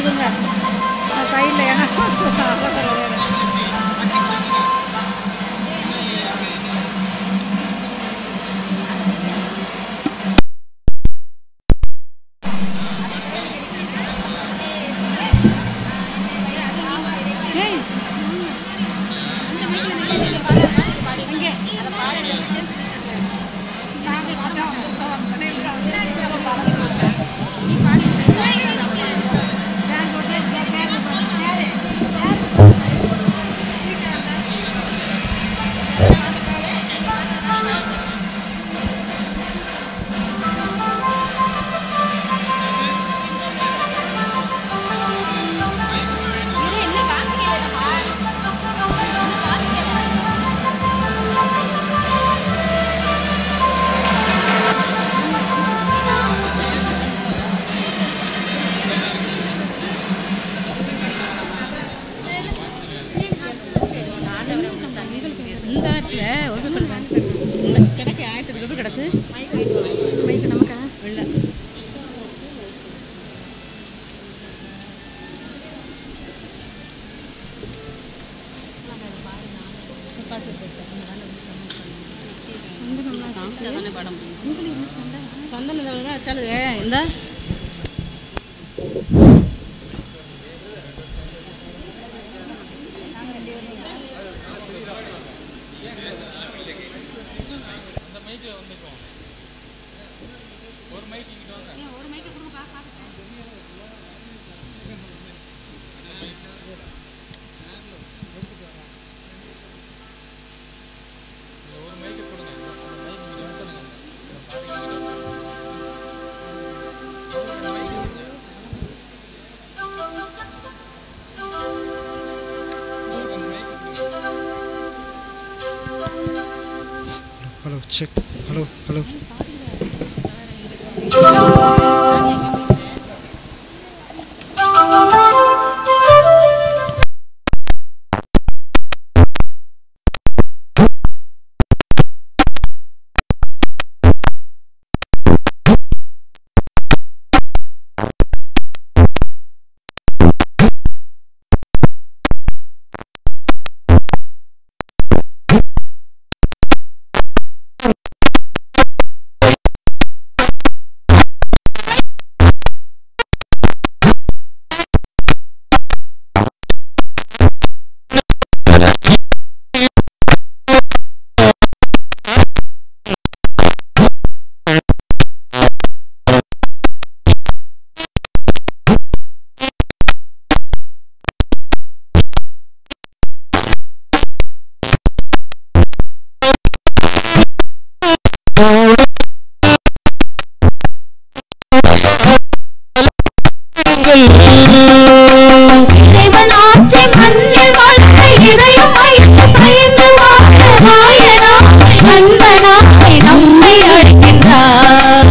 கொடுங்க சைடில் ஏன்னா அழகர் ஏய் இந்த இடத்துல ஒரு பேப்பர் கிடக்கு இந்த கிடக்கு ஆயிரத்தி எட்டு பேப்பர் கிடக்கு மைக்கு நமக்கா இல்லை சந்தன இந்த Hello, check. Hello, hello. இறைவனாட்சி மண்ணில் வாழ்ந்த இதயம் வைத்து பயந்து வாழ்ந்த ராயனாய் நண்பனாய் நம்மை அழைக்கின்றார்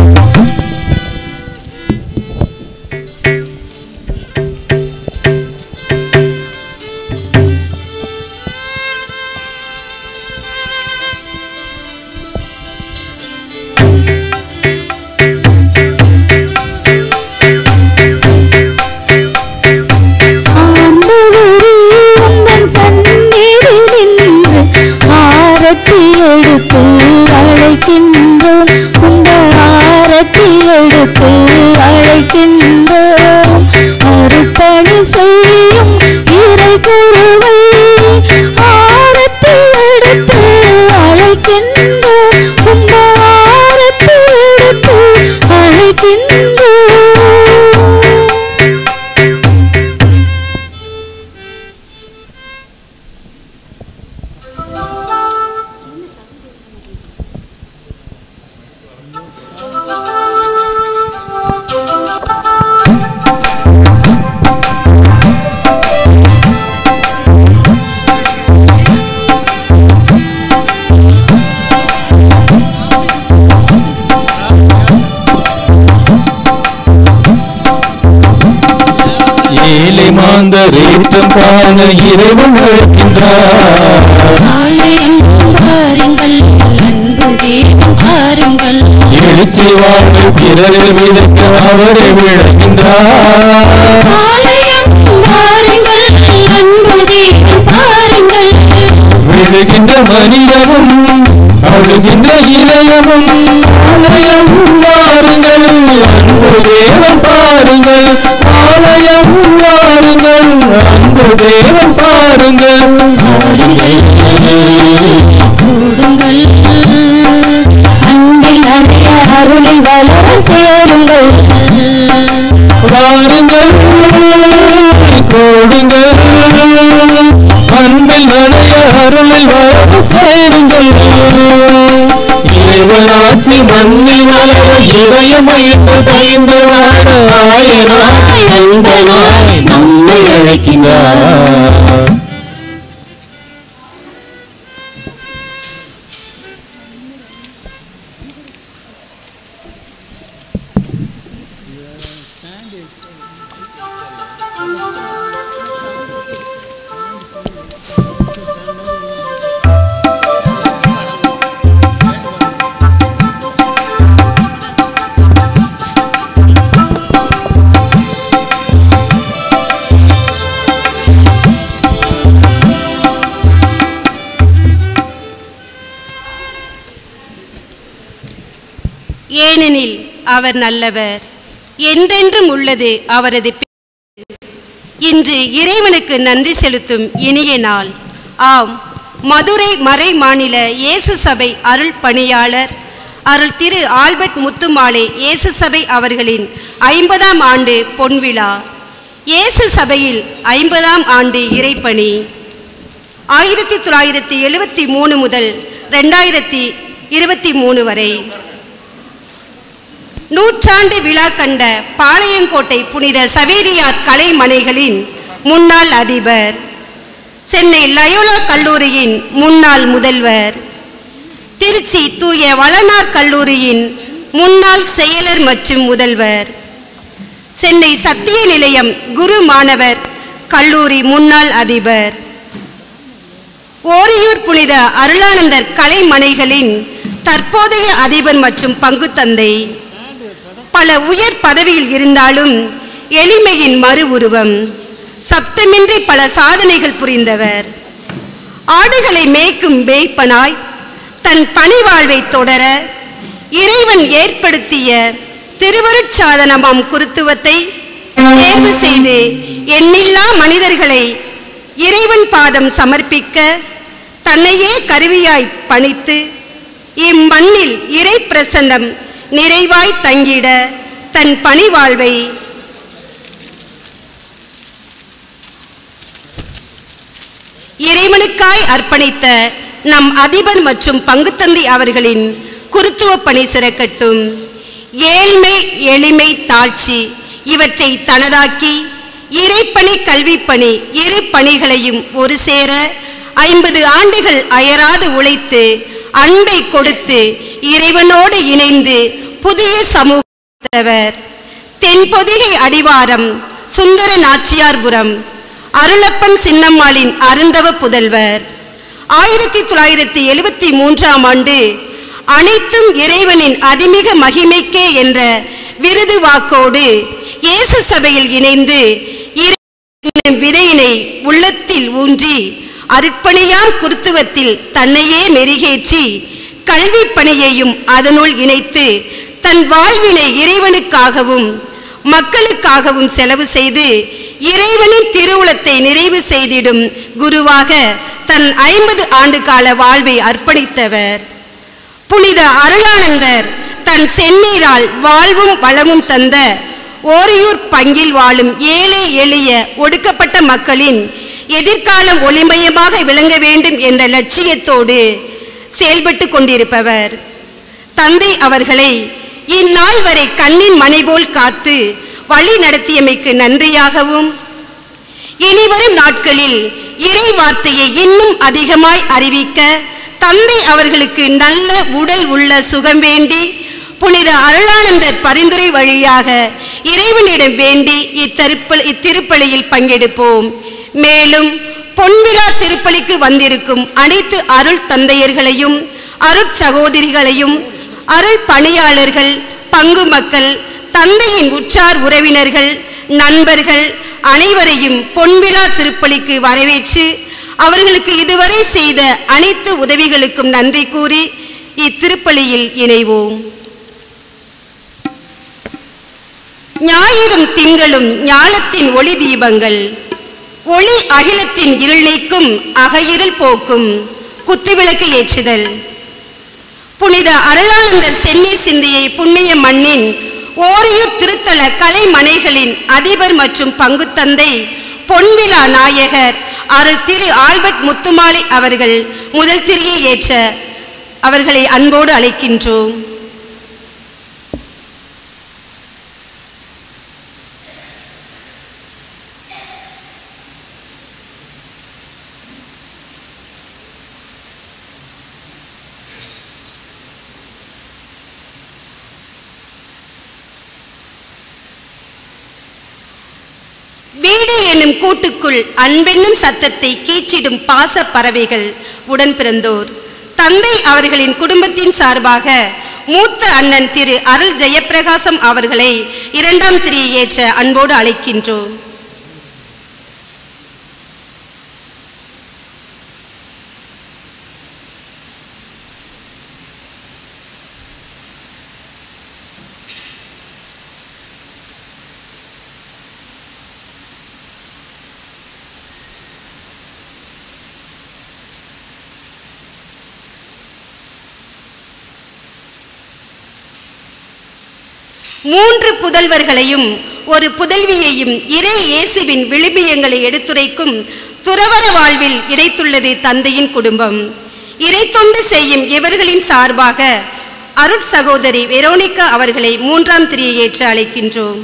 Hello, ஏழை மாந்தர் ஏற்றம் காண இறைவன் அழைக்கின்றார் ஆலயம் பாருங்கள் அன்பு தேவன் பாருங்கள் எழுச்சி வாழ்வு பிறரில் விதைக்க அவரை விளக்கின்றார் ஆலயம் பாருங்கள் அன்பு தேவன் பாருங்கள் விழுகின்ற மனிதனும் அழுகின்ற இதயமும் ஆலயம் வாருங்கள் அன்பு தேவன் பாருங்கள் ஆலயம் வாருங்கள் அன்பு தேவன் பாருங்கள் கூடுங்கள் அன்பில் நிறைய அருளில் வளர சேருங்கள் வாருங்கள் கோடுங்கள் அன்பில் நனைய அருளில் வர சேருங்கள் இறைவனாட்சி மண்ணில் வளர இதயம் வைத்து பயந்து வாழ ஆயனாய் அன்பனாய் நம்மை அழைக்கின்றார் ஏனெனில் அவர் நல்லவர் என்றென்றும் உள்ளது அவரது பேர். இன்று இறைவனுக்கு நன்றி செலுத்தும் இனிய நாள் ஆம் மதுரை மறை மாநில இயேசு சபை அருள் பணியாளர் அருள் திரு ஆல்பர்ட் முத்துமாலை இயேசு சபை அவர்களின் ஐம்பதாம் ஆண்டு பொன்விழா இயேசு சபையில் ஐம்பதாம் ஆண்டு இறைப்பணி ஆயிரத்தி தொள்ளாயிரத்தி எழுவத்தி மூணு முதல் ரெண்டாயிரத்தி இருபத்தி மூணு வரை நூற்றாண்டு விழா கண்ட பாளையங்கோட்டை புனித சவேரியார் கலைமனைகளின் முன்னாள் அதிபர் சென்னை லயோலா கல்லூரியின் முன்னாள் முதல்வர் திருச்சி தூய வளனார் கல்லூரியின் முன்னாள் செயலர் மற்றும் முதல்வர் சென்னை சத்திய நிலையம் குரு மாணவர் கல்லூரி முன்னாள் அதிபர் ஓரியூர் புனித அருளானந்தர் கலைமனைகளின் தற்போதைய அதிபர் மற்றும் பங்குத்தந்தை பல உயர் பதவியில் இருந்தாலும் எளிமையின் மறு உருவம் சப்தமின்றி பல சாதனைகள் புரிந்தவர் ஆடுகளை மேய்க்கும் மேய்ப்பனாய் தன் பணிவாழ்வை தொடர இறைவன் ஏற்படுத்திய திருவருட்சாதனமாம் குருத்துவத்தை தேர்வு செய்து எண்ணில்லா மனிதர்களை இறைவன் பாதம் சமர்ப்பிக்க தன்னையே கருவியாய் பணித்து இம்மண்ணில் இறை பிரசன்னம் நிறைவாய் தங்கிட தன் பணிவாழ்வை இறைவனுக்காய் அர்ப்பணித்த நம் அதிபர் மற்றும் பங்குத்தந்தை அவர்களின் குருத்துவ பணி சிறக்கட்டும் ஏழ்மை எளிமை தாழ்ச்சி இவற்றை தனதாக்கி இறைப்பணி கல்விப்பணி இரு பணிகளையும் ஒரு சேர ஐம்பது ஆண்டுகள் அயராது உழைத்து அன்பை கொடுத்து இறைவனோடு இணைந்து புதிய சமூகத்தவர் தென்பொதிகை அடிவாரம் சுந்தர நாச்சியார்புரம் அருளப்பன் சின்னம்மாளின் அருந்தவ புதல்வர் ஆயிரத்தி தொள்ளாயிரத்தி எழுபத்தி மூன்றாம் ஆண்டு அனைத்தும் இறைவனின் அதிமிக மகிமைக்கே என்ற விருது வாக்கோடு இயேசு சபையில் இணைந்து இறைவனின் விதையினை உள்ளத்தில் ஊன்றி அருட்பணியார் குருத்துவத்தில் தன்னையே மெருகேற்றி கல்வி பணியையும் அதனுள் இணைத்து தன் வாழ்வினை இறைவனுக்காகவும் மக்களுக்காகவும் செலவு செய்து இறைவனின் திருவுளத்தை நிறைவு செய்திடும் குருவாக தன் ஐம்பது ஆண்டு கால வாழ்வை அர்ப்பணித்தவர் புனித அருளானந்தர் தன் செந்நீரால் வாழ்வும் வளமும் தந்த ஓரியூர் பங்கில் வாழும் ஏழை எளிய ஒடுக்கப்பட்ட மக்களின் எதிர்காலம் ஒளிமயமாக விளங்க வேண்டும் என்ற லட்சியத்தோடு செயல்பட்டு கொண்டிருப்பவர் தந்தை அவர்களை இந்நாள் வரை கண்ணின் மணி போல் காத்து வழி நடத்தியமைக்கு நன்றியாகவும் இனிவரும் நாட்களில் இறை வார்த்தையை இன்னும் அதிகமாய் அறிவிக்க தந்தை அவர்களுக்கு நல்ல உடல் உள்ள சுகம் வேண்டி புனித அருளானந்தர் பரிந்துரை வழியாக இறைவனிடம் வேண்டி இத்திருப்ப இத்திருப்பலியில் பங்கெடுப்போம் மேலும் பொன்விழா திருப்பலிக்கு வந்திருக்கும் அனைத்து அருள் தந்தையர்களையும் அருட் சகோதரிகளையும் அருள் பணியாளர்கள் பங்கு மக்கள் தந்தையின் உற்றார் உறவினர்கள் நண்பர்கள் அனைவரையும் பொன்விழா திருப்பலிக்கு வரவேற்று அவர்களுக்கு இதுவரை செய்த அனைத்து உதவிகளுக்கும் நன்றி கூறி இத்திருப்பலியில் இணைவோம் ஞாயிறும் திங்களும் ஞாலத்தின் ஒளி தீபங்கள் ஒளி அகிலத்தின் இருள் நீக்கும் அகையிருள் போக்கும் குத்துவிளக்கு ஏற்றுதல் புனித அருளானந்தர் சென்னி சிந்தியை புண்ணிய மண்ணின் ஓரியூர் திருத்தல கலைமனைகளின் அதிபர் மற்றும் பங்குத்தந்தை பொன்விழா நாயகர் அருள் திரு ஆல்பர்ட் முத்துமாலை அவர்கள் முதல் திரியை ஏற்ற அவர்களை அன்போடு அழைக்கின்றோம் வீடு என்னும் கூட்டுக்குள் அன்பென்னும் சத்தத்தை கீச்சிடும் பாச பறவைகள் உடன் பிறந்தோர் தந்தை அவர்களின் குடும்பத்தின் சார்பாக மூத்த அண்ணன் திரு அருள் ஜெயப்பிரகாசம் அவர்களை இரண்டாம் திரியை ஏற்ற அன்போடு அழைக்கின்றோம் மூன்று புதல்வர்களையும் ஒரு புதல்வியையும் இறை இயேசுவின் விழுமியங்களை எடுத்துரைக்கும் துறவற வாழ்வில் இறைத்துள்ளது தந்தையின் குடும்பம் இறைத்தொண்டு செய்யும் இவர்களின் சார்பாக அருட் சகோதரி வெரோனிகா அவர்களை மூன்றாம் திரியை ஏற்று அழைக்கின்றோம்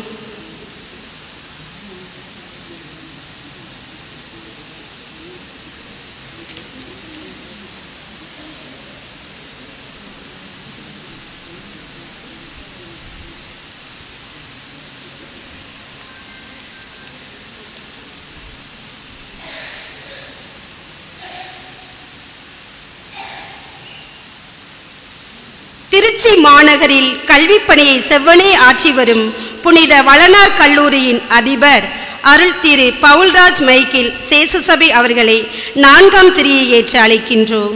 திருச்சி மாநகரில் கல்விப் பணியை செவ்வனே ஆற்றி வரும் புனித வளனார் கல்லூரியின் அதிபர் அருள் திரு பவுல்ராஜ் மைக்கேல் சேசுசபை அவர்களை நான்காம் திரியை ஏற்று அழைக்கின்றோம்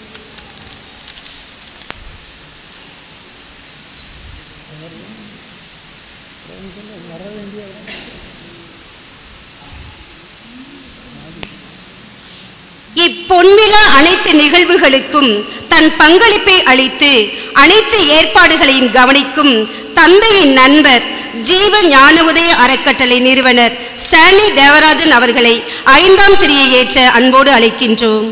இப்பொன்விழா அனைத்து நிகழ்வுகளுக்கும் தன் பங்களிப்பை அளித்து அனைத்து ஏற்பாடுகளையும் கவனிக்கும் தந்தையின் நண்பர் ஜீவ ஞான உதய அறக்கட்டளை நிறுவனர் ஸ்டான்லி தேவராஜன் அவர்களை ஐந்தாம் திரியை ஏற்ற அன்போடு அழைக்கின்றோம்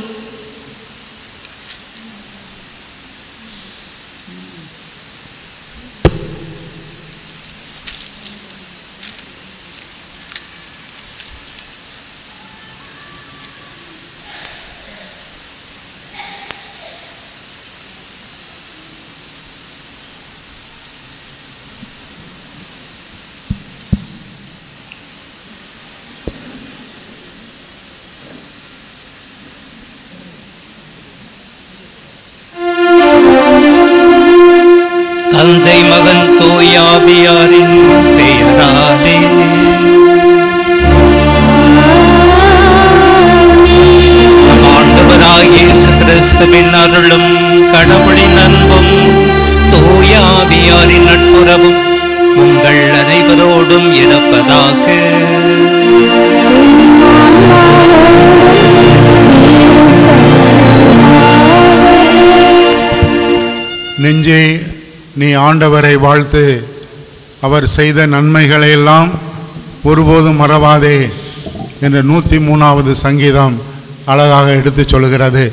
தந்தை மகன் தூயாபியாரின் பெயராலே நம் ஆண்டவராகிய இயேசு கிறிஸ்துவின் அருளும் கடவுளின் அன்பும் தூயாபியாரின் நட்புறவும் உங்கள் அனைவரோடும் இருப்பதாக நெஞ்சே நீ ஆண்டவரை வாழ்த்து அவர் செய்த நன்மைகளை எல்லாம் ஒருபோதும் மறவாதே என்ற நூற்றி மூணாவது சங்கீதம் அழகாக எடுத்துச் சொல்கிறது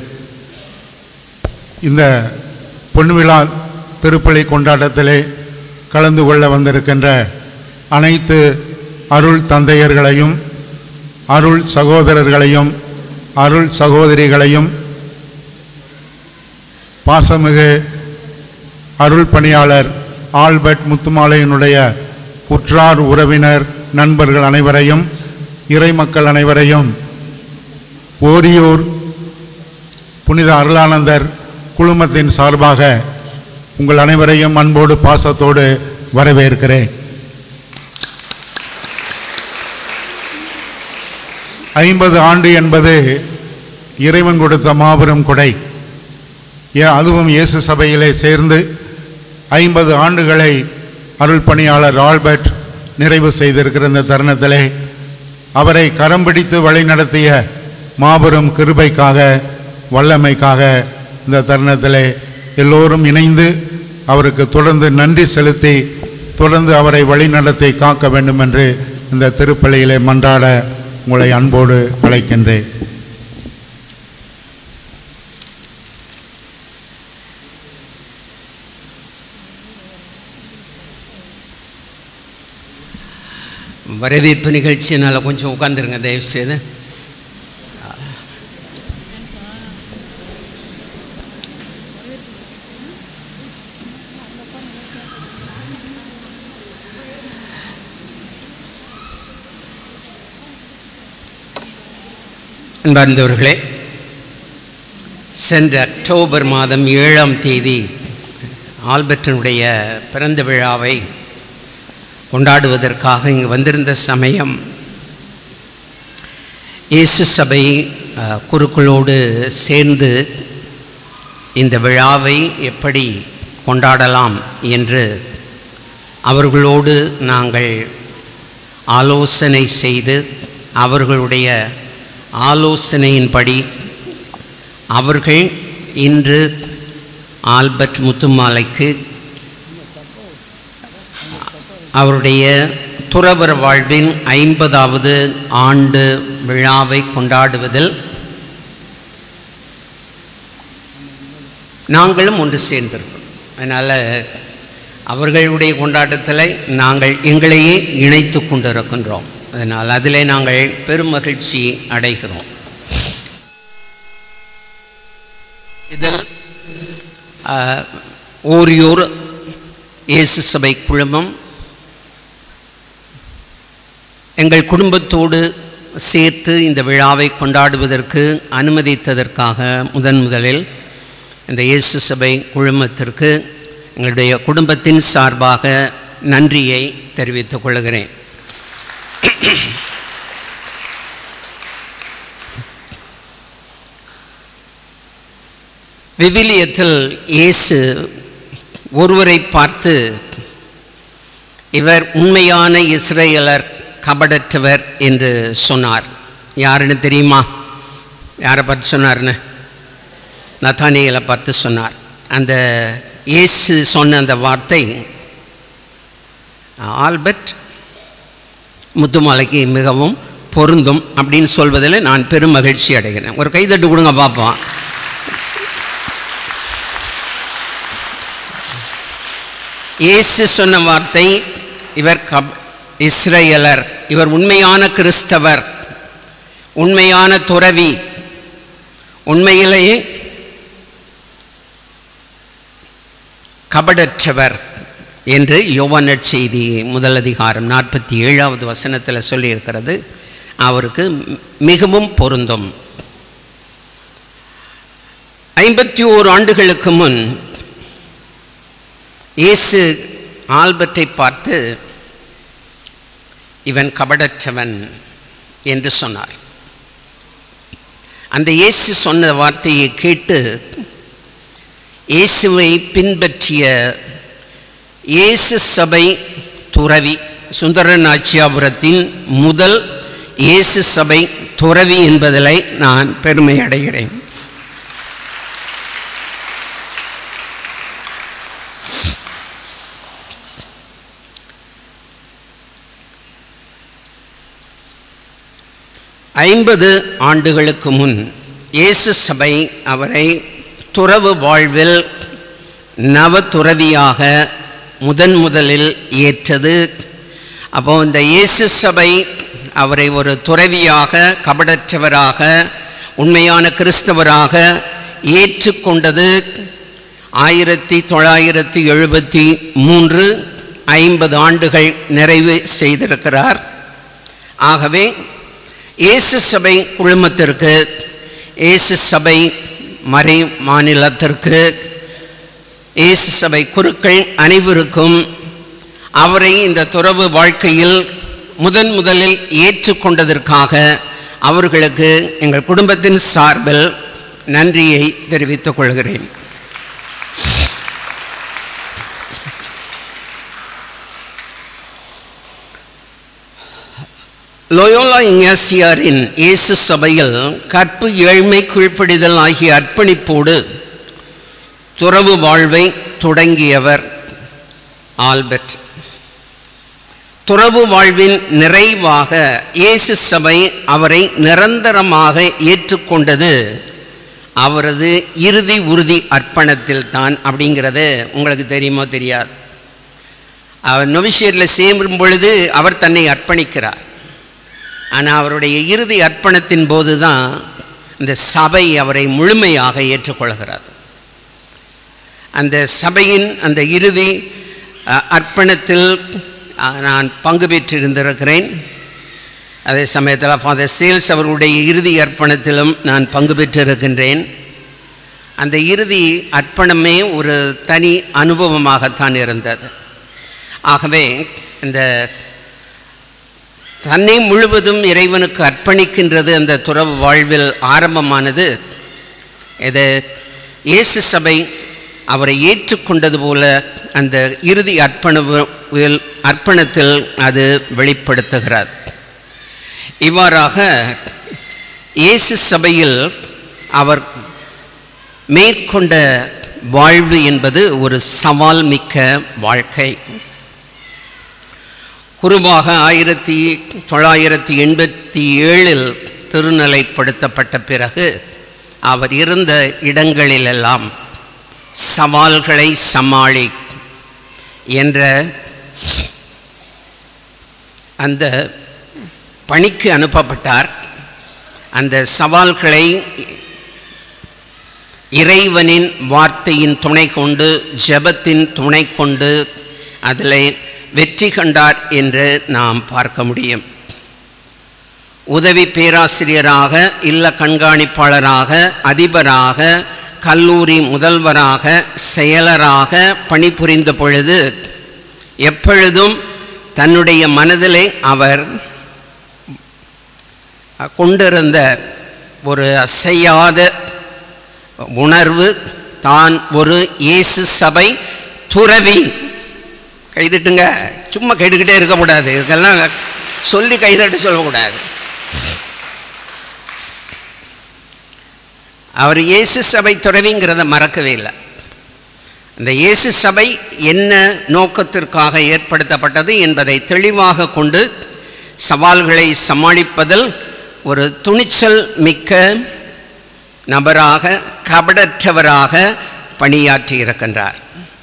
இந்த பொன்விழா திருப்பலி கொண்டாட்டத்திலே கலந்து கொள்ள வந்திருக்கின்ற அனைத்து அருள் தந்தையர்களையும் அருள் சகோதரர்களையும் அருள் சகோதரிகளையும் பாசமிகு அருள் பணியாளர் ஆல்பர்ட் முத்துமாலையினுடைய உற்றார் உறவினர் நண்பர்கள் அனைவரையும் இறைமக்கள் அனைவரையும் ஓரியூர் புனித அருளானந்தர் குழுமத்தின் சார்பாக உங்கள் அனைவரையும் அன்போடு பாசத்தோடு வரவேற்கிறேன் ஐம்பது ஆண்டு என்பது இறைவன் கொடுத்த மாபெரும் கொடை ஏ- அதுவும் இயேசு சபையிலே சேர்ந்து ஐம்பது ஆண்டுகளை அருள் பணியாளர் ஆல்பர்ட் நிறைவு செய்திருக்கிற இந்த தருணத்திலே அவரை கரம் பிடித்து வழிநடத்திய மாபெரும் கிருபைக்காக வல்லமைக்காக இந்த தருணத்திலே எல்லோரும் இணைந்து அவருக்கு தொடர்ந்து நன்றி செலுத்தி தொடர்ந்து அவரை வழிநடத்தி காக்க வேண்டும் என்று இந்த திருப்பலியிலே மன்றாட உங்களை அன்போடு அழைக்கின்றேன் வரவேற்பு நிகழ்ச்சியினால் கொஞ்சம் உட்காந்துருங்க தயவு செய்து அன்பார்ந்தவர்களே சென்ற அக்டோபர் மாதம் ஏழாம் தேதி ஆல்பர்ட்டினுடைய பிறந்த விழாவை கொண்டாடுவதற்காக இங்கு வந்திருந்த சமயம் இயேசு சபை அஹ், குருக்களோடு சேர்ந்து இந்த விழாவை எப்படி கொண்டாடலாம் என்று அவர்களோடு நாங்கள் ஆலோசனை செய்து அவர்களுடைய ஆலோசனையின்படி அவர்கள் இன்று ஆல்பர்ட் முத்துமாலைக்கு அவருடைய துறவர வாழ்வின் ஐம்பதாவது ஆண்டு விழாவை கொண்டாடுவதில் நாங்களும் ஒன்று சேர்ந்திருக்கிறோம் அதனால் அவர்களுடைய கொண்டாட்டத்தில் நாங்கள் எங்களையே இணைத்து கொண்டிருக்கின்றோம் அதனால் அதிலே நாங்கள் பெருமகிழ்ச்சி அடைகிறோம் இதில் ஆஹ், ஓரியூர் இயேசு சபை குழுமம் எங்கள் குடும்பத்தோடு சேர்த்து இந்த விழாவை கொண்டாடுவதற்கு அனுமதித்ததற்காக முதன் முதலில் இந்த இயேசு சபை குழுமத்திற்கு எங்களுடைய குடும்பத்தின் சார்பாக நன்றியை தெரிவித்துக் கொள்கிறேன் விவிலியத்தில் இயேசு ஒருவரை பார்த்து இவர் உண்மையான இஸ்ரேலர் கபடற்றவர் என்று சொன்னார் யாருன்னு தெரியுமா யாரை பார்த்து சொன்னார்னு நத்தானியலை பார்த்து சொன்னார் அந்த இயேசு சொன்ன அந்த வார்த்தை ஆல்பர்ட் முத்துமாலைக்கு மிகவும் பொருந்தும் அப்படின்னு சொல்வதில் நான் பெரும் மகிழ்ச்சி அடைகிறேன் ஒரு கைதட்டு கொடுங்க பார்ப்போம் இயேசு சொன்ன வார்த்தை இவர் கப் இஸ்ரேலர் இவர் உண்மையான கிறிஸ்தவர் உண்மையான துறவி உண்மையிலேயே கபடற்றவர் என்று யோவானர் செய்தி முதல் அதிகாரம் நாற்பத்தி ஏழாவது வசனத்தில் சொல்லியிருக்கிறது அவருக்கு மிகவும் பொருந்தும் ஐம்பத்தி ஓரு ஆண்டுகளுக்கு முன் இயேசு ஆல்பர்ட்டை பார்த்து இவன் கபடற்றவன் என்று சொன்னார் அந்த இயேசு சொன்ன வார்த்தையை கேட்டு இயேசுவை பின்பற்றிய இயேசு சபை துறவி சுந்தர நாச்சியாபுரத்தின் முதல் இயேசு சபை துறவி என்பதில் நான் பெருமை அடைகிறேன் ஐம்பது ஆண்டுகளுக்கு முன் இயேசு சபை அவரை துறவு வாழ்வில் நவதுறவியாக முதன் முதலில் ஏற்றது அப்போ இந்த இயேசு சபை அவரை ஒரு துறவியாக கபடற்றவராக உண்மையான கிறிஸ்தவராக ஏற்றுக்கொண்டது ஆயிரத்தி தொள்ளாயிரத்தி எழுபத்தி மூன்று ஐம்பது ஆண்டுகள் நிறைவு செய்திருக்கிறார் ஆகவே இயேசு சபை குழுமத்திற்கு இயேசு சபை மறை மாநிலத்திற்கு இயேசு சபை குருக்கள் அனைவருக்கும் அவரை இந்த துறவு வாழ்க்கையில் முதன் முதலில் ஏற்றுக்கொண்டதற்காக அவர்களுக்கு எங்கள் குடும்பத்தின் சார்பில் நன்றியை தெரிவித்துக் கொள்கிறேன் லோயோலா இங்காசியாரின் இயேசு சபையில் கற்பு ஏழ்மை கீழ்ப்படிதல் ஆகிய அர்ப்பணிப்போடு துறவு வாழ்வை தொடங்கியவர் ஆல்பர்ட் துறவு வாழ்வின் நிறைவாக இயேசு சபை அவரை நிரந்தரமாக ஏற்றுக்கொண்டது அவரது இறுதி உறுதி அர்ப்பணத்தில் தான் அப்படிங்கிறது உங்களுக்கு தெரியுமோ தெரியாது அவர் நொவிஷியரில் சேரும் பொழுது அவர் தன்னை அர்ப்பணிக்கிறார் ஆனால் அவருடைய இறுதி அர்ப்பணத்தின் போது தான் இந்த சபை அவரை முழுமையாக ஏற்றுக்கொள்கிறது அந்த சபையின் அந்த இறுதி அஹ், அர்ப்பணத்தில் அஹ், நான் பங்கு பெற்றிருந்திருக்கிறேன் அதே சமயத்தில் ஃபாதர் சேல்ஸ் அவர்களுடைய இறுதி அர்ப்பணத்திலும் நான் பங்கு பெற்றிருக்கின்றேன் அந்த இறுதி அர்ப்பணமே ஒரு தனி அனுபவமாகத்தான் இருந்தது ஆகவே இந்த தன்னை முழுவதும் இறைவனுக்கு அர்ப்பணிக்கின்றது அந்த துறவு வாழ்வில் ஆரம்பமானது இது இயேசு சபை அவரை ஏற்றுக்கொண்டது போல அந்த இறுதி அர்ப்பணவில் அர்ப்பணத்தில் அது வெளிப்படுத்துகிறது இவ்வாறாக இயேசு சபையில் அவர் மேற்கொண்ட வாழ்வு என்பது ஒரு சவால் மிக்க வாழ்க்கை குருவாக ஆயிரத்தி தொள்ளாயிரத்தி எண்பத்தி ஏழில் திருநிலைப்படுத்தப்பட்ட பிறகு அவர் இருந்த இடங்களிலெல்லாம் சவால்களை சமாளி என்ற அந்த பணிக்கு அனுப்பப்பட்டார் அந்த சவால்களை இறைவனின் வார்த்தையின் துணை கொண்டு ஜெபத்தின் துணை கொண்டு அதில் வெற்றி கண்டார் என்று நாம் பார்க்க முடியும் உதவி பேராசிரியராக இல்ல கண்காணிப்பாளராக அதிபராக கல்லூரி முதல்வராக செயலராக பணிபுரிந்த பொழுது எப்பொழுதும் தன்னுடைய மனதிலே அவர் கொண்டிருந்த ஒரு அசையாத உணர்வு தான் ஒரு இயேசு சபை துறவி கைதட்டுங்க சும்மா கேட்டுக்கிட்டே இருக்கக்கூடாது இதெல்லாம் சொல்லி கைதட்டு சொல்லக்கூடாது அவர் இயேசு சபை துறவிங்கிறத மறக்கவே இல்லை இந்த இயேசு சபை என்ன நோக்கத்திற்காக ஏற்படுத்தப்பட்டது என்பதை தெளிவாக கொண்டு சவால்களை சமாளிப்பதில் ஒரு துணிச்சல் மிக்க நபராக கபடற்றவராக பணியாற்றி இருக்கின்றார்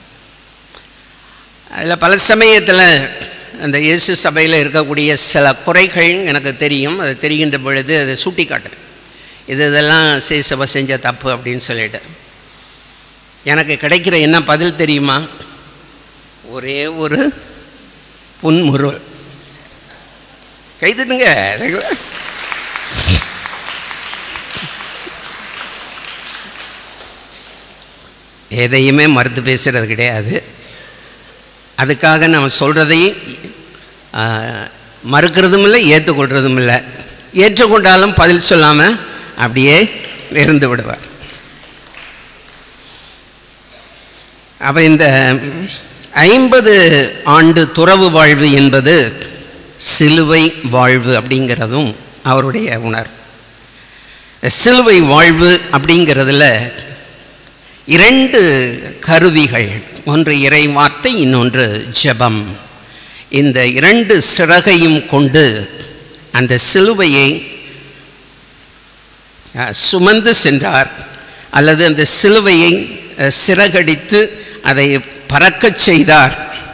அதில் பல சமயத்தில் அந்த இயேசு சபையில் இருக்கக்கூடிய சில குறைகள் எனக்கு தெரியும் அது தெரிகின்ற பொழுது அதை சுட்டி காட்டுறேன் இது இதெல்லாம் சேசவ செஞ்ச தப்பு அப்படின்னு சொல்லிட்டு எனக்கு கிடைக்கிற என்ன பதில் தெரியுமா ஒரே ஒரு புன்முருள் கைதுட்டுங்க எதையுமே மறுத்து பேசுகிறது கிடையாது அதுக்காக நம்ம சொல்கிறதையும் மறுக்கிறதும் இல்லை ஏற்றுக்கொள்கிறதும் இல்லை ஏற்றுக்கொண்டாலும் பதில் சொல்லாமல் அப்படியே இருந்து விடுவார் அப்போ இந்த ஐம்பது ஆண்டு துறவு வாழ்வு என்பது சிலுவை வாழ்வு அப்படிங்கிறதும் அவருடைய உணர்வு சிலுவை வாழ்வு அப்படிங்கிறதுல இரண்டு கருவிகள் ஒன்று இறை வார்த்தை இன்னொன்று ஜெபம் இந்த இரண்டு சிறகையும் கொண்டு அந்த சிலுவையை அஹ், சுமந்து சென்றார் அல்லது அந்த சிலுவையை அஹ், சிறகடித்து அதை பறக்கச் செய்தார்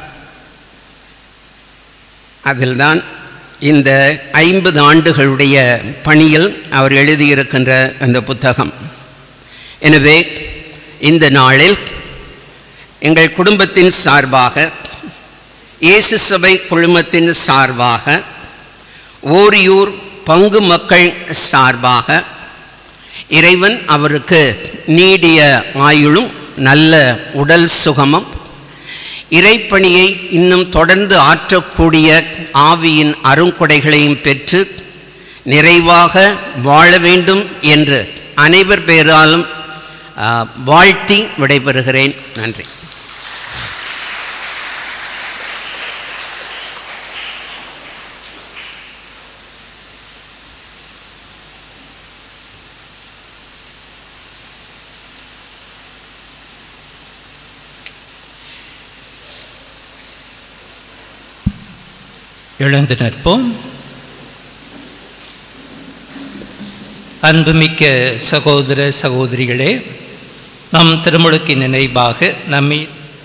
அதில்தான் இந்த ஐம்பது ஆண்டுகளுடைய பணியில் அவர் எழுதியிருக்கின்ற அந்த புத்தகம் எனவே இந்த நாளில் எங்கள் குடும்பத்தின் சார்பாக இயேசு சபை குழுமத்தின் சார்பாக ஓரியூர் பங்கு மக்கள் சார்பாக இறைவன் அவருக்கு நீடிய ஆயுளும் நல்ல உடல் சுகமும் இறைப்பணியை இன்னும் தொடர்ந்து ஆற்றக்கூடிய ஆவியின் அருங்கொடைகளையும் பெற்று நிறைவாக வாழ வேண்டும் என்று அனைவர் பேராலும் ஆ, வாழ்த்தி விடைபெறுகிறேன் நன்றி எழுந்து நிற்போம் அன்புமிக்க சகோதர சகோதரிகளே நம் திருமுழுக்கின் நினைவாக நம்மை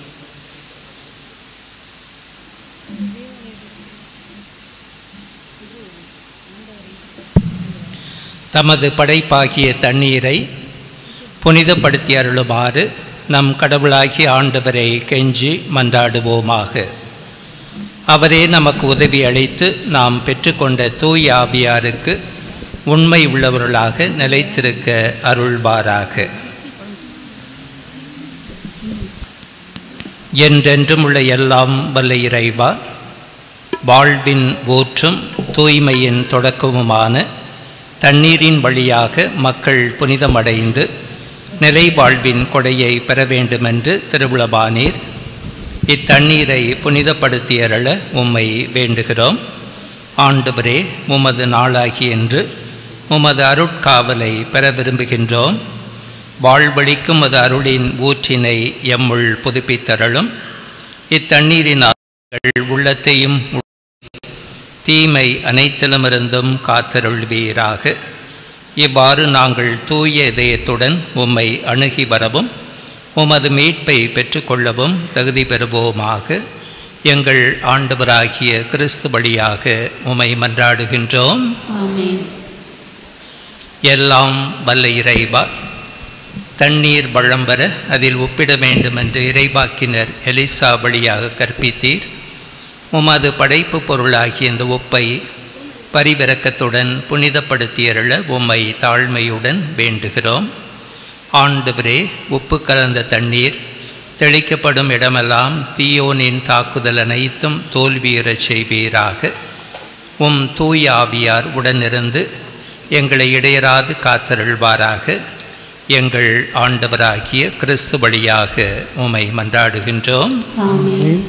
தமது படைப்பாகிய தண்ணீரை புனிதப்படுத்தி அருளுமாறு நம் கடவுளாகிய ஆண்டவரை கெஞ்சி மன்றாடுவோமாக அவரே நமக்கு உதவி அளித்து நாம் பெற்றுக்கொண்ட தூய் ஆவியாருக்கு உண்மை உள்ளவர்களாக நிலைத்திருக்க அருள்வாராக என்றென்றும் உள்ள எல்லாம் வல்ல இறைவா வாழ்வின் ஊற்றும் தூய்மையின் தொடக்கமுமான தண்ணீரின் வழியாக மக்கள் புனிதமடைந்து நிலை வாழ்வின் கொடையை பெற வேண்டுமென்று திருவிழபானீர் இத்தண்ணீரை புனிதப்படுத்தியருள உம்மை வேண்டுகிறோம் ஆண்டவரே உமது நாளாகி என்று உமது அருட்காவலை பெற விரும்புகின்றோம் வாழ்வழிக்கும் அது அருளின் ஊற்றினை எம்முள் புதுப்பித்தருளும் இத்தண்ணீரின் ஆறுகள் உள்ளத்தையும் தீமை அனைத்திலுமிருந்தும் காத்தருள்வீராக இவ்வாறு நாங்கள் தூய இதயத்துடன் உம்மை அணுகி வரவும் உமது மீட்பை பெற்றுக்கொள்ளவும் தகுதி பெறுவோமாக எங்கள் ஆண்டவராகிய கிறிஸ்து வழியாக உமை மன்றாடுகின்றோம் ஆமென் எல்லாம் வல்ல இறைவா தண்ணீர் வளம் வர அதில் ஒப்பிட வேண்டும் என்று இறைவாக்கினர் எலிசா வழியாக கற்பித்தீர் உமது படைப்பு பொருளாகிய இந்த ஒப்பை பரிவிரக்கத்துடன் புனிதப்படுத்தியருள உம்மை தாழ்மையுடன் வேண்டுகிறோம் ஆண்டவரே உப்பு கலந்த தண்ணீர் தெளிக்கப்படும் இடமெல்லாம் தீயோனின் தாக்குதல் அனைத்தும் தோல்வியுறச் செய்வீராக உம் தூய ஆவியார் உடனிருந்து எங்களை இடையராது காத்தருள்வாராக எங்கள் ஆண்டவராகிய கிறிஸ்து வழியாக உமை மன்றாடுகின்றோம் ஆமென்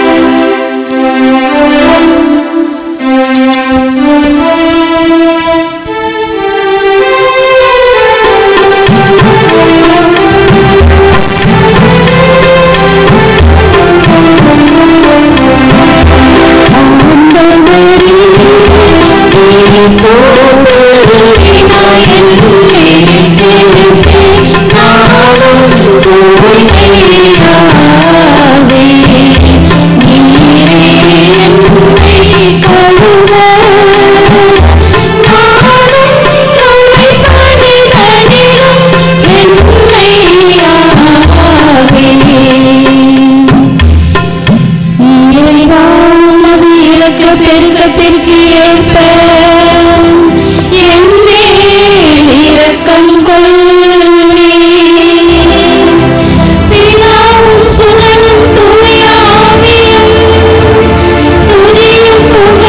பெருக்கத்திற்கு ஏற்ப என்னே இரக்கம் கொள்வே பிதாவும் சுதனும் தூயாவியும் சுதியும் புகழும்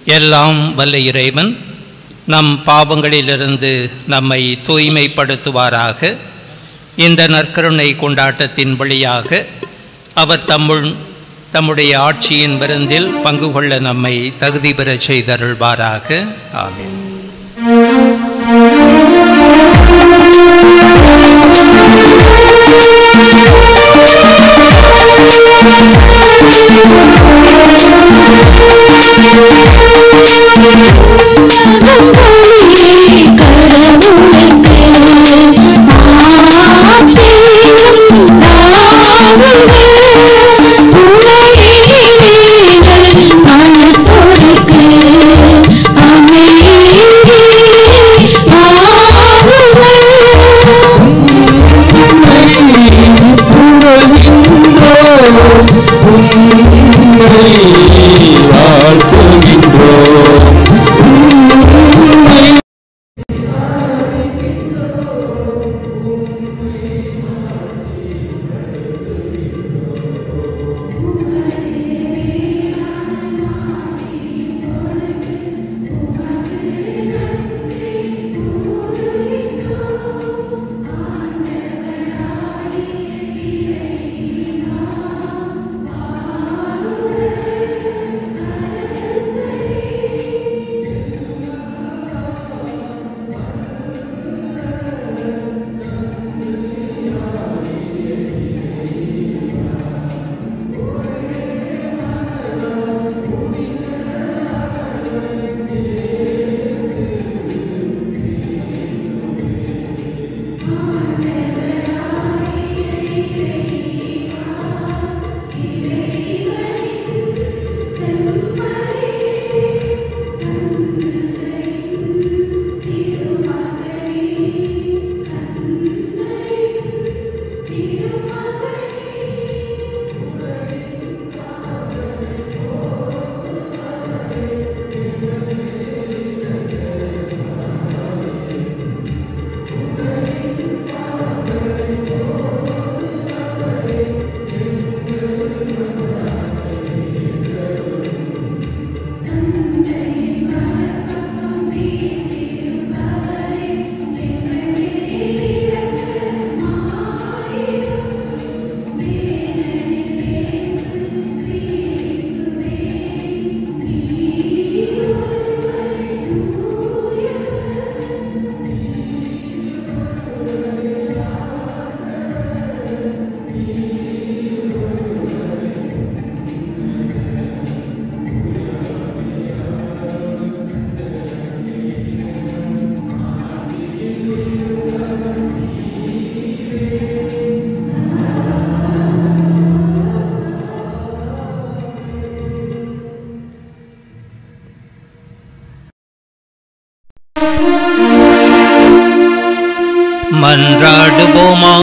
எல்லாம் வல்ல இறைவன் நம் பாவங்களிலிருந்து நம்மை தூய்மைப்படுத்துவாராக இந்த நற்கருணை கொண்டாட்டத்தின் வழியாக அவர் தம்முள் தம்முடைய ஆட்சியின் விருந்தில் பங்கு கொள்ள நம்மை தகுதி பெறச் செய்தருள்வாராக ஆமென் கடவுளுக்கு ஆட்சியும் நாடுகள் உலகில் மனத்தோருக்கு அமைதி ஆகுங்கள் மன்றாடுவோமா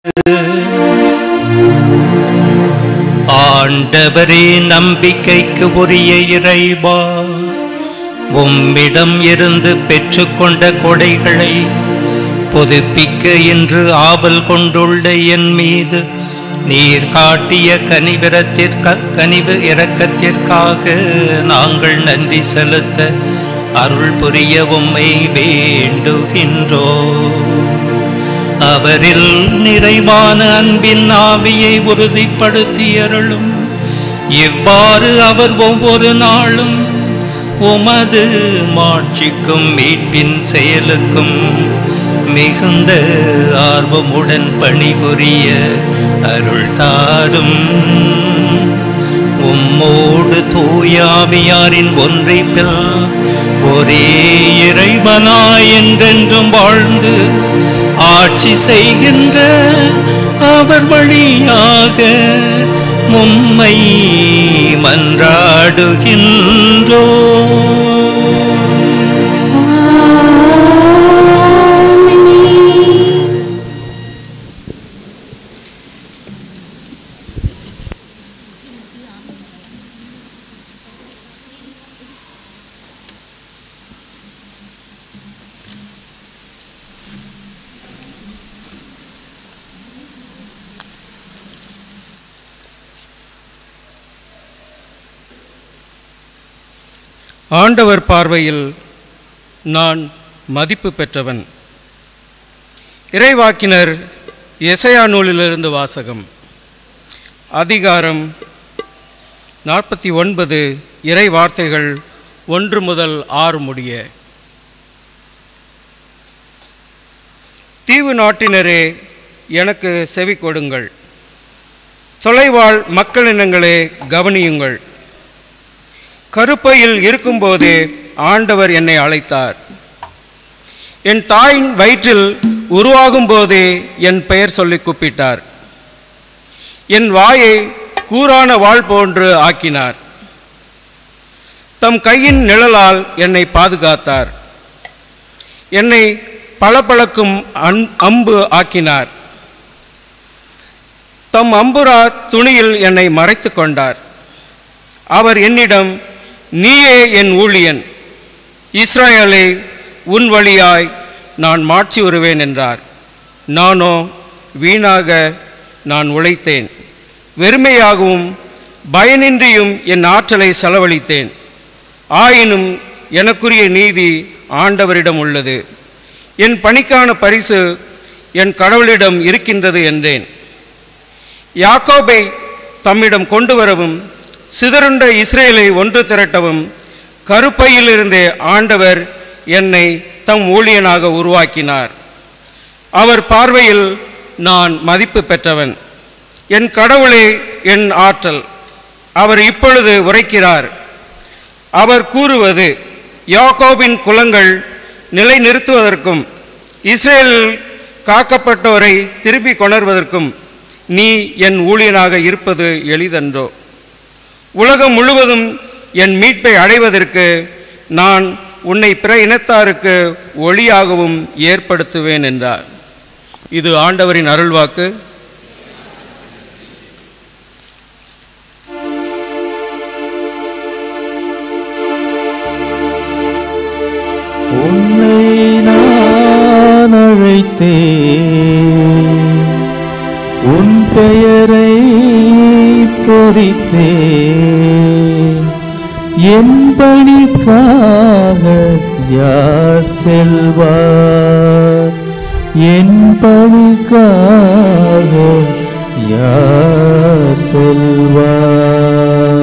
ஆண்டவரே நம்பிக்கைக்கு உரிய இறைவா உம்மிடம் இருந்து பெற்றுக்கொண்ட கொடைகளை புதுப்பிக்க இன்று ஆவல் கொண்டுள்ள என் மீது நீர் காட்டிய கனிவிரத்திற்க கனிவு இரக்கத்திற்காக நாங்கள் நன்றி செலுத்த அருள் புரிய உம்மை வேண்டுகின்றோம் அவரில் நிறைவான அன்பின் ஆவியை உறுதிப்படுத்தி அருளும் இவ்வாறு அவர் ஒவ்வொரு நாளும் உமது மாட்சிக்கும் மீட்பின் செயலுக்கும் மிகுந்த ஆர்வமுடன் பணிபுரிய அருள் தாரும் உம்மோடு தூயாவியாரின் ஒன்றைப்பில் ஒரே இறைவனாய் என்றென்றும் வாழ்ந்து ஆட்சி செய்கின்ற அவர் வழியாக மும்மை மன்றாடுகின்றோ ஆண்டவர் பார்வையில் நான் மதிப்பு பெற்றவன் இறைவாக்கினர் எசையா நூலிலிருந்து வாசகம் அதிகாரம் நாற்பத்தி ஒன்பது இறை வார்த்தைகள் ஒன்று முதல் ஆறு முடிய தீவு நாட்டினரே எனக்கு செவி கொடுங்கள் தொலைவாழ் மக்களினங்களே கவனியுங்கள் கருப்பையில் இருக்கும்போதே ஆண்டவர் என்னை அழைத்தார் என் தாயின் வயிற்றில் உருவாகும் போதே என் பெயர் சொல்லி கூப்பிட்டார் என் வாயை கூரான வாள் போன்று ஆக்கினார் தம் கையின் நிழலால் என்னை பாதுகாத்தார் என்னை பளபளக்கும் அன் அம்பு ஆக்கினார் தம் அம்புரா துணியில் என்னை மறைத்து கொண்டார் அவர் என்னிடம் நீயே என் ஊழியன் இஸ்ராயலை உன் வழியாய் நான் மாட்சி வருவேன் என்றார் நானோ வீணாக நான் உழைத்தேன் வெறுமையாகவும் பயனின்றியும் என் ஆற்றலை செலவழித்தேன் ஆயினும் எனக்குரிய நீதி ஆண்டவரிடம் உள்ளது என் பணிக்கான பரிசு என் கடவுளிடம் இருக்கின்றது என்றேன் யாக்கோபை தம்மிடம் கொண்டு வரவும் சிதறுண்ட இஸ்ரேலை ஒன்று திரட்டவும் கருப்பையிலிருந்தே ஆண்டவர் என்னை தம் ஊழியனாக உருவாக்கினார் அவர் பார்வையில் நான் மதிப்பு பெற்றவன் என் கடவுளே என் ஆற்றல் அவர் இப்பொழுது உரைக்கிறார் அவர் கூறுவது யாக்கோபின் குலங்கள் நிலைநிறுத்துவதற்கும் இஸ்ரேலில் காக்கப்பட்டோரை திருப்பி கொணர்வதற்கும் நீ என் ஊழியனாக இருப்பது எளிதன்றோ உலகம் முழுவதும் என் மீட்பை அடைவதற்கு நான் உன்னை பிற இனத்தாருக்கு ஒளியாகவும் ஏற்படுத்துவேன் என்றார் இது ஆண்டவரின் அருள்வாக்கு உன்னை நான் அழைத்தேன் உன் பெயரை பொறித்தேன் என் பணிக்காக யார் செல்வார் என் பணிக்காக யார் செல்வார்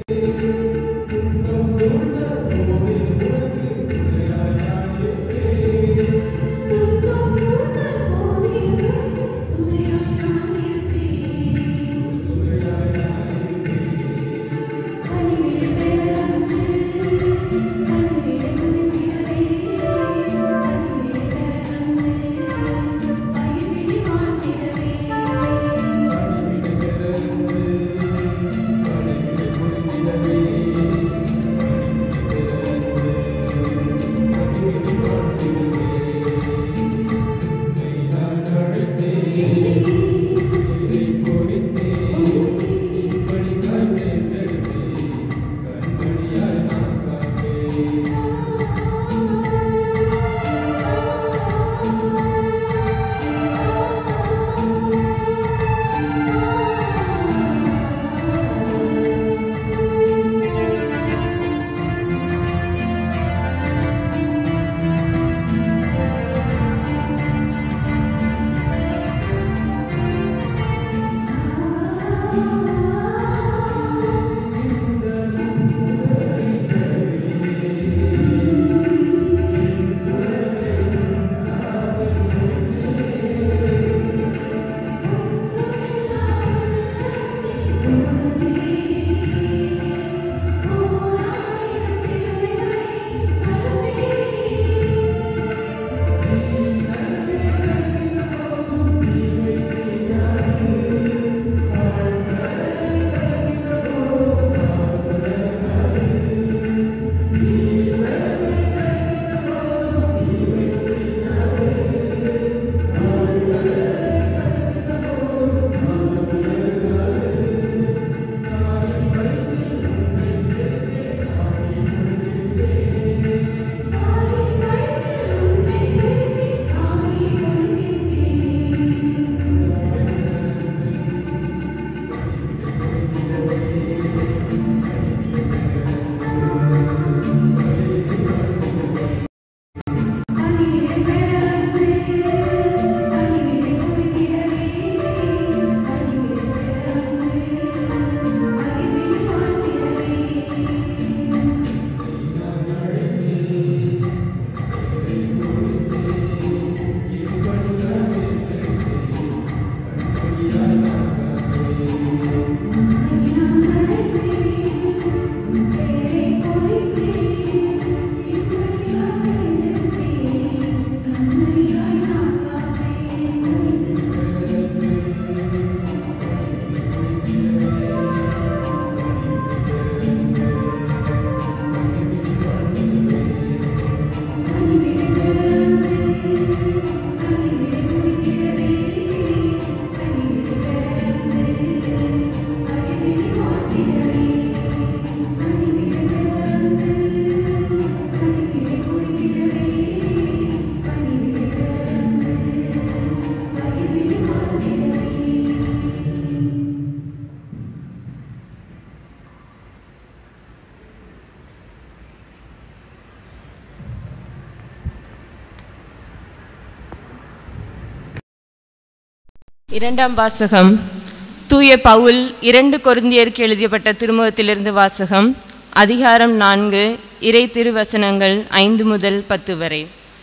இரண்டாம் வாசகம் தூய பவுல் இரண்டு கொரிந்தியருக்கு எழுதியப்பட்ட திருமுகத்திலிருந்து வாசகம் அதிகாரம் நான்கு இறை திருவசனங்கள் ஐந்து முதல் பத்து வரை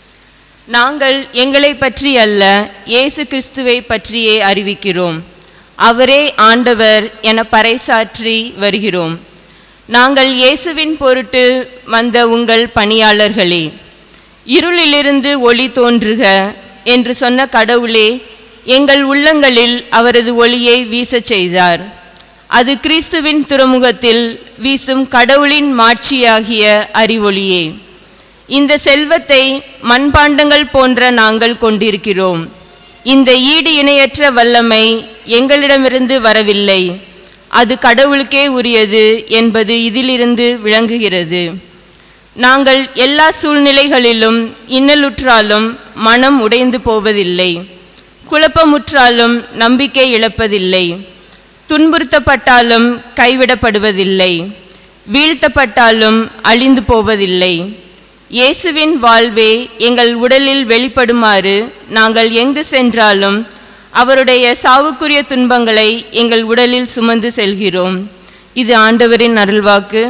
நாங்கள் எங்களை பற்றி அல்ல இயேசு கிறிஸ்துவை பற்றியே அறிவிக்கிறோம் அவரே ஆண்டவர் என பறைசாற்றி வருகிறோம் நாங்கள் இயேசுவின் பொருட்டு வந்த உங்கள் பணியாளர்களே இருளிலிருந்து ஒளி தோன்றுக என்று சொன்ன கடவுளே எங்கள் உள்ளங்களில் அவரது ஒளியை வீசச் செய்தார் அது கிறிஸ்துவின் துறைமுகத்தில் வீசும் கடவுளின் மாட்சியாகிய அறிவொளியே இந்த செல்வத்தை மண்பாண்டங்கள் போன்ற நாங்கள் கொண்டிருக்கிறோம் இந்த ஈடு இணையற்ற வல்லமை எங்களிடமிருந்து வரவில்லை அது கடவுளுக்கே உரியது என்பது இதிலிருந்து விளங்குகிறது நாங்கள் எல்லா சூழ்நிலைகளிலும் இன்னலுற்றாலும் மனம் உடைந்து போவதில்லை குழப்பமுற்றாலும் நம்பிக்கை இழப்பதில்லை துன்புறுத்தப்பட்டாலும் கைவிடப்படுவதில்லை வீழ்த்தப்பட்டாலும் அழிந்து போவதில்லை இயேசுவின் வாழ்வே எங்கள் உடலில் வெளிப்படுமாறு நாங்கள் எங்கு சென்றாலும் அவருடைய சாவுக்குரிய துன்பங்களை எங்கள் உடலில் சுமந்து செல்கிறோம் இது ஆண்டவரின் அருள்வாக்கு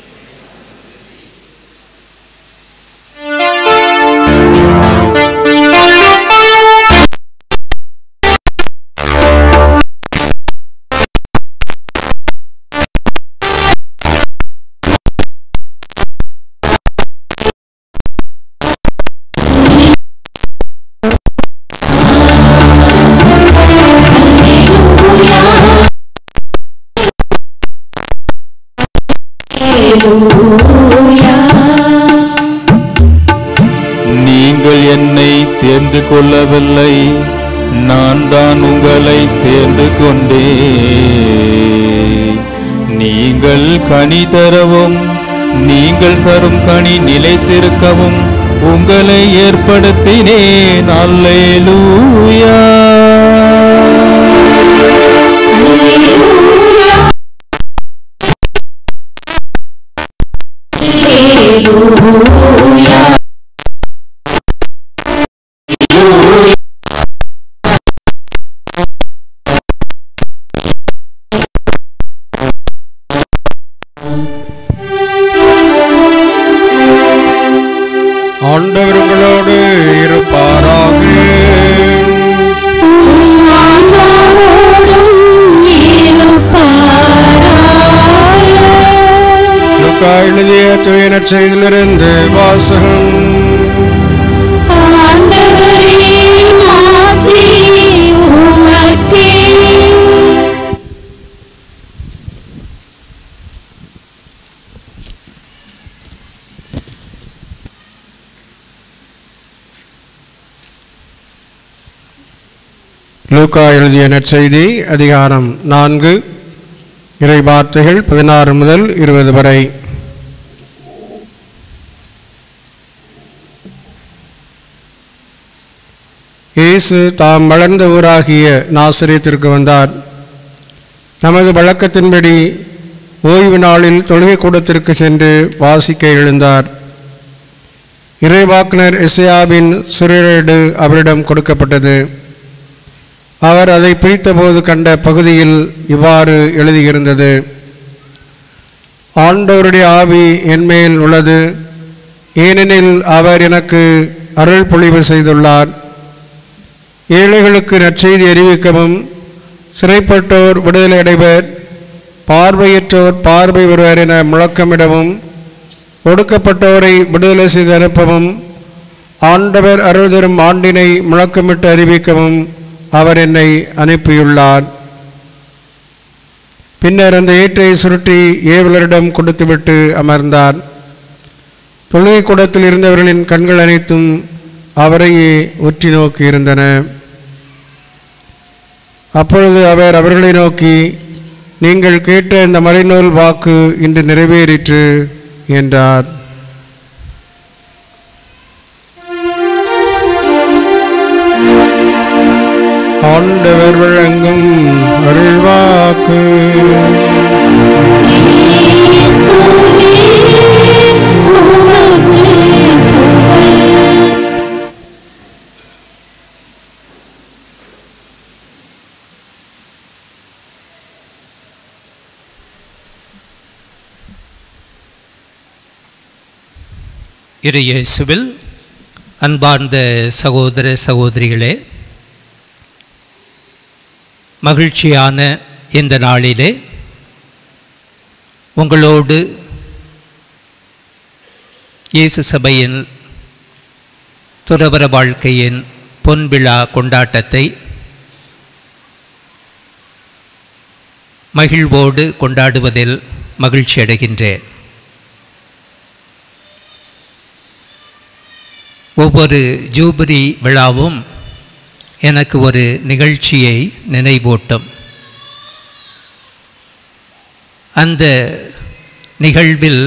நீங்கள் என்னை தேர்ந்து கொள்ளவில்லை நான் தான் உங்களை தேர்ந்து கொண்டேன் நீங்கள் கனி தரவும் நீங்கள் தரும் கனி நிலைத்திருக்கவும் உங்களை ஏற்படுத்தினேன் அல்லேலூயா ஆண்டவர் உங்களோடு இருப்பாராக லுக்கா எழுதிய துயன செய்திலிருந்து வாசகம் லூக்கா எழுதிய நற்செய்தி அதிகாரம் நான்கு இறை வார்த்தைகள் பதினாறு முதல் இருபது வரை இயேசு தாம் வளர்ந்த ஊராகிய நாசரேத்திற்கு வந்தார் தமது வழக்கத்தின்படி ஓய்வு நாளில் தொழுகை கூடத்திற்கு சென்று வாசிக்க எழுந்தார் இறைவாக்குனர் எஸ்ஐயாவின் சிறுரேடு அவரிடம் கொடுக்கப்பட்டது அவர் அதை பிரித்தபோது கண்ட பகுதியில் இவ்வாறு எழுதியிருந்தது ஆண்டவருடைய ஆவி என்மேல் உள்ளது ஏனெனில் அவர் எனக்கு அருள் பொழிவு செய்துள்ளார் ஏழைகளுக்கு நற்செய்தி அறிவிக்கவும் சிறைப்பட்டோர் விடுதலை அடைவர் பார்வையற்றோர் பார்வை வருவர் என முழக்கமிடவும் ஒடுக்கப்பட்டோரை விடுதலை செய்து அனுப்பவும் ஆண்டவர் அருள் தரும் ஆண்டினை முழக்கமிட்டு அறிவிக்கவும் அவர் என்னை அனுப்பியுள்ளார் பின்னர் அந்த ஏற்றை சுருட்டி ஏவலரிடம் கொடுத்துவிட்டு அமர்ந்தார் தொழுகை கூடத்தில் இருந்தவர்களின் கண்கள் அனைத்தும் அவரையே உற்றி நோக்கி இருந்தன அப்பொழுது அவர் அவர்களை நோக்கி நீங்கள் கேட்ட இந்த மறைநூல் வாக்கு இன்று நிறைவேறிற்று என்றார் ஆண்டவர் வழங்கும் அருள்வாக்கு இரு இயேசுவில் அன்பார்ந்த சகோதர சகோதரிகளே மகிழ்ச்சியான இந்த நாளிலே உங்களோடு இயேசு சபையின் துறவர வாழ்க்கையின் பொன்விழா கொண்டாட்டத்தை மகிழ்வோடு கொண்டாடுவதில் மகிழ்ச்சி அடைகின்றேன் ஒவ்வொரு ஜூபிலி விழாவும் எனக்கு ஒரு நிகழ்ச்சியை நினைவூட்டும் அந்த நிகழ்வில்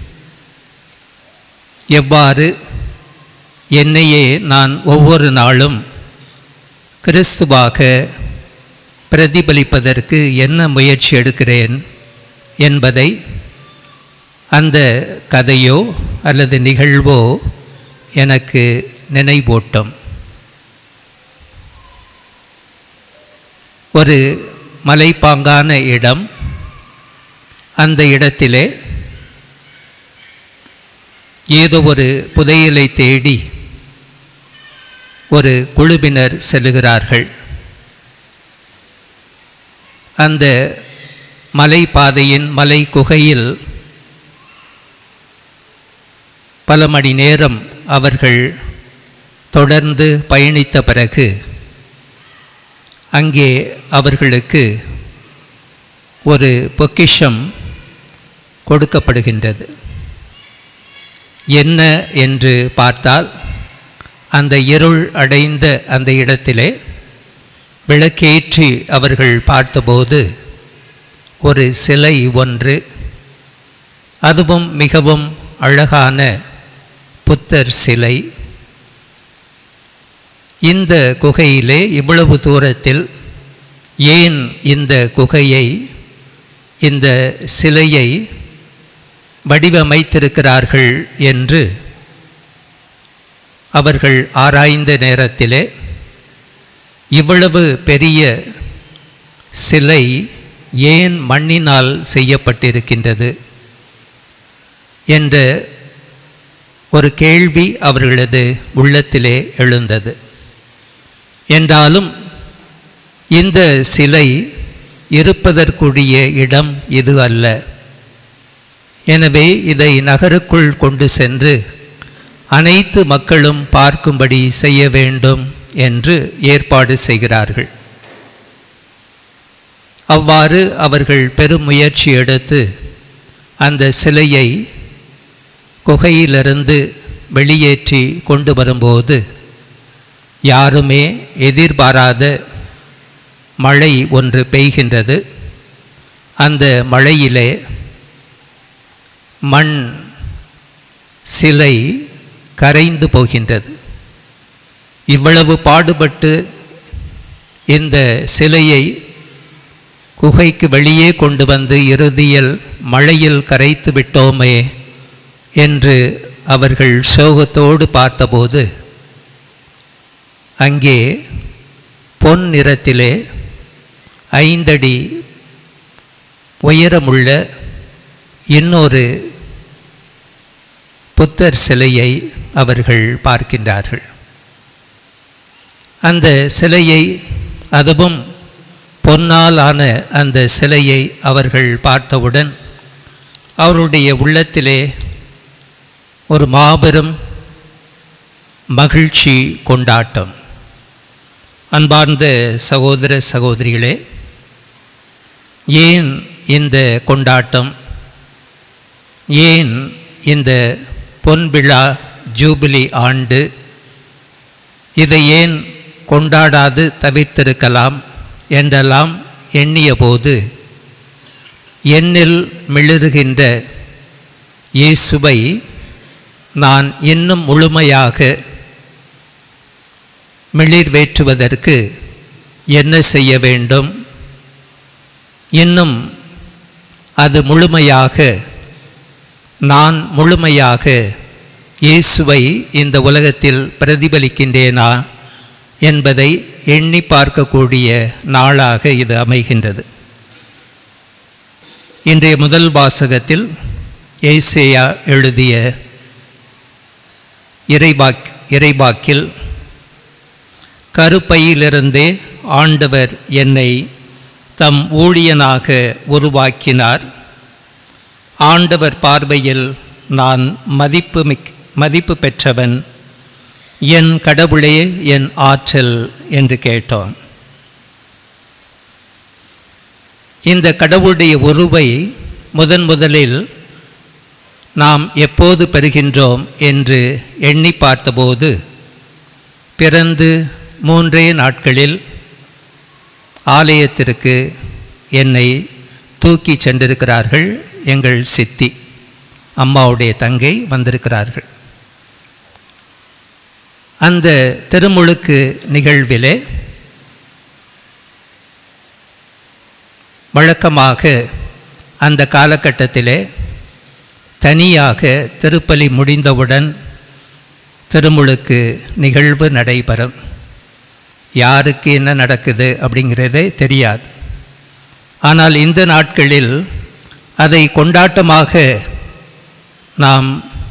எவ்வாறு என்னையே நான் ஒவ்வொரு நாளும் கிறிஸ்துவாக பிரதிபலிப்பதற்கு என்ன முயற்சி எடுக்கிறேன் என்பதை அந்த கதையோ அல்லது நிகழ்வோ எனக்கு நினைவூட்டும் ஒரு மலைப்பாங்கான இடம் அந்த இடத்திலே ஏதோ ஒரு புதையலை தேடி ஒரு குழுவினர் செல்லுகிறார்கள் அந்த மலை பாதையின் மலை குகையில் பல மணி நேரம் அவர்கள் தொடர்ந்து பயணித்த பிறகு அங்கே அவர்களுக்கு ஒரு பொக்கிஷம் கொடுக்கப்படுகின்றது என்ன என்று பார்த்தால் அந்த இருள் அடைந்த அந்த இடத்திலே விளக்கேற்றி அவர்கள் பார்த்தபோது ஒரு சிலை ஒன்று அதுவும் மிகவும் அழகான புத்தர் சிலை இந்த குகையிலே இவ்வளவு தூரத்தில் ஏன் இந்த குகையை இந்த சிலையை வடிவமைத்திருக்கிறார்கள் என்று அவர்கள் ஆராய்ந்த நேரத்திலே இவ்வளவு பெரிய சிலை ஏன் மண்ணினால் செய்யப்பட்டிருக்கின்றது என்ற ஒரு கேள்வி அவர்களது உள்ளத்திலே எழுந்தது என்றாலும் இந்த சிலை இருப்பதற்குரிய இடம் இது அல்ல எனவே இதை நகருக்குள் கொண்டு சென்று அனைத்து மக்களும் பார்க்கும்படி செய்ய வேண்டும் என்று ஏற்பாடு செய்கிறார்கள் அவ்வாறு அவர்கள் பெரும் முயற்சி எடுத்து அந்த சிலையை குகையிலிருந்து வெளியேற்றி கொண்டு வரும்போது யாருமே எதிர்பாராத மழை ஒன்று பெய்கின்றது அந்த மழையிலே மண் சிலை கரைந்து போகின்றது இவ்வளவு பாடுபட்டு இந்த சிலையை குகைக்கு வெளியே கொண்டு வந்து இறுதியில் மழையில் கரைத்து விட்டோமே என்று அவர்கள் சோகத்தோடு பார்த்தபோது அங்கே பொன் நிறத்திலே ஐந்தடி உயரமுள்ள இன்னொரு புத்தர் சிலையை அவர்கள் பார்க்கின்றார்கள் அந்த சிலையை அதுவும் பொன்னால் ஆன அந்த சிலையை அவர்கள் பார்த்தவுடன் அவருடைய உள்ளத்திலே ஒரு மாபெரும் மகிழ்ச்சி கொண்டாட்டம் அன்பார்ந்த சகோதர சகோதரிகளே ஏன் இந்த கொண்டாட்டம் ஏன் இந்த பொன் விழா ஜூபிலி ஆண்டு இதை ஏன் கொண்டாடாது தவிர்த்திருக்கலாம் என்றெல்லாம் எண்ணிய போது என்னில் மிளறுகின்ற இயேசுவை நான் இன்னும் முழுமையாக மிளிர்வேற்றுவதற்கு என்ன செய்ய வேண்டும் இன்னும் அது முழுமையாக நான் முழுமையாக இயேசுவை இந்த உலகத்தில் பிரதிபலிக்கின்றேனா என்பதை எண்ணி பார்க்கக்கூடிய நாளாக இது அமைகின்றது இன்றைய முதல் வாசகத்தில் ஏசேயா எழுதிய இறைவாக் இறைவாக்கில் கருப்பையிலிருந்தே ஆண்டவர் என்னை தம் ஊழியனாக உருவாக்கினார் ஆண்டவர் பார்வையில் நான் மதிப்பு மிக் மதிப்பு பெற்றவன் என் கடவுளே என் ஆற்றல் என்று கேட்டோம் இந்த கடவுளுடைய உருவை முதன் முதலில் நாம் எப்போது பெறுகின்றோம் என்று எண்ணி பார்த்தபோது பிறந்து மூன்றே நாட்களில் ஆலயத்திற்கு என்னை தூக்கி சென்றிருக்கிறார்கள் எங்கள் சித்தி அம்மாவுடைய தங்கை வந்திருக்கிறார்கள் அந்த திருமுழுக்கு நிகழ்விலே வழக்கமாக அந்த காலகட்டத்திலே தனியாக திருப்பலி முடிந்தவுடன் திருமுழுக்கு நிகழ்வு நடைபெறும் யாருக்கு என்ன நடக்குது அப்படிங்கிறதே தெரியாது ஆனால் இந்த நாட்களில் அதை கொண்டாட்டமாக நாம்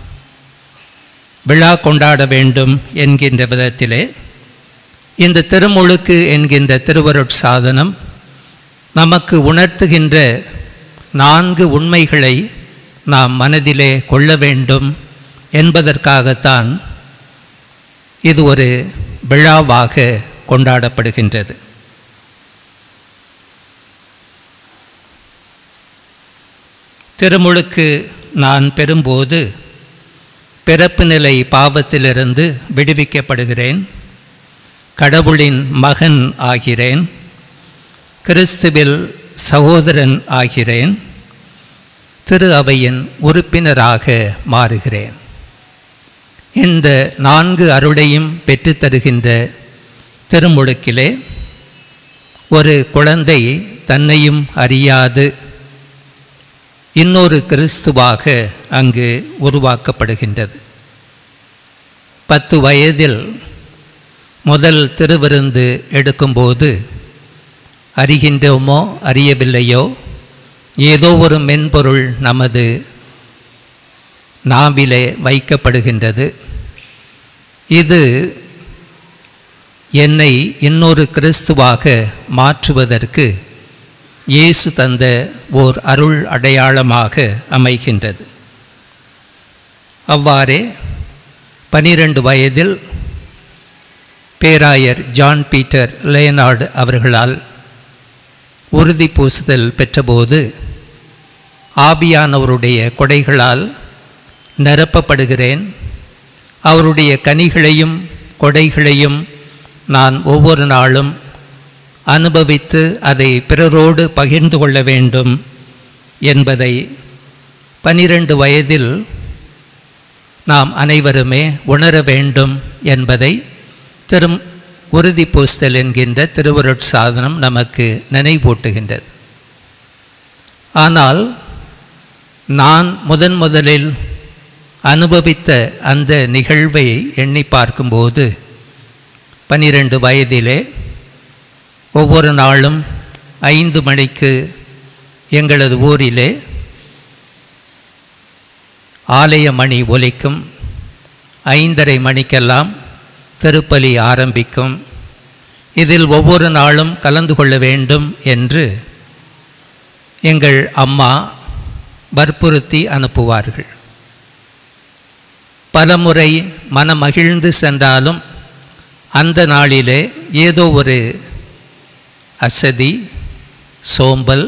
விழா கொண்டாட வேண்டும் என்கின்ற விதத்திலே இந்த திருமுழுக்கு என்கின்ற திருவருட் சாதனம் நமக்கு உணர்த்துகின்ற நான்கு உண்மைகளை நாம் மனதிலே கொள்ள வேண்டும் என்பதற்காகத்தான் இது ஒரு விழாவாக கொண்டாடப்படுகின்றது திருமுழுக்கு நான் பெறும்போது பிறப்பு நிலை பாவத்திலிருந்து விடுவிக்கப்படுகிறேன் கடவுளின் மகன் ஆகிறேன் கிறிஸ்துவில் சகோதரன் ஆகிறேன் திரு அவையின் உறுப்பினராக மாறுகிறேன் இந்த நான்கு அருளையும் பெற்றுத்தருகின்ற திருமுழுக்கிலே ஒரு குழந்தை தன்னையும் அறியாது இன்னொரு கிறிஸ்துவாக அங்கு உருவாக்கப்படுகின்றது பத்து வயதில் முதல் திருவிருந்து எடுக்கும்போது அறிகின்றோமோ அறியவில்லையோ ஏதோ ஒரு மென்பொருள் நமது நாவிலே வைக்கப்படுகின்றது இது என்னை இன்னொரு கிறிஸ்துவாக மாற்றுவதற்கு இயேசு தந்த ஓர் அருள் அடையாளமாக அமைகின்றது அவ்வாறே பனிரெண்டு வயதில் பேராயர் ஜான் பீட்டர் லேனார்டு அவர்களால் உறுதி பூசுதல் பெற்றபோது ஆபியானவருடைய கொடைகளால் நிரப்பப்படுகிறேன் அவருடைய கனிகளையும் கொடைகளையும் நான் ஒவ்வொரு நாளும் அனுபவித்து அதை பிறரோடு பகிர்ந்து கொள்ள வேண்டும் என்பதை பனிரெண்டு வயதில் நாம் அனைவருமே உணர வேண்டும் என்பதை திரும் உறுதி பூஸ்தல் என்கின்ற திருவருட் சாதனம் நமக்கு நினைவூட்டுகின்றது ஆனால் நான் முதன் முதலில் அனுபவித்த அந்த நிகழ்வை எண்ணி பார்க்கும்போது பனிரெண்டு வயதிலே ஒவ்வொரு நாளும் ஐந்து மணிக்கு எங்களது ஊரிலே ஆலய மணி ஒலிக்கும் ஐந்தரை மணிக்கெல்லாம் திருப்பலி ஆரம்பிக்கும் இதில் ஒவ்வொரு நாளும் கலந்து கொள்ள வேண்டும் என்று எங்கள் அம்மா வற்புறுத்தி அனுப்புவார்கள் பலமுறை மனமகிழ்ந்து சென்றாலும் அந்த நாளிலே ஏதோ ஒரு அசதி சோம்பல்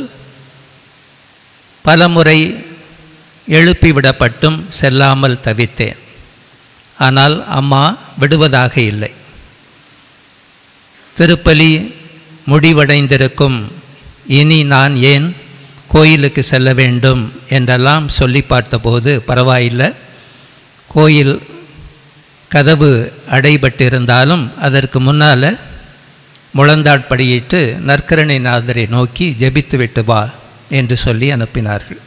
பலமுறை எழுப்பிவிடப்பட்டும் செல்லாமல் தவித்தேன் ஆனால் அம்மா விடுவதாக இல்லை திருப்பலி முடிவடைந்திருக்கும் இனி நான் ஏன் கோயிலுக்கு செல்ல வேண்டும் என்றெல்லாம் சொல்லி பார்த்தபோது பரவாயில்லை கோயில் கதவு அடைபட்டிருந்தாலும் அதற்கு முன்னால் முழந்தாட்படியிட்டு நற்கரணை நாதரை நோக்கி ஜெபித்து விட்டு வா என்று சொல்லி அனுப்பினார்கள்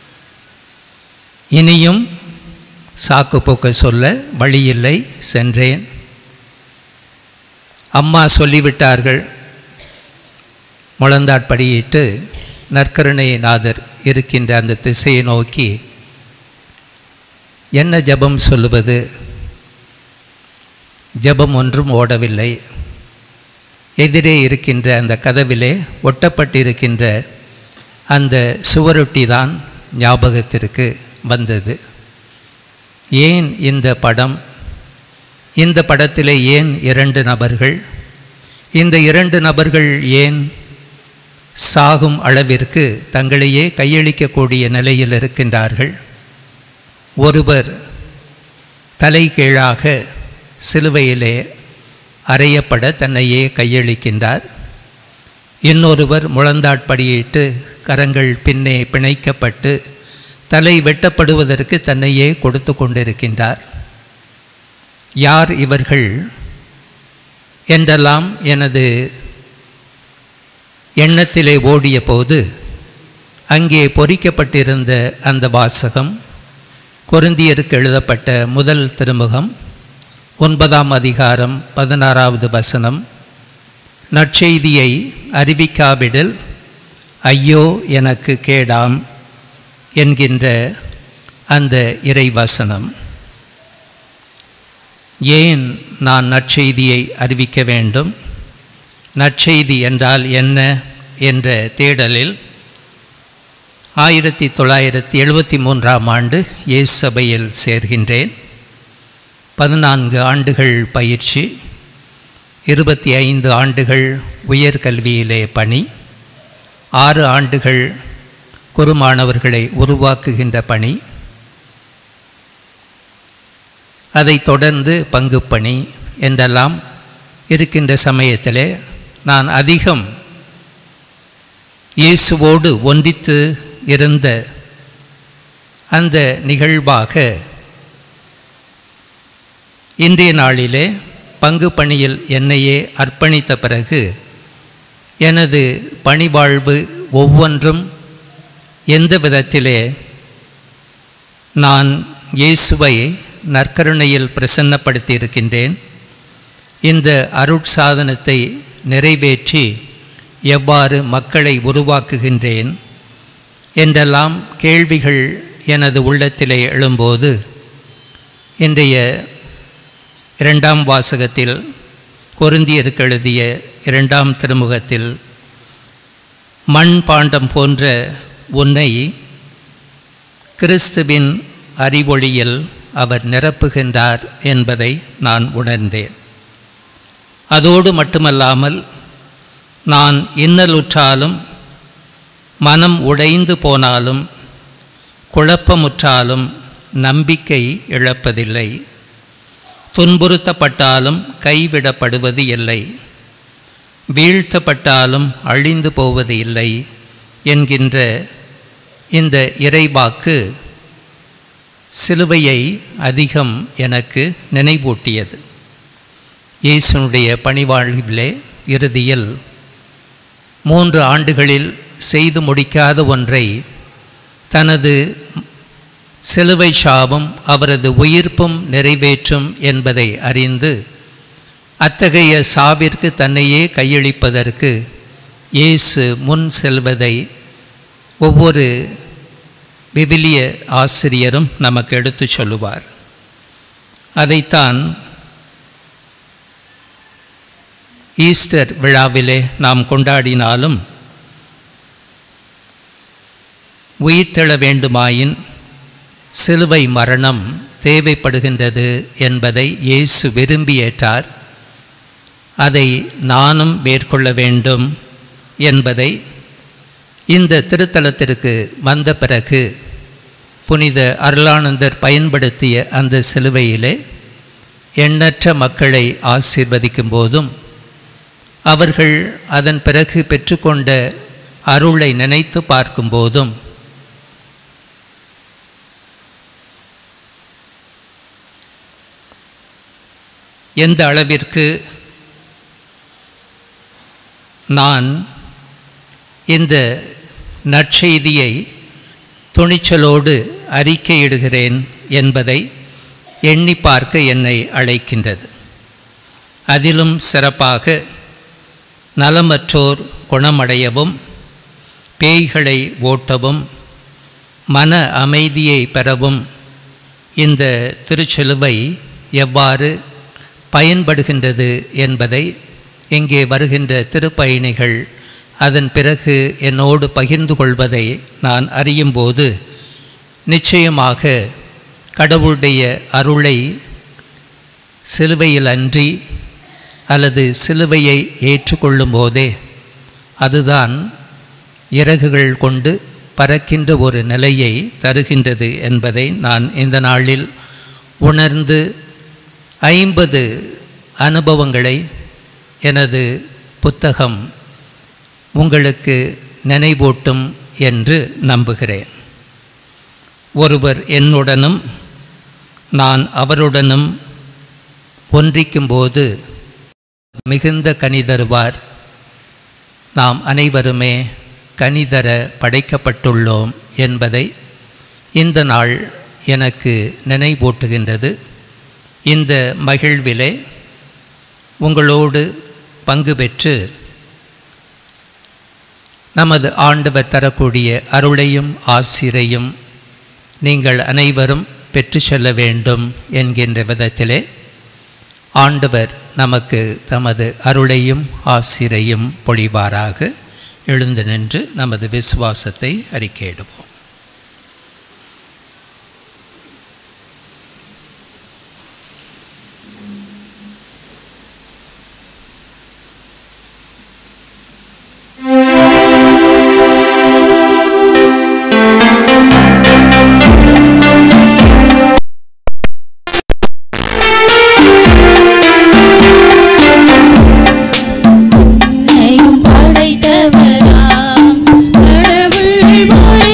இனியும் சாக்கு போக்க சொல்ல வழியில்லை சென்றேன் அம்மா சொல்லிவிட்டார்கள் முழந்தாட்படியிட்டு நற்கருணை நாதர் இருக்கின்ற அந்த திசையை நோக்கி என்ன ஜெபம் சொல்லுவது ஜெபம் ஒன்றும் ஓடவில்லை எதிரே இருக்கின்ற அந்த கதவிலே ஒட்டப்பட்டிருக்கின்ற அந்த சுவரொட்டி தான் ஞாபகத்திற்கு வந்தது ஏன் இந்த படம் இந்த படத்திலே ஏன் இரண்டு நபர்கள் இந்த இரண்டு நபர்கள் ஏன் சாகும் அளவிற்கு தங்களையே கையளிக்கக்கூடிய நிலையில் இருக்கின்றார்கள் ஒருவர் தலைகீழாக சிலுவையிலே அறையப்பட தன்னையே கையளிக்கின்றார் இன்னொருவர் முழந்தாட்படியிட்டு கரங்கள் பின்னே பிணைக்கப்பட்டு தலை வெட்டப்படுவதற்கு தன்னையே கொடுத்து கொண்டிருக்கின்றார் யார் இவர்கள் என்றெல்லாம் எனது எண்ணத்திலே ஓடிய போது அங்கே பொறிக்கப்பட்டிருந்த அந்த வாசகம் கொருந்தியருக்கு எழுதப்பட்ட முதல் திருமுகம் ஒன்பதாம் அதிகாரம் பதினாறாவது வசனம் நற்செய்தியை அறிவிக்காவிடில் ஐயோ எனக்கு கேடாம் என்கின்ற அந்த இறைவசனம் ஏன் நான் நற்செய்தியை அறிவிக்க வேண்டும் நற்செய்தி என்றால் என்ன என்ற தேடலில் ஆயிரத்தி தொள்ளாயிரத்தி எழுபத்தி மூன்றாம் ஆண்டு இயேசு சபையில் சேர்கின்றேன் பதினான்கு ஆண்டுகள் பயிற்சி இருபத்தி ஐந்து ஆண்டுகள் உயர்கல்வியிலே பணி ஆறு ஆண்டுகள் குறுமாணவர்களை உருவாக்குகின்ற பணி அதைத் தொடர்ந்து பங்குப்பணி என்றெல்லாம் இருக்கின்ற சமயத்திலே நான் அதிகம் இயேசுவோடு ஒன்றித்து இருந்த அந்த நிகழ்வாக இன்றைய நாளிலே பங்கு பணியில் என்னையே அர்ப்பணித்த பிறகு எனது பணிவாழ்வு ஒவ்வொன்றும் எந்த விதத்திலே நான் இயேசுவை நற்கருணையில் பிரசன்னப்படுத்தி இருக்கின்றேன் இந்த அருட்சாதனத்தை நிறைவேற்றி எவ்வாறு மக்களை உருவாக்குகின்றேன் என்றெல்லாம் கேள்விகள் எனது உள்ளத்திலே எழும்போது இன்றைய இரண்டாம் வாசகத்தில் கொருந்தியருக்கு எழுதிய இரண்டாம் திருமுகத்தில் மண் பாண்டம் போன்ற உன்னை கிறிஸ்துவின் அறிவொளியில் அவர் நிரப்புகின்றார் என்பதை நான் உணர்ந்தேன் அதோடு மட்டுமல்லாமல் நான் இன்னலுற்றாலும் மனம் உடைந்து போனாலும் குழப்பமுற்றாலும் நம்பிக்கை இழப்பதில்லை துன்புறுத்தப்பட்டாலும் கைவிடப்படுவது இல்லை வீழ்த்தப்பட்டாலும் அழிந்து போவது இல்லை என்கின்ற இந்த இறைவாக்கு சிலுவையை அதிகம் எனக்கு நினைவூட்டியது இயேசுனுடைய பணிவாழ்விலே இறுதியில் மூன்று ஆண்டுகளில் செய்து முடிக்காத ஒன்றை தனது சிலுவை சாபம் அவரது உயிர்ப்பும் நிறைவேற்றும் என்பதை அறிந்து அத்தகைய சாவிற்கு தன்னையே கையளிப்பதற்கு இயேசு முன் செல்வதை ஒவ்வொரு விவிலிய ஆசிரியரும் நமக்கு எடுத்துச் சொல்லுவார் அதைத்தான் ஈஸ்டர் விழாவிலே நாம் கொண்டாடினாலும் உயிர்த்தெழ வேண்டுமாயின் சிலுவை மரணம் தேவைப்படுகின்றது என்பதை இயேசு விரும்பி ஏற்றார் அதை நானும் மேற்கொள்ள வேண்டும் என்பதை இந்த திருத்தலத்திற்கு வந்த பிறகு புனித அருளானந்தர் பயன்படுத்திய அந்த சிலுவையிலே எண்ணற்ற மக்களை ஆசீர்வதிக்கும் போதும் அவர்கள் அதன் பிறகு பெற்றுக்கொண்ட அருளை நினைத்து பார்க்கும்போதும் எந்த அளவிற்கு நான் இந்த நற்செய்தியை துணிச்சலோடு அறிக்கையிடுகிறேன் என்பதை எண்ணி பார்க்க என்னை அழைக்கின்றது அதிலும் சிறப்பாக நலமற்றோர் குணமடையவும் பேய்களை ஓட்டவும் மன அமைதியை பெறவும் இந்த திருச்சிலுவை எவ்வாறு பயன்படுகின்றது என்பதை இங்கே வருகின்ற திருப்பயணிகள் அதன் பிறகு என்னோடு பகிர்ந்து கொள்வதை நான் அறியும்போது நிச்சயமாக கடவுளுடைய அருளை சிலுவையில் அன்றி அல்லது சிலுவையை ஏற்றுக்கொள்ளும் போதே அதுதான் இறகுகள் கொண்டு பறக்கின்ற ஒரு நிலையை தருகின்றது என்பதை நான் இந்த நாளில் உணர்ந்து ஐம்பது அனுபவங்களை எனது புத்தகம் உங்களுக்கு நினைவூட்டும் என்று நம்புகிறேன் ஒருவர் என்னுடனும் நான் அவருடனும் ஒன்றிக்கும்போது மிகுந்த கனி தருவார் நாம் அனைவருமே கனிதர படைக்கப்பட்டுள்ளோம் என்பதை இந்த நாள் எனக்கு நினைவூட்டுகின்றது இந்த மகிழ்விலே உங்களோடு பங்கு பெற்று நமது ஆண்டவர் தரக்கூடிய அருளையும் ஆசிரையும் நீங்கள் அனைவரும் பெற்று செல்ல வேண்டும் என்கின்ற விதத்திலே ஆண்டவர் நமக்கு தமது அருளையும் ஆசிரையும் பொழிவாராக எழுந்து நின்று நமது விசுவாசத்தை அறிக்கையிடுவோம் உன்னையும் படைத்தவராம் கடவுள் ஒரு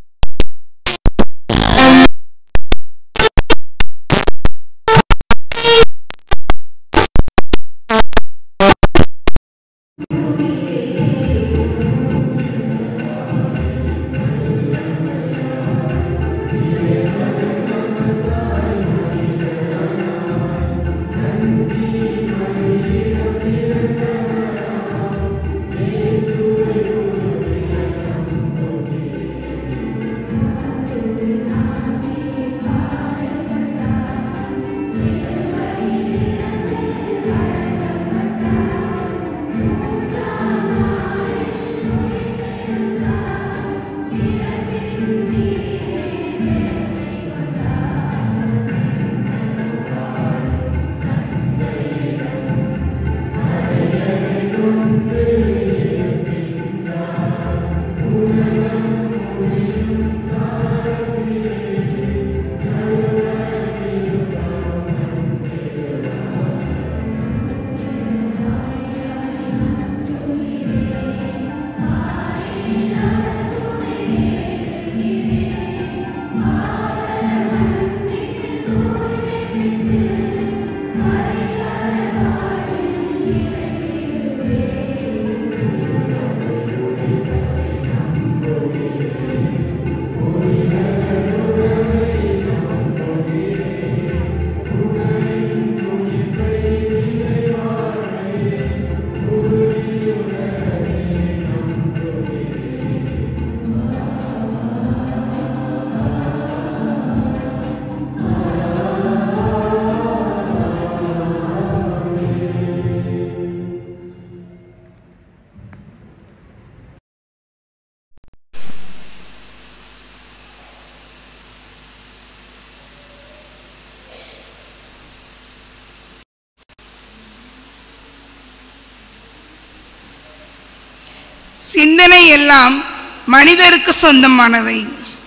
சிந்தனை எல்லாம் மனிதருக்கு சொந்தமானவை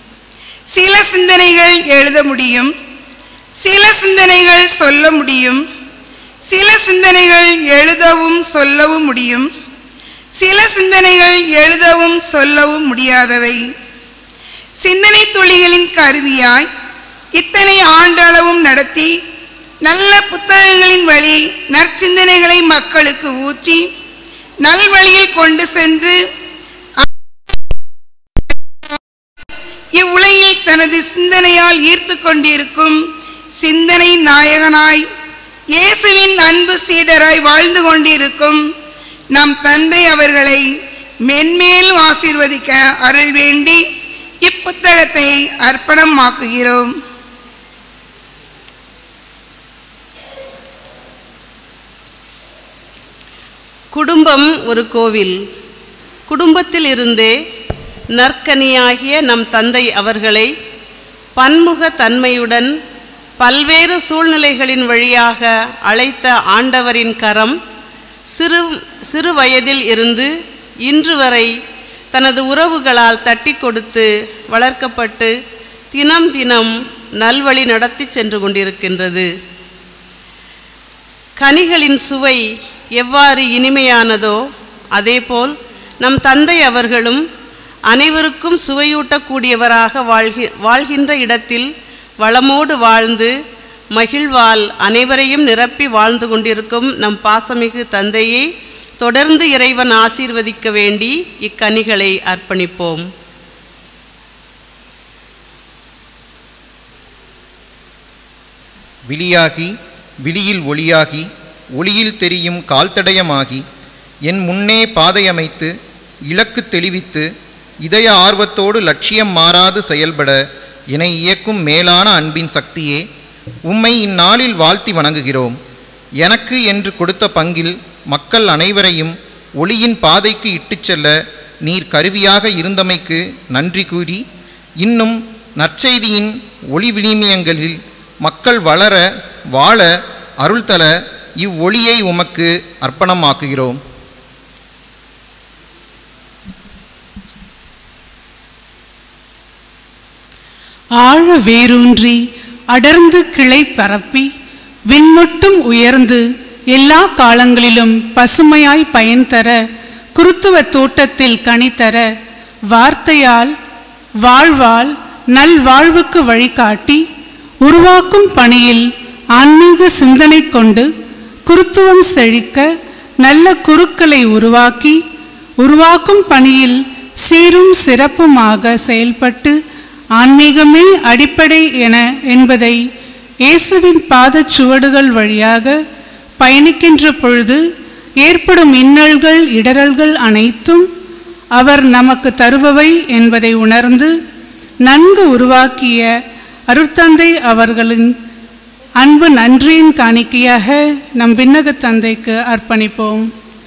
சில சிந்தனைகள் எழுத முடியும் சில சிந்தனைகள் சொல்ல முடியும் சில சிந்தனைகள் எழுதவும் சொல்லவும் முடியும் சில சிந்தனைகள் எழுதவும் சொல்லவும் முடியாதவை சிந்தனை துளிகளின் கருவியாய் இத்தனை ஆண்டளவும் நடத்தி நல்ல புத்தகங்களின் வழி நற்சிந்தனைகளை மக்களுக்கு ஊற்றி நல்வழியில் கொண்டு சென்று இவ்வுலகில் தனது சிந்தனையால் ஈர்த்து கொண்டிருக்கும் சிந்தனை நாயகனாய் இயேசுவின் அன்பு சீடராய் வாழ்ந்து கொண்டிருக்கும் நம் தந்தை அவர்களை மென்மேலும் ஆசீர்வதிக்க அருள் வேண்டி இப்புத்தகத்தை அர்ப்பணமாக்குகிறோம் குடும்பம் ஒரு கோவில் குடும்பத்தில் இருந்தே நற்கனியாகிய நம் தந்தை அவர்களை பன்முக தன்மையுடன் பல்வேறு சூழ்நிலைகளின் வழியாக அழைத்த ஆண்டவரின் கரம் சிறு சிறு வயதில் இருந்து இன்று வரை தனது உறவுகளால் தட்டி கொடுத்து வளர்க்கப்பட்டு தினம் தினம் நல்வழி நடத்தி சென்று கொண்டிருக்கின்றது கனிகளின் சுவை எவ்வாறு இனிமையானதோ அதேபோல் நம் தந்தை அவர்களும் அனைவருக்கும் சுவையூட்டக்கூடியவராக வாழ்கி வாழ்கின்ற இடத்தில் வளமோடு வாழ்ந்து மகிழ்வால் அனைவரையும் நிரப்பி வாழ்ந்து கொண்டிருக்கும் நம் பாசமிகு தந்தையை தொடர்ந்து இறைவன் ஆசீர்வதிக்க வேண்டி இக்கனிகளை அர்ப்பணிப்போம் விழியாகி விழியில் ஒளியாகி ஒளியில் தெரியும் கால்தடயமாகி என் முன்னே பாதையமைத்து இலக்கு தெளிவித்து இதய ஆர்வத்தோடு லட்சியம் மாறாது செயல்பட என்னை இயக்கும் மேலான அன்பின் சக்தியே உம்மை இந்நாளில் வாழ்த்தி வணங்குகிறோம் எனக்கு என்று கொடுத்த பங்கில் மக்கள் அனைவரையும் ஒளியின் பாதைக்கு இட்டுச் செல்ல நீர் கருவியாக இருந்தமைக்கு நன்றி கூறி இன்னும் நற்செய்தியின் ஒளி விளிமியங்களில் மக்கள் வளர வாழ அருள் தர இவ்வொளியை உமக்கு அர்ப்பணமாக்குகிறோம் ஆழ வேரூன்றி அடர்ந்து கிளை பரப்பி விண்மொட்டும் உயர்ந்து எல்லா காலங்களிலும் பசுமையாய் பயன் தர குருத்துவ தோட்டத்தில் கனி தர வார்த்தையால் வாழ்வால் நல்வாழ்வுக்கு வழிகாட்டி உருவாக்கும் பணியில் ஆன்மீக சிந்தனை கொண்டு குருத்துவம் செழிக்க நல்ல குருக்களை உருவாக்கி உருவாக்கும் பணியில் சீரும் சிறப்புமாக செயல்பட்டு ஆன்மீகமே அடிப்படை என என்பதை இயேசுவின் பாதச் சுவடுகள் வழியாக பயணிக்கின்ற பொழுது ஏற்படும் இன்னல்கள் இடரல்கள் அனைத்தும் அவர் நமக்கு தருபவை என்பதை உணர்ந்து நன்கு உருவாக்கிய அருட்தந்தை அவர்களின் அன்பு நன்றியின் காணிக்கையாக நம் விண்ணகத் தந்தைக்கு அர்ப்பணிப்போம்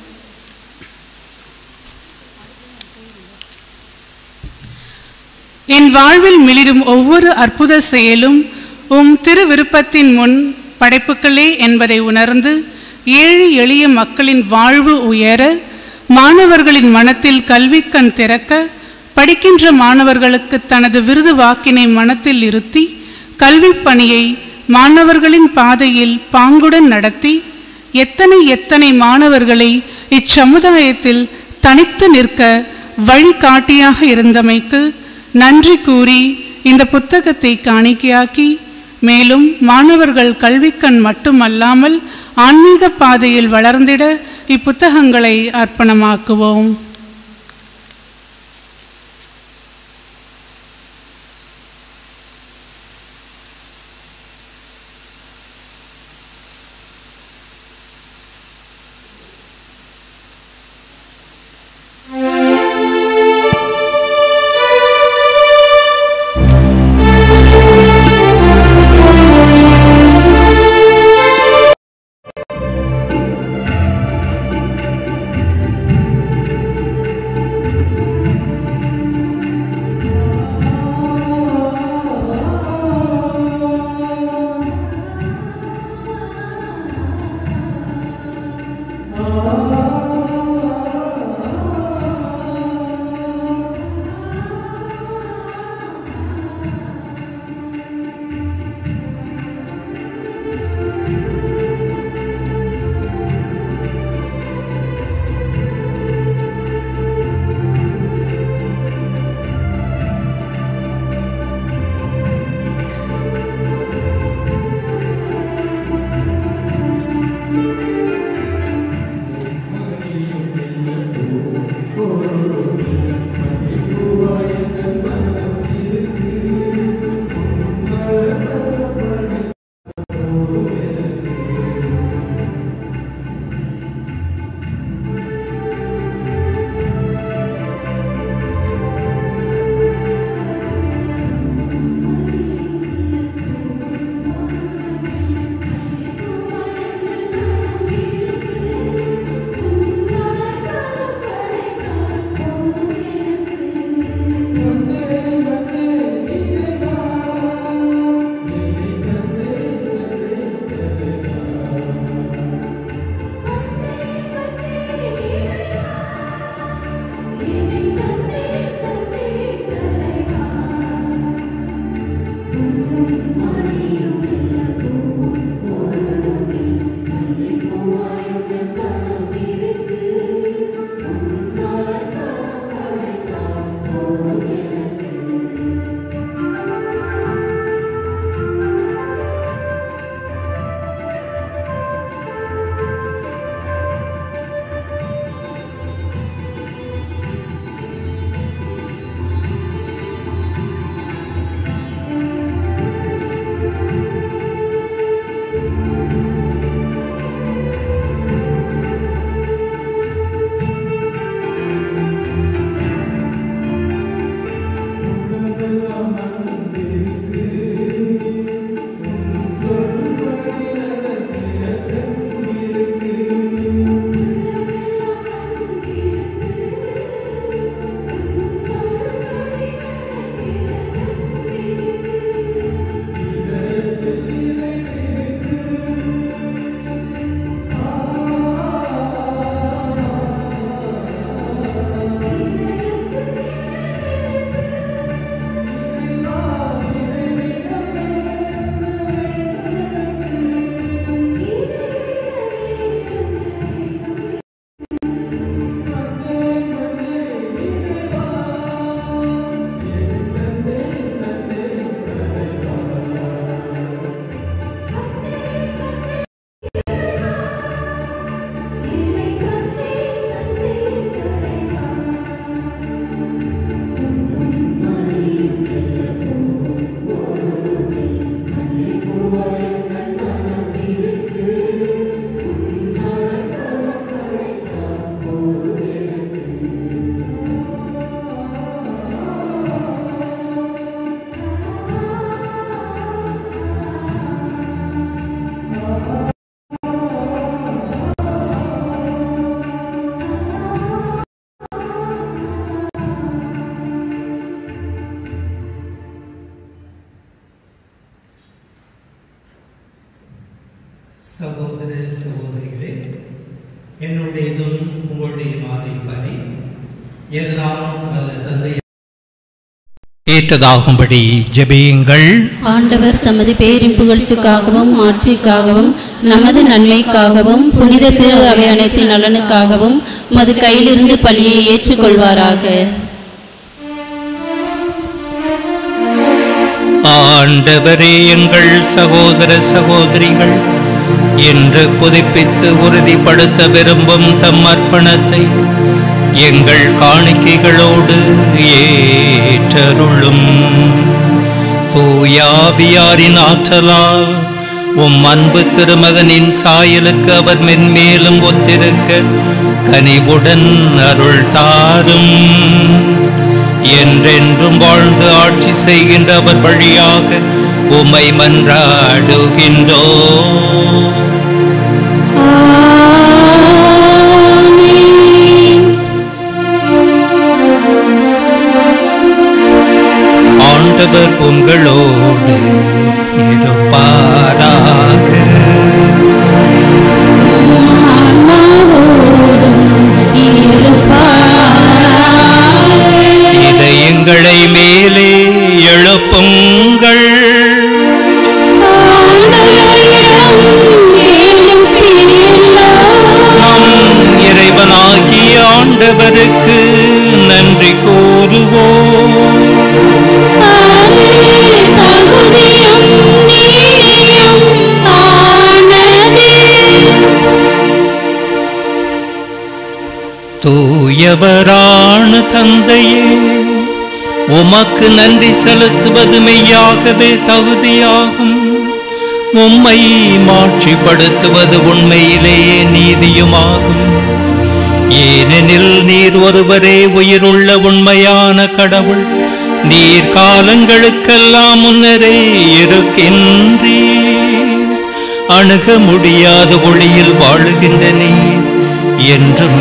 என் வாழ்வில் மிளிரும் ஒவ்வொரு அற்புத செயலும் உம் திருவிருப்பத்தின் முன் படைப்புகளே என்பதை உணர்ந்து ஏழை எளிய மக்களின் வாழ்வு உயர மாணவர்களின் மனத்தில் கல்விக்கண் திறக்க படிக்கின்ற மாணவர்களுக்கு தனது விருது வாக்கினை மனத்தில் இருத்தி கல்விப் பணியை மாணவர்களின் பாதையில் பாங்குடன் நடத்தி எத்தனை எத்தனை மாணவர்களை இச்சமுதாயத்தில் தனித்து நிற்க வழிகாட்டியாக இருந்தமைக்கு நன்றி கூறி இந்த புத்தகத்தை காணிக்கையாக்கி மேலும் மாணவர்கள் கல்விக்கண் மட்டுமல்லாமல் ஆன்மீக பாதையில் வளர்ந்திட இப்புத்தகங்களை அர்ப்பணமாக்குவோம் Thank சகோதர சகோதரிகளே என்னுடையதும் உங்களுடைய மாதிரி பணி எல்லாம் வல்ல தந்தை ஏற்றதாகும்படி ஜெபியுங்கள் ஆண்டவர் தமது பேரின் புகழ்ச்சிக்காகவும் ஆட்சிக்காகவும் நமது நன்மைக்காகவும் புனித திரு அவை அனைத்தின் நலனுக்காகவும் மது கையிலிருந்து பலியை ஏற்றுக்கொள்வாராக ஆண்டவரே எங்கள் சகோதர சகோதரிகள் என்று புதுப்பித்து உறுதிப்படுத்த விரும்பும் தம் அர்ப்பணத்தை எங்கள் காணிக்கைகளோடு ஏற்றருளும் தூயாவியாரின் ஆற்றலால் உம் அன்பு திருமகனின் சாயலுக்கு அவர் மென்மேலும் ஒத்திருக்க கனிவுடன் அருள் தாரும் என்றென்றும் வாழ்ந்து ஆட்சி செய்கின்ற அவர் வழியாக உமை மன்றாடுகின்றோ ஆண்டவர் உங்களோடு இருப்பாராக இதயங்களை மேலே எழுப்புங்கள் நம் இறைவனாகிய ஆண்டவருக்கு நன்றி கூறுவோம் தூயவரான தந்தையே உமக்கு நன்றி செலுத்துவது மெய்யாகவே தகுதியாகும் உம்மை மாட்சிப்படுத்துவது உண்மையிலேயே நீதியுமாகும் ஏனெனில் நீர் ஒருவரே உயிருள்ள உண்மையான கடவுள் நீர் காலங்களுக்கெல்லாம் முன்னரே இருக்கின்றீர் அணுக முடியாத ஒளியில் வாழுகின்ற நீர் என்றும்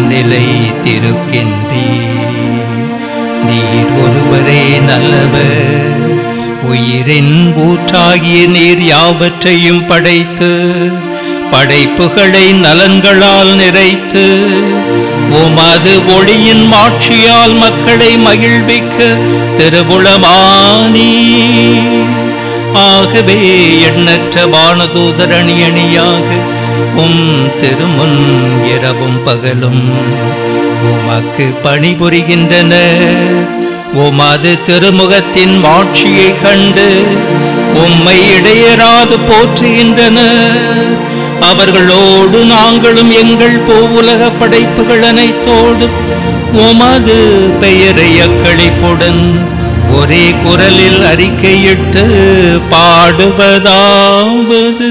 நிலைத்திருக்கின்றீர் நீர் ஒருவரே நல்லவர் உயிரின் ஊற்றாகிய நீர் யாவற்றையும் படைத்து படைப்புகளை நலன்களால் நிறைத்து உமது ஒளியின் மாட்சியால் மக்களை மகிழ்விக்க திருவுளமானி ஆகவே எண்ணற்ற வானதூதர் அணி அணியாக உம் திருமுன் இரவும் பகலும் உமக்கு பணிபுரிகின்றன உமது திருமுகத்தின் மாட்சியை கண்டு உம்மை இடையராது போற்றுகின்றன அவர்களோடு நாங்களும் எங்கள் பூவுலக படைப்புகள் அனைத்தோடும் உமது பெயரை அக்களிப்புடன் ஒரே குரலில் அறிக்கையிட்டு பாடுவதாவது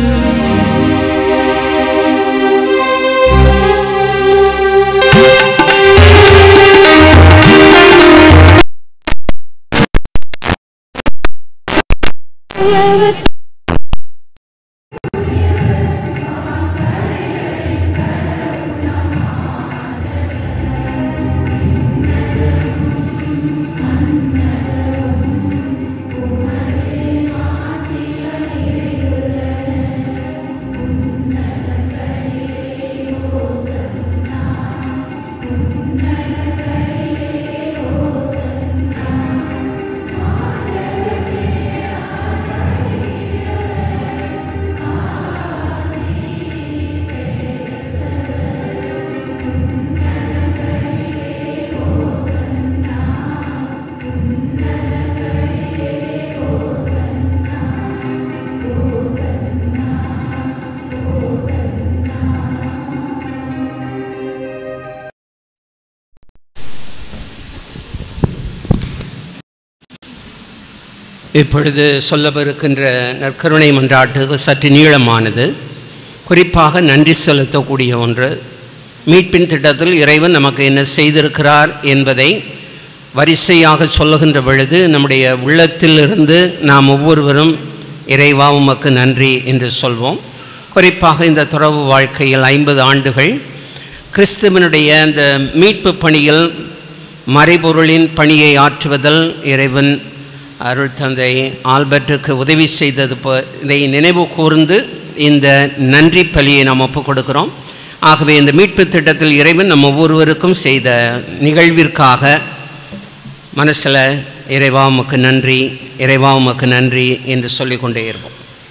இப்பொழுது சொல்லவிருக்கின்ற நற்கருணை மன்றாட்டு சற்று நீளமானது குறிப்பாக நன்றி செலுத்தக்கூடிய ஒன்று மீட்பின் திட்டத்தில் இறைவன் நமக்கு என்ன செய்திருக்கிறார் என்பதை வரிசையாக சொல்லுகின்ற பொழுது நம்முடைய உள்ளத்தில் இருந்து நாம் ஒவ்வொருவரும் இறைவா உமக்கு நன்றி என்று சொல்வோம் குறிப்பாக இந்த துறவு வாழ்க்கையில் ஐம்பது ஆண்டுகள் கிறிஸ்துவனுடைய அந்த மீட்பு பணியில் மறைபொருளின் பணியை ஆற்றுவதில் இறைவன் அருள் தந்தை ஆல்பர்ட்டுக்கு உதவி செய்தது போ இதை நினைவு கூர்ந்து இந்த நன்றி பலியை நாம் ஒப்புக் கொடுக்கிறோம் ஆகவே இந்த மீட்பு திட்டத்தில் இறைவன் நம்ம ஒவ்வொருவருக்கும் செய்த நிகழ்விற்காக மனசில் இறைவா உமக்கு நன்றி இறைவா உமக்கு நன்றி என்று சொல்லிக்கொண்டே இருப்போம்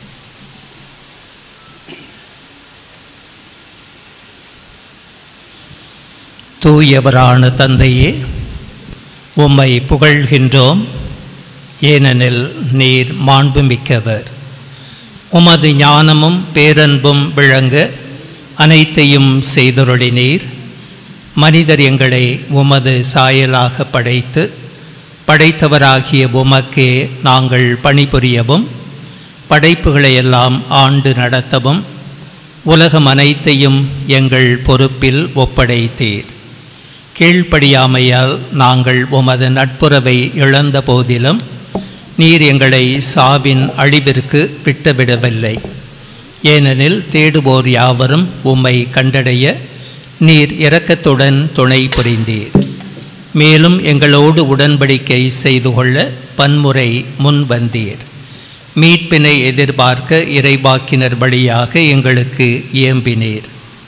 தூயவரான தந்தையே உம்மை புகழ்கின்றோம் ஏனெனில் நீர் மாண்புமிக்கவர் உமது ஞானமும் பேரன்பும் விளங்க அனைத்தையும் செய்தொருளினீர் மனிதர் எங்களை உமது சாயலாக படைத்து படைத்தவராகிய உமக்கே நாங்கள் பணிபுரியவும் படைப்புகளையெல்லாம் ஆண்டு நடத்தவும் உலகம் அனைத்தையும் எங்கள் பொறுப்பில் ஒப்படைத்தீர் கீழ்ப்படியாமையால் நாங்கள் உமது நட்புறவை இழந்த போதிலும் நீர் எங்களை சாவின் அழிவிற்கு விட்டுவிடவில்லை ஏனெனில் தேடுவோர் யாவரும் உம்மை கண்டடைய நீர் இரக்கத்துடன் துணை புரிந்தீர் மேலும் எங்களோடு உடன்படிக்கை செய்து கொள்ள பன்முறை முன் வந்தீர் மீட்பினை எதிர்பார்க்க இறைவாக்கினர் வழியாக எங்களுக்கு இயம்பினீர்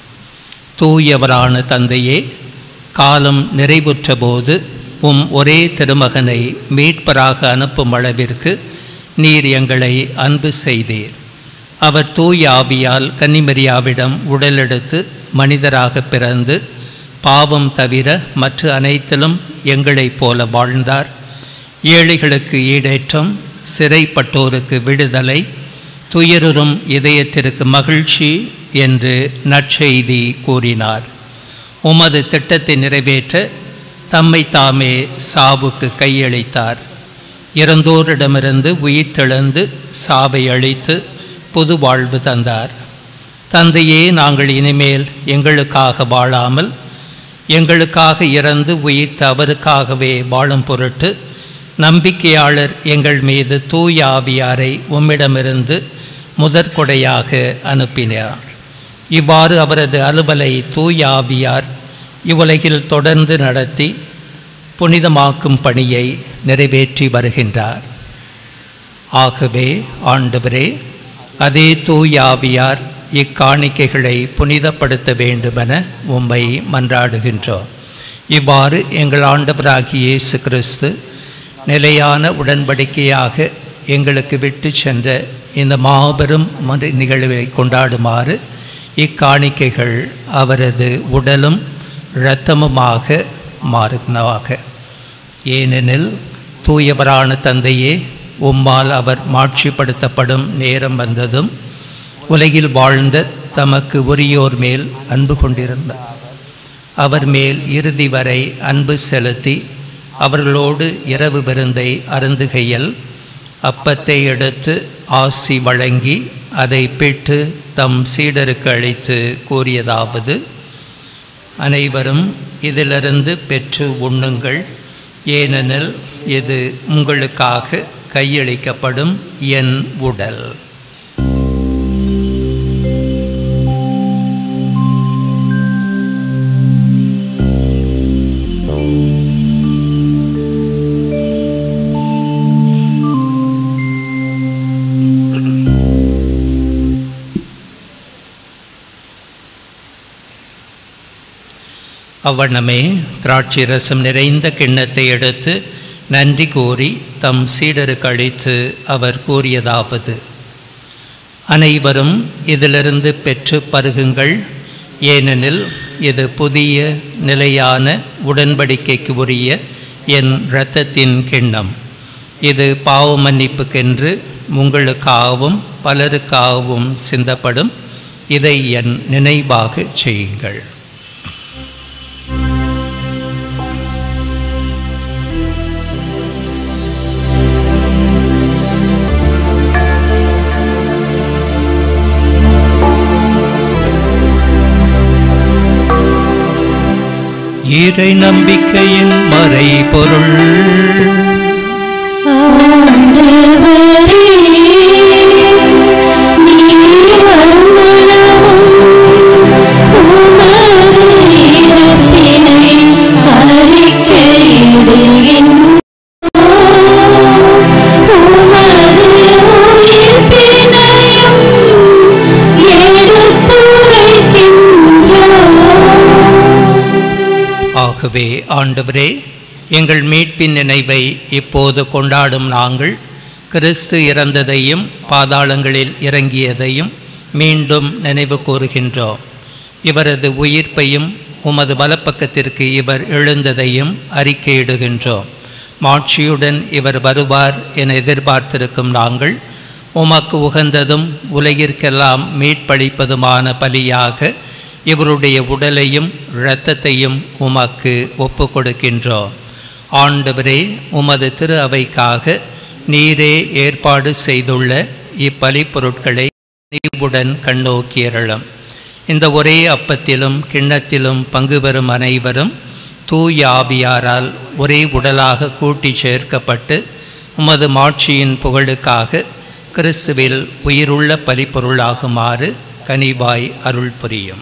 தூயவரான தந்தையே காலம் நிறைவுற்றபோது உம் ஒரே திருமகனை மீட்பராக அனுப்பும் அளவிற்கு நீர் எங்களை அன்பு செய்தீர் அவர் தூய ஆவியால் கன்னிமரியாவிடம் உடலெடுத்து மனிதராக பிறந்து பாவம் தவிர மற்ற அனைத்திலும் எங்களைப் போல வாழ்ந்தார் ஏழைகளுக்கு ஈடேற்றம் சிறைப்பட்டோருக்கு விடுதலை துயருறும் இதயத்திற்கு மகிழ்ச்சி என்று நற்செய்தி கூறினார் உமது திட்டத்தை நிறைவேற்ற தம்மை தாமே சாவுக்கு கையளித்தார் இறந்தோரிடமிருந்து உயிர்த்தெழுந்து சாவை அழித்து புது வாழ்வு தந்தார் தந்தையே நாங்கள் இனிமேல் எங்களுக்காக வாழாமல் எங்களுக்காக இறந்து உயிர்த்த அவருக்காகவே வாழும் பொருட்டு நம்பிக்கையாளர் எங்கள் மீது தூய ஆவியாரை உம்மிடமிருந்து முதற்கொடையாக அனுப்பினார் இவ்வாறு அவரது அலுவலை தூய ஆவியார் இவ்வுலகில் தொடர்ந்து நடத்தி புனிதமாக்கும் பணியை நிறைவேற்றி வருகின்றார் ஆகவே ஆண்டவரே அதே தூய ஆவியார் இக்காணிக்கைகளை புனிதப்படுத்த வேண்டுமென உம்மை மன்றாடுகின்றோம் இவ்வாறு எங்கள் ஆண்டவராகிய இயேசு கிறிஸ்து நிலையான உடன்படிக்கையாக எங்களுக்கு விட்டு சென்ற இந்த மாபெரும் மறு நிகழ்வை கொண்டாடுமாறு இக்காணிக்கைகள் அவரது உடலும் இரத்தமுமாக மாறுனவாக ஏனெனில் தூயவரான தந்தையே உம்மால் அவர் மாட்சிப்படுத்தப்படும் நேரம் வந்ததும் உலகில் வாழ்ந்த தமக்கு உரியோர் மேல் அன்பு கொண்டிருந்தார் அவர் மேல் இறுதி வரை அன்பு செலுத்தி அவர்களோடு இரவு விருந்தை அருந்துகையில் அப்பத்தை எடுத்து ஆசி வழங்கி அதை பெற்று தம் சீடருக்கு அழைத்து கூறியதாவது அனைவரும் இதிலிருந்து பெற்று உண்ணுங்கள் ஏனெனில் இது உங்களுக்காக கையளிக்கப்படும் என் உடல் அவ்வண்ணமே திராட்சை ரசம் நிறைந்த கிண்ணத்தை எடுத்து நன்றி கூறி தம் சீடருக்கு அளித்து அவர் கூறியதாவது அனைவரும் இதிலிருந்து பெற்று பருகுங்கள் ஏனெனில் இது புதிய நிலையான உடன்படிக்கைக்கு உரிய என் இரத்தத்தின் கிண்ணம் இது பாவ மன்னிப்புக்கென்று உங்களுக்காகவும் பலருக்காகவும் சிந்தப்படும் இதை என் நினைவாக செய்யுங்கள் இறை நம்பிக்கையின் மறைபொருள் உமது உயிர்ப்பினையும் ஆகவே ஆண்டவரே எங்கள் மீட்பின் நினைவை இப்போது கொண்டாடும் நாங்கள் கிறிஸ்து இறந்ததையும் பாதாளங்களில் இறங்கியதையும் மீண்டும் நினைவு கூறுகின்றோம் இவரது உயிர்ப்பையும் உமது வலப்பக்கத்திற்கு இவர் எழுந்ததையும் அறிக்கையிடுகின்றோம் மாட்சியுடன் இவர் வருவார் என எதிர்பார்த்திருக்கும் நாங்கள் உமக்கு உகந்ததும் உலகிற்கெல்லாம் மீட்பளிப்பதுமான பலியாக இவருடைய உடலையும் இரத்தத்தையும் உமக்கு ஒப்பு கொடுக்கின்றோம் ஆண்டவரே உமது திரு அவைக்காக நீரே ஏற்பாடு செய்துள்ள இப்பலி பொருட்களை நீவுடன் கண்ணோக்கியறளம் இந்த ஒரே அப்பத்திலும் கிண்ணத்திலும் பங்கு பெறும் அனைவரும் தூய ஆவியாரால் ஒரே உடலாக கூட்டி சேர்க்கப்பட்டு உமது மாட்சியின் புகழுக்காக கிறிஸ்துவில் உயிருள்ள பலிப்பொருளாகுமாறு கனிவாய் அருள் புரியும்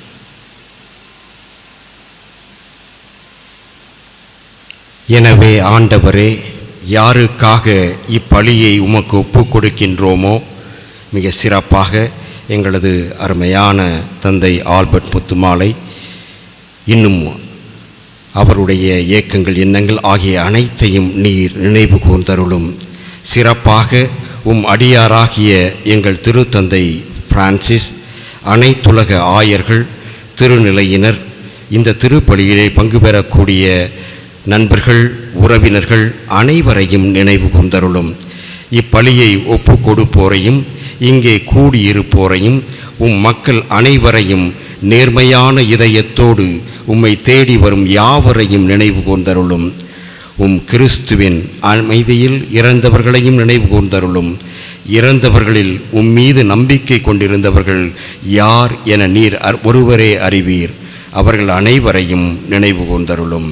எனவே ஆண்டவரே யாருக்காக இப்பலியை உமக்கு ஒப்புக் கொடுக்கின்றோமோ மிக சிறப்பாக எங்களது அருமையான தந்தை ஆல்பர்ட் முத்துமாலை இன்னும் அவருடைய இயக்கங்கள் எண்ணங்கள் ஆகிய அனைத்தையும் நீர் நினைவு கூர்ந்தருளும் சிறப்பாக உம் அடியாராகிய எங்கள் திருத்தந்தை பிரான்சிஸ் அனைத்துலக ஆயர்கள் திருநிலையினர் இந்த திருப்பலியிலே பங்கு பெறக்கூடிய நண்பர்கள் உறவினர்கள் அனைவரையும் நினைவு கூர்ந்தருளும் இப்பலியை ஒப்பு கொடுப்போரையும் இங்கே கூடியிருப்போரையும் உம் மக்கள் அனைவரையும் நேர்மையான இதயத்தோடு உம்மை தேடி வரும் யாவரையும் நினைவு கூர்ந்தருளும் உம் கிறிஸ்துவின் அமைதியில் இறந்தவர்களையும் நினைவு கூர்ந்தருளும் இறந்தவர்களில் உம் மீது நம்பிக்கை கொண்டிருந்தவர்கள் யார் என நீர் அர்- ஒருவரே அறிவீர் அவர்கள் அனைவரையும் நினைவு கூர்ந்தருளும்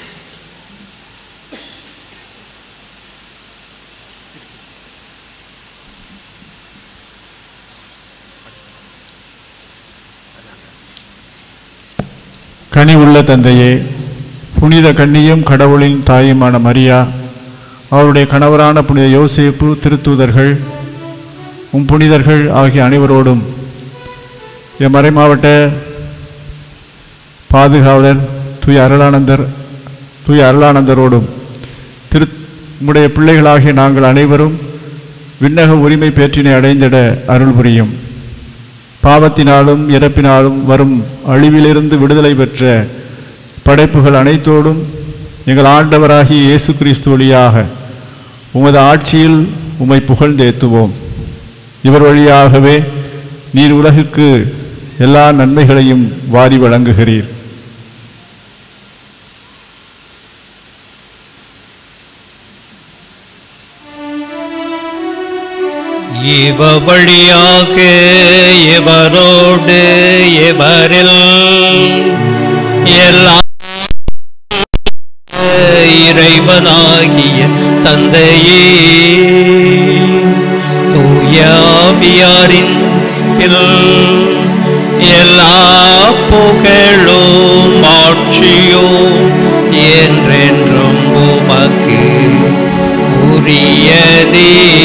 கனிவுள்ள தந்தையே புனித கன்னியும் கடவுளின் தாயுமான மரியா அவருடைய கணவரான புனித யோசேப்பு திருத்தூதர்கள் உம் புனிதர்கள் ஆகிய அனைவரோடும் என் மறைமாவட்ட பாதுகாவலர் தூய அருளானந்தர் தூய அருளானந்தரோடும் திரு உம்முடைய பிள்ளைகளாகிய நாங்கள் அனைவரும் விண்ணக உரிமை பேற்றினை அடைந்திட அருள் புரியும் பாவத்தினாலும் இறப்பினாலும் வரும் அழிவிலிருந்து விடுதலை பெற்ற படைப்புகள் அனைத்தோடும் எங்கள் ஆண்டவராகிய இயேசு கிறிஸ்து வழியாக உமது ஆட்சியில் உம்மை புகழ்ந்தேத்துவோம் இவர் வழியாகவே நீர் உலகுக்கு எல்லா நன்மைகளையும் வாரி வழங்குகிறீர் இவ வழியாக இவரோடு இவரில் எல்லா இறைவனாகிய தந்தையே தூயாவியாரின் எல்லா புகழும் ஆட்சியும் என்றென்றும் உமக்கு உரியதே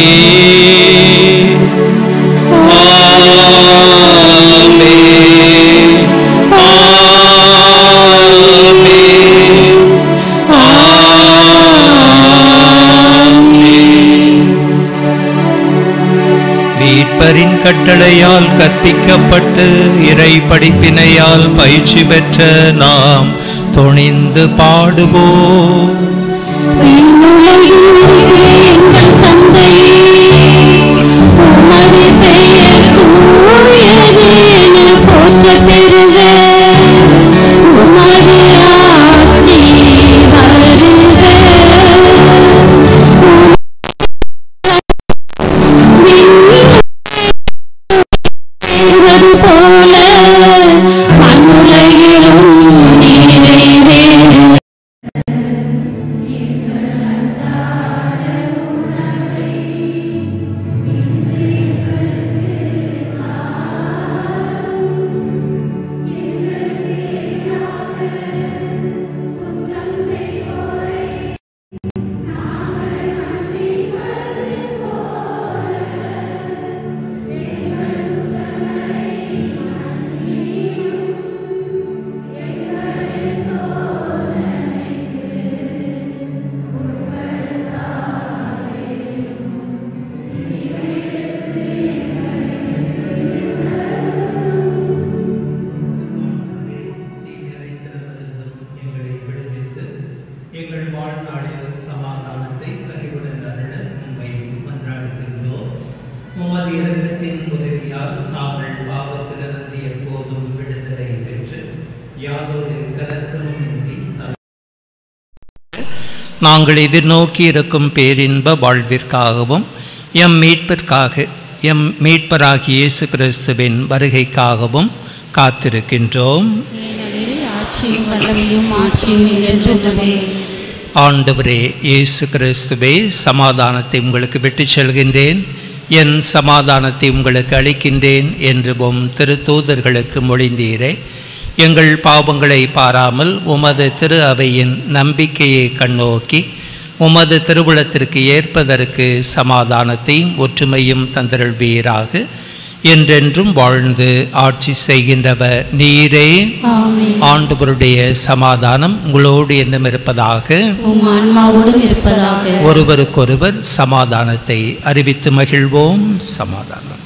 ஆமென். ஆமென். ஆமென். மீட்பரின் கட்டளையால் கற்பிக்கப்பட்டு இறை படிப்பினையால் பயிற்சி பெற்ற நாம் துணிந்து பாடுவோம் இரக்கத்தின் உதவியால் நாங்கள் பாவத்திலிருந்து எப்போதும் விடுதலை பெற்று யாதொரு கலக்கமும் இன்றி நல் நாங்கள் எதிர்நோக்கி இருக்கும் பேரின்ப வாழ்விற்காகவும் எம் மீட்பிற்காக எம் மீட்பராகிய இயேசு கிறிஸ்துவின் வருகைக்காகவும் காத்திருக்கின்றோம் ஏனெனில் ஆட்சியும் வல்லமையும் ஆட்சியும் என்றென்றுமே ஆண்டவரே இயேசு கிறிஸ்துவே சமாதானத்தை உங்களுக்கு விட்டுச் செல்கின்றேன் என் சமாதானத்தை உங்களுக்கு அளிக்கின்றேன் என்று உம் திருத்தூதர்களுக்கு மொழிந்தீரே எங்கள் பாவங்களை பாராமல் உமது திரு அவையின் நம்பிக்கையை கண்ணோக்கி உமது திருவுளத்திற்கு ஏற்பதற்கு சமாதானத்தையும் ஒற்றுமையும் தந்தருள்வீராக என்றென்றும் வாழ்ந்து ஆட்சி செய்கின்றவர் நீரே ஆமென். ஆண்டவருடைய சமாதானம் உங்களோடு என்னும் இருப்பதாக உம் ஆன்மாவோடும் இருப்பதாக ஒருவருக்கொருவர் சமாதானத்தை அறிவித்து மகிழ்வோம் சமாதானம்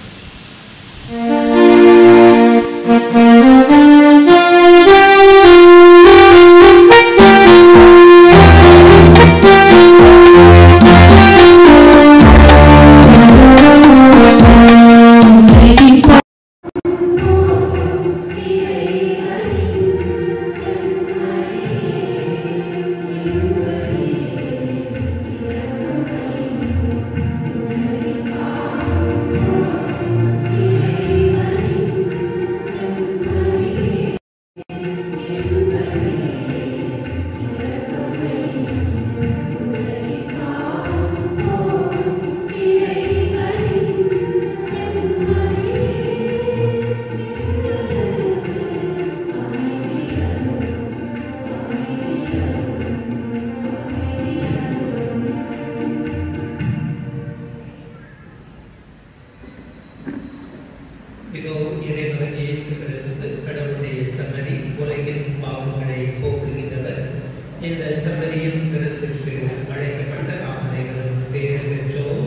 இதோ இறைவன் இயேசு கிறிஸ்து கடவுளுடைய சமரி உலகின் பாவங்களை போக்குகின்றவர் இந்த சமரியின் விருந்துக்கு அழைக்கப்பட்ட நாம் அனைவரும் பேறு பெற்றோம்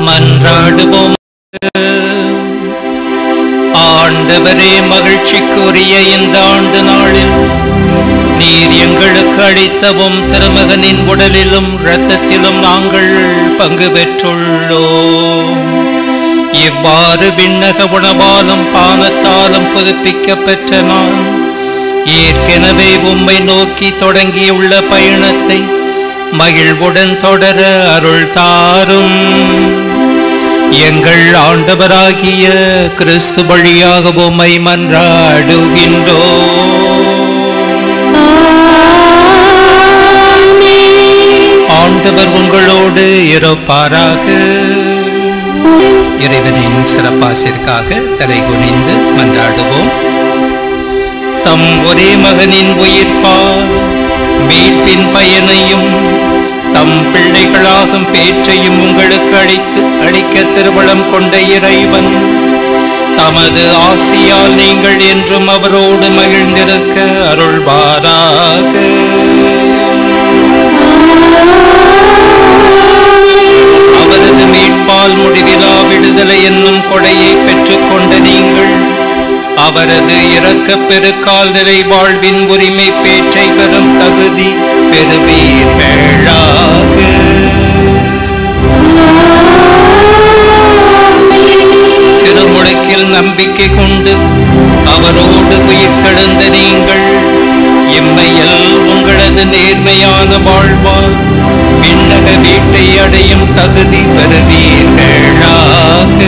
மன்றாடுவோம் ஆண்டவரே மகிழ்ச்சிக்குரிய இந்த ஆண்டு நாளில் நீர் எங்களுக்கு அளித்தவும் திருமகனின் உடலிலும் இரத்தத்திலும் நாங்கள் பங்கு பெற்றுள்ளோம் இவ்வாறு விண்ணக உணவாலும் பானத்தாலும் புதுப்பிக்கப் பெற்ற நான் ஏற்கனவே உம்மை நோக்கி தொடங்கியுள்ள பயணத்தை மகிழ்வுடன் தொடர அருள் தாரும் எங்கள் ஆண்டவராகிய கிறிஸ்து வழியாக உம்மை மன்றாடுகின்றோ ஆண்டவர் உங்களோடு இருப்பாராக இறைவனின் சிறப்பாசிற்காக தலை குனிந்து மன்றாடுவோம் தம் ஒரே மகனின் உயிர்ப்பால் மீட்பின் பயனையும் தம் பிள்ளைகளாகும் பேற்றையும் உங்களுக்கு அளித்து அளிக்க திருவளம் கொண்ட இறைவன் தமது ஆசியால் நீங்கள் என்றும் அவரோடு மகிழ்ந்திருக்க அருள்வாராக அவரது மீட்பால் முடிவிலா விடுதலை என்னும் கொடையை பெற்றுக்கொண்ட நீங்கள் அவரது இரக்கப் பெருக்கால் நிறை வாழ்வின் உரிமை பேற்றை பெறும் தகுதி பெறுவீர்களாக திருமுழுக்கில் நம்பிக்கை கொண்டு அவரோடு உயிர் தெழுந்த நீங்கள் இம்மையில் உங்களது நேர்மையான வாழ்வால் விண்ணக வீட்டை அடையும் தகுதி பெறுவீர்களாக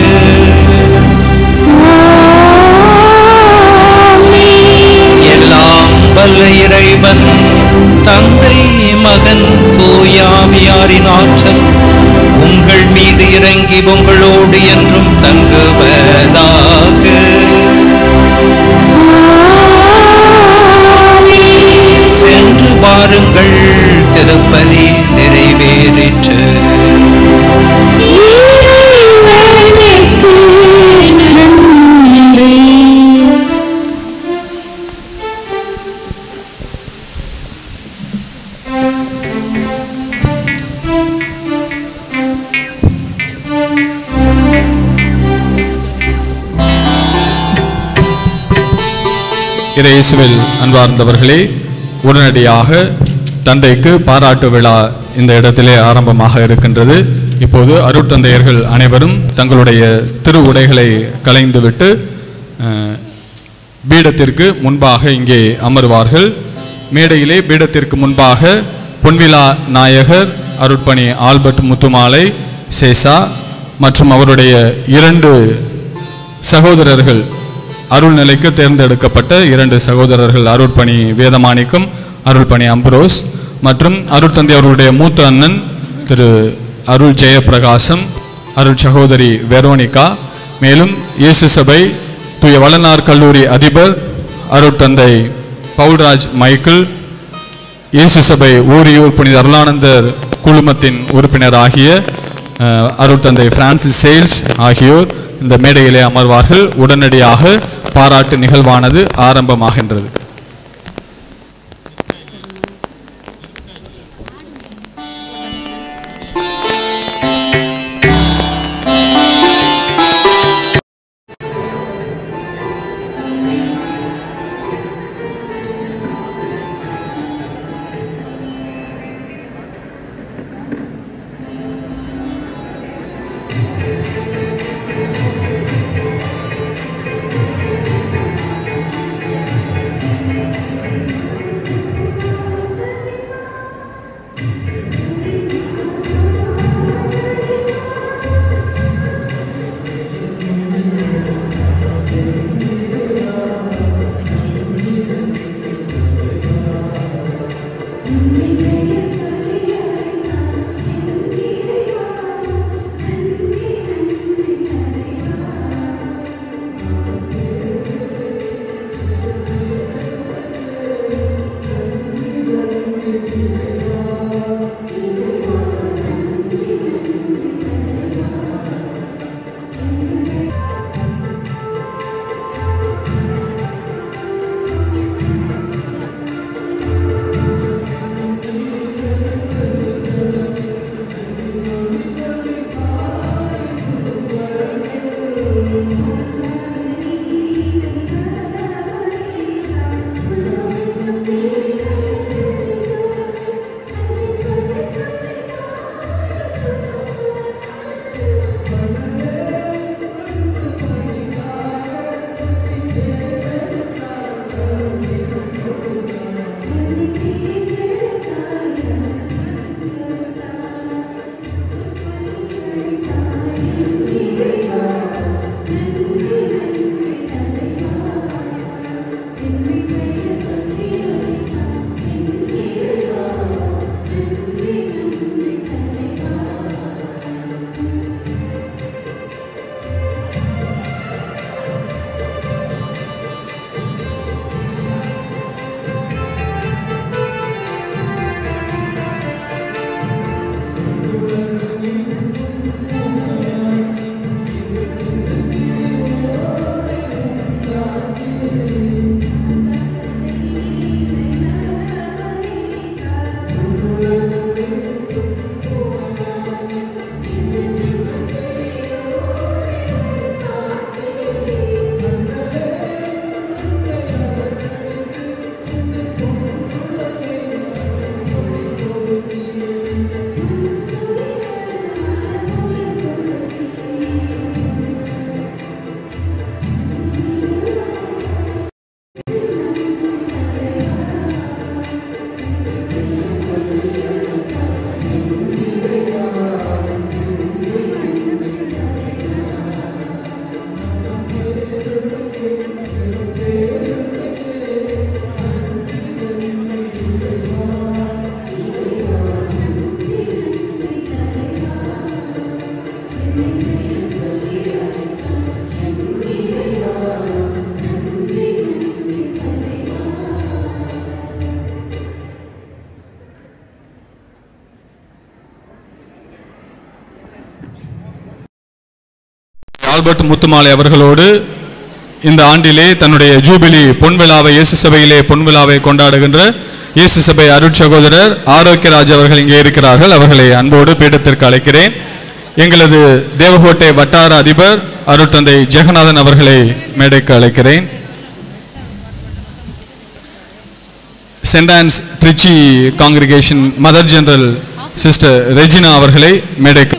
எல்லாம் வல்ல இறைவன் தந்தை மகன் தூயாவியாரின் ஆற்றல் உங்கள் மீது இறங்கி உங்களோடு என்றும் தங்குவதாக சென்று வாருங்கள் திருப்பலி நிறைவேறிற்று இயேசுவில் அன்பார்ந்தவர்களே உடனடியாக தந்தைக்கு பாராட்டு விழா இந்த இடத்திலே ஆரம்பமாக இருக்கின்றது இப்போது அருட்தந்தையர்கள் அனைவரும் தங்களுடைய திரு உடைகளை களைந்துவிட்டு அஹ், பீடத்திற்கு முன்பாக இங்கே அமருவார்கள் மேடையிலே பீடத்திற்கு முன்பாக பொன்விழா நாயகர் அருட்பணி ஆல்பர்ட் முத்துமாலை சேசா மற்றும் அவருடைய இரண்டு சகோதரர்கள் அருள்நிலைக்கு தேர்ந்தெடுக்கப்பட்ட இரண்டு சகோதரர்கள் அருட்பணி வேதமாணிக்கம் அருள்பணி அம்புரோஸ் மற்றும் அருட்தந்தை அவர்களுடைய மூத்த அண்ணன் திரு அருள் ஜெயப்பிரகாசம் அருள் சகோதரி வெரோனிகா மேலும் இயேசு சபை தூய வளனார் கல்லூரி அதிபர் அருட்தந்தை பவுல்ராஜ் மைக்கேல் இயேசு சபை ஊரியூர் புனித அருளானந்தர் குழுமத்தின் உறுப்பினராகிய அஹ், அருட்தந்தை பிரான்சிஸ் சேல்ஸ் ஆகியோர் இந்த மேடையிலே அமர்வார்கள் உடனடியாக பாராட்டு நிகழ்வானது ஆரம்பமாகின்றது Thank ஆல்பர்ட் முத்துமாலை அவர்களோடு இந்த ஆண்டிலே தன்னுடைய ஜூபிலி பொன்விழாவை இயேசு சபையிலே பொன்விழாவை கொண்டாடுகின்ற இயேசு சபை அருட்சகோதரர் ஆரோக்கியராஜ் அவர்கள் இங்கே இருக்கிறார்கள் அவர்களை அன்போடு பீடத்திற்கு அழைக்கிறேன் எங்களது தேவகோட்டை வட்டார அதிபர் அருட்தந்தை ஜெகநாதன் அவர்களை மேடைக்கு அழைக்கிறேன் Saint Ann's Trichy congregation mother general sister Regina அவர்களை மேடைக்கு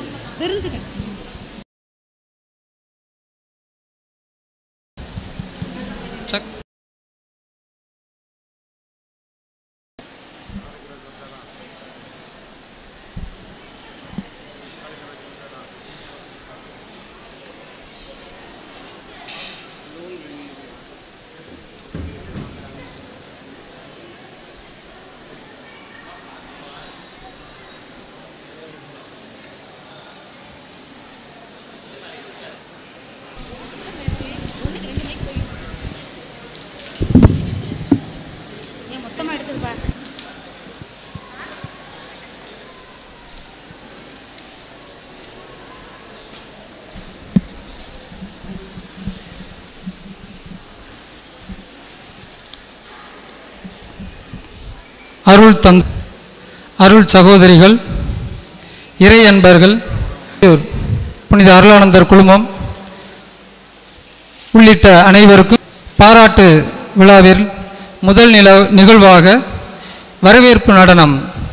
அருள் தந் அருள் சகோதரிகள் இறை அன்பர்கள் புனித அருளானந்தர் குழுமம் உள்ளிட்ட அனைவருக்கும் பாராட்டு விழாவில் முதல் நில நிகழ்வாக வரவேற்பு நடனம்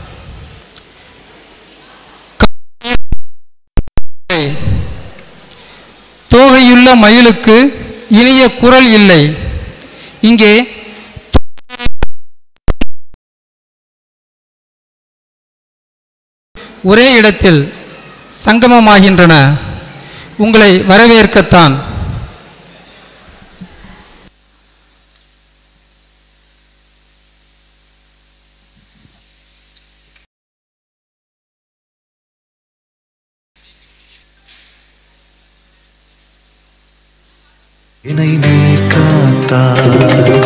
தோகையுள்ள மயிலுக்கு இனிய குரல் இல்லை இங்கே ஒரே இடத்தில் சங்கமமாகின்றன உங்களை வரவேற்கத்தான் என்னை நீ காத்தாய்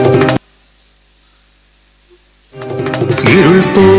இருள் போ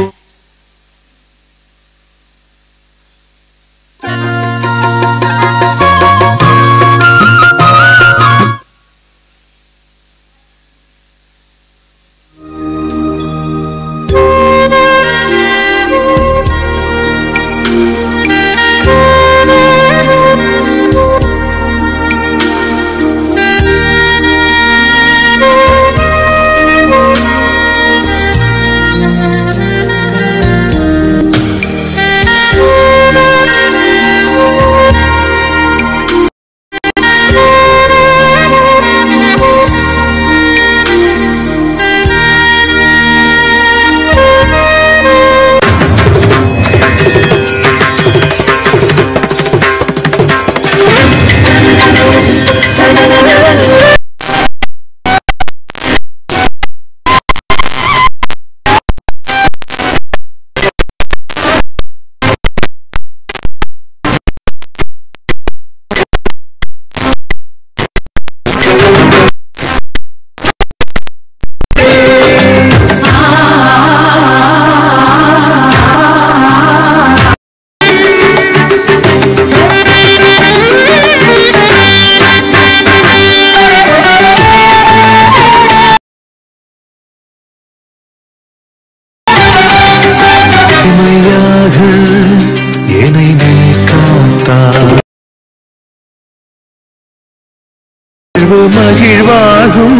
இமையாக என்னை நீ காத்தாய் மகிழ்வாகும்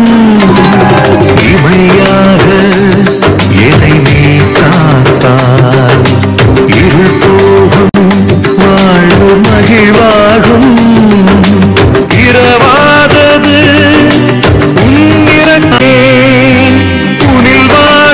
இமையாக என்னை நீ காத்தாய் இருள் போகும் வாழ்வு மகிழ்வாகும் இரவாதது உன் இறக்கேன் உனில் வாழ்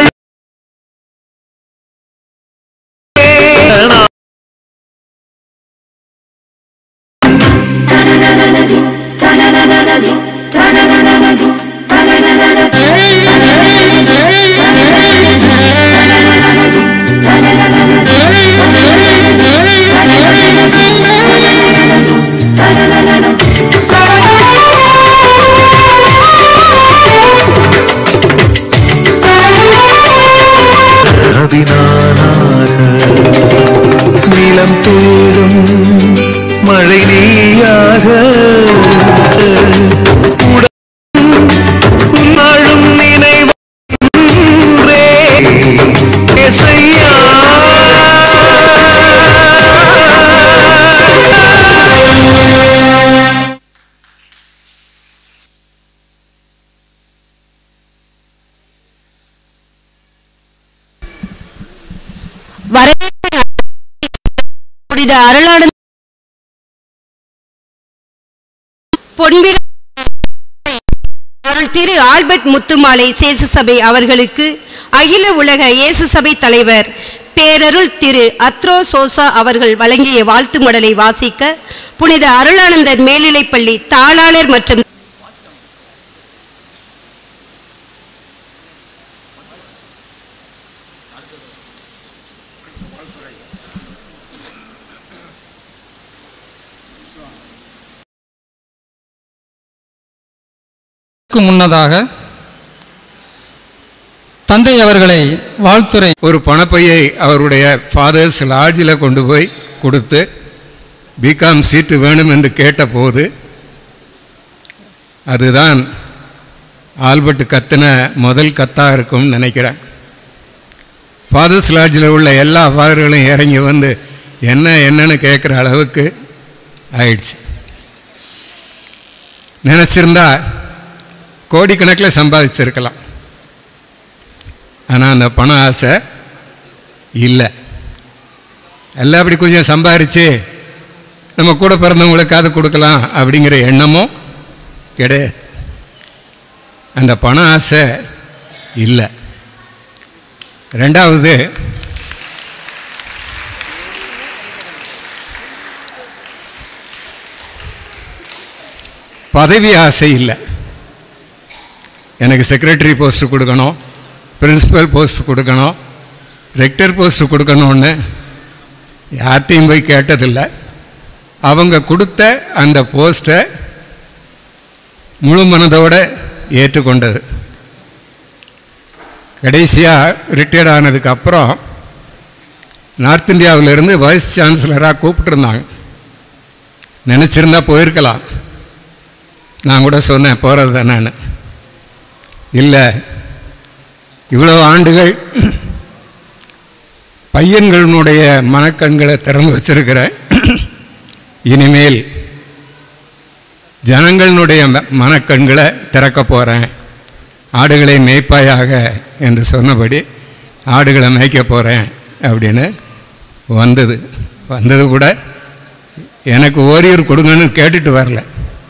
அதினானாக நிலம் தேடும் மழை நீயாக உன்னாழும் நினைவன்றே இசையா வரவேற்பு புனித அருளானந்த பொன்விழா அருள் திரு ஆல்பர்ட் முத்துமாலை சேசு சபை அவர்களுக்கு அகில உலக இயேசு சபை தலைவர் பேரருள் திரு அத்ரோ சோசா அவர்கள் வழங்கிய வாழ்த்து மடலை வாசிக்க புனித அருளானந்தர் மேல்நிலைப்பள்ளி தாளாளர் மற்றும் க்கு முன்னதாக தந்தை அவர்களை வாழ்த்துரை ஒரு பணப்பையை அவருடைய ஃபாதர்ஸ் லாட்ஜில் கொண்டு போய் கொடுத்து பிகாம் சீட்டு வேணும் என்று கேட்டபோது அதுதான் ஆல்பர்ட் கத்தின முதல் கத்தாக இருக்கும்னு நினைக்கிறேன் ஃபாதர்ஸ் லாட்ஜில் உள்ள எல்லா ஃபாதர்களும் இறங்கி வந்து என்ன என்னன்னு கேட்குற அளவுக்கு ஆயிடுச்சு நினச்சிருந்தா கோடிக்கணக்கில் சம்பாதிச்சிருக்கலாம் ஆனால் அந்த பண ஆசை இல்லை எல்லாம் அப்படி கொஞ்சம் சம்பாரித்து நம்ம கூட பிறந்தவங்களுக்காவது கொடுக்கலாம் அப்படிங்கிற எண்ணமும் கிடையாது அந்த பண ஆசை இல்லை ரெண்டாவது பதவி ஆசை இல்லை எனக்கு செக்ரட்டரி போஸ்ட் கொடுக்கணும் பிரின்சிபல் போஸ்ட் கொடுக்கணும் ரெக்டர் போஸ்ட் கொடுக்கணும்னு யார்கிட்டையும் போய் கேட்டதில்லை அவங்க கொடுத்த அந்த போஸ்ட்டை முழு மனதோடு ஏற்றுக்கொண்டது கடைசியாக ரிட்டையர்ட் ஆனதுக்கு அப்புறம் நார்த் இந்தியாவிலேருந்து வைஸ் சான்சலராக கூப்பிட்டுருந்தாங்க நினச்சிருந்தா போயிருக்கலாம் நான் கூட சொன்னேன் போகிறது தானேன்னு இல்லை இவ்வளோ ஆண்டுகள் பையன்களினுடைய மனக்கண்களை திறந்து வச்சிருக்கிறேன் இனிமேல் ஜனங்களினுடைய ம- மனக்கண்களை திறக்க போகிறேன் ஆடுகளை மேய்ப்பாயாக என்று சொன்னபடி ஆடுகளை மேய்க்க போகிறேன் அப்படின்னு வந்தது வந்தது கூட எனக்கு ஓரியூர் கொடுங்கன்னு கேட்டுட்டு வரல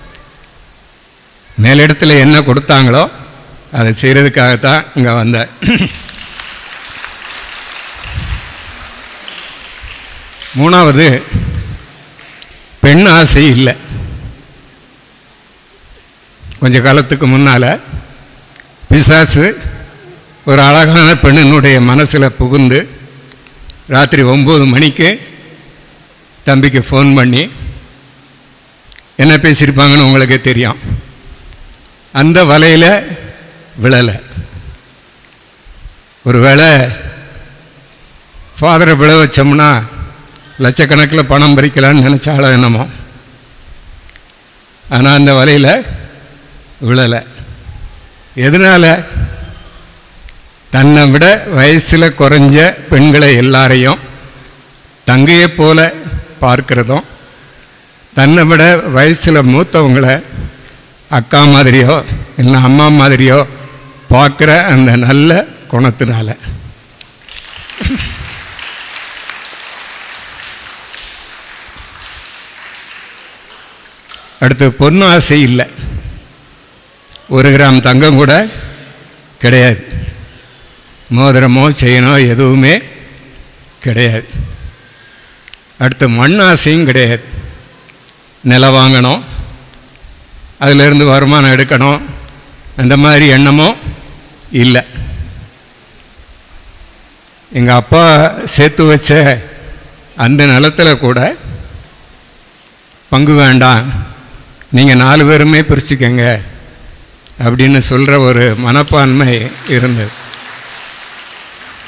மேலிடத்தில் என்ன கொடுத்தாங்களோ அதை செய்கிறதுக்காகத்தான் இங்கே வந்தேன் மூணாவது பெண் ஆசை இல்லை கொஞ்ச காலத்துக்கு முன்னால் பிசாசு ஒரு அழகான பெண்ணினுடைய மனசில் புகுந்து ராத்திரி ஒம்பது மணிக்கு தம்பிக்கு ஃபோன் பண்ணி என்ன பேசியிருப்பாங்கன்னு உங்களுக்கே தெரியும் அந்த வலையில் விழலை ஒருவேளை ஃபாதரை விழ வச்சோம்னா லட்சக்கணக்கில் பணம் பறிக்கலான்னு நினச்சாலும் என்னமோ ஆனால் அந்த வலையில் விழலை எதனால் தன்னை விட வயசில் குறைஞ்ச பெண்களை எல்லாரையும் தங்கையைப் போல பார்க்கிறதும் தன்னை விட வயசில் மூத்தவங்களை அக்கா மாதிரியோ இல்லை அம்மா மாதிரியோ பார்க்குற அந்த நல்ல குணத்தினால அடுத்து பொண்ணு ஆசை இல்லை ஒரு கிராம் தங்கம் கூட கிடையாது மோதிரமோ செயினோ எதுவுமே கிடையாது அடுத்து மண் ஆசையும் கிடையாது நிலம் வாங்கணும் அதிலிருந்து வருமானம் எடுக்கணும் அந்த மாதிரி எண்ணமும் இல்லை எங்கள் அப்பா சேர்த்து வச்ச அந்த நிலத்தில் கூட பங்கு வேண்டாம் நீங்கள் நாலு பேருமே பிரிச்சுக்கங்க அப்படின்னு சொல்கிற ஒரு மனப்பான்மை இருந்தது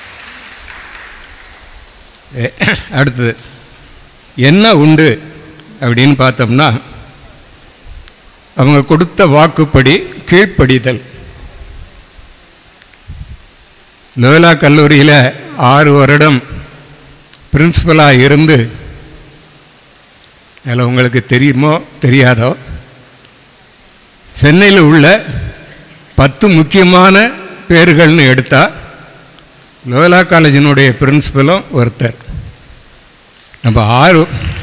எ- அடுத்தது என்ன உண்டு அப்படின்னு பார்த்தோம்னா அவங்க கொடுத்த வாக்குப்படி கீழ்ப்படிதல் லோயலா கல்லூரியில் ஆறு வருடம் பிரின்சிபலாக இருந்து அதில் உங்களுக்கு தெரியுமோ தெரியாதோ சென்னையில் உள்ள பத்து முக்கியமான பேர்கள்னு எடுத்தால் லோயலா காலேஜினுடைய பிரின்சிபலும் ஒருத்தர் நம்ம ஆறு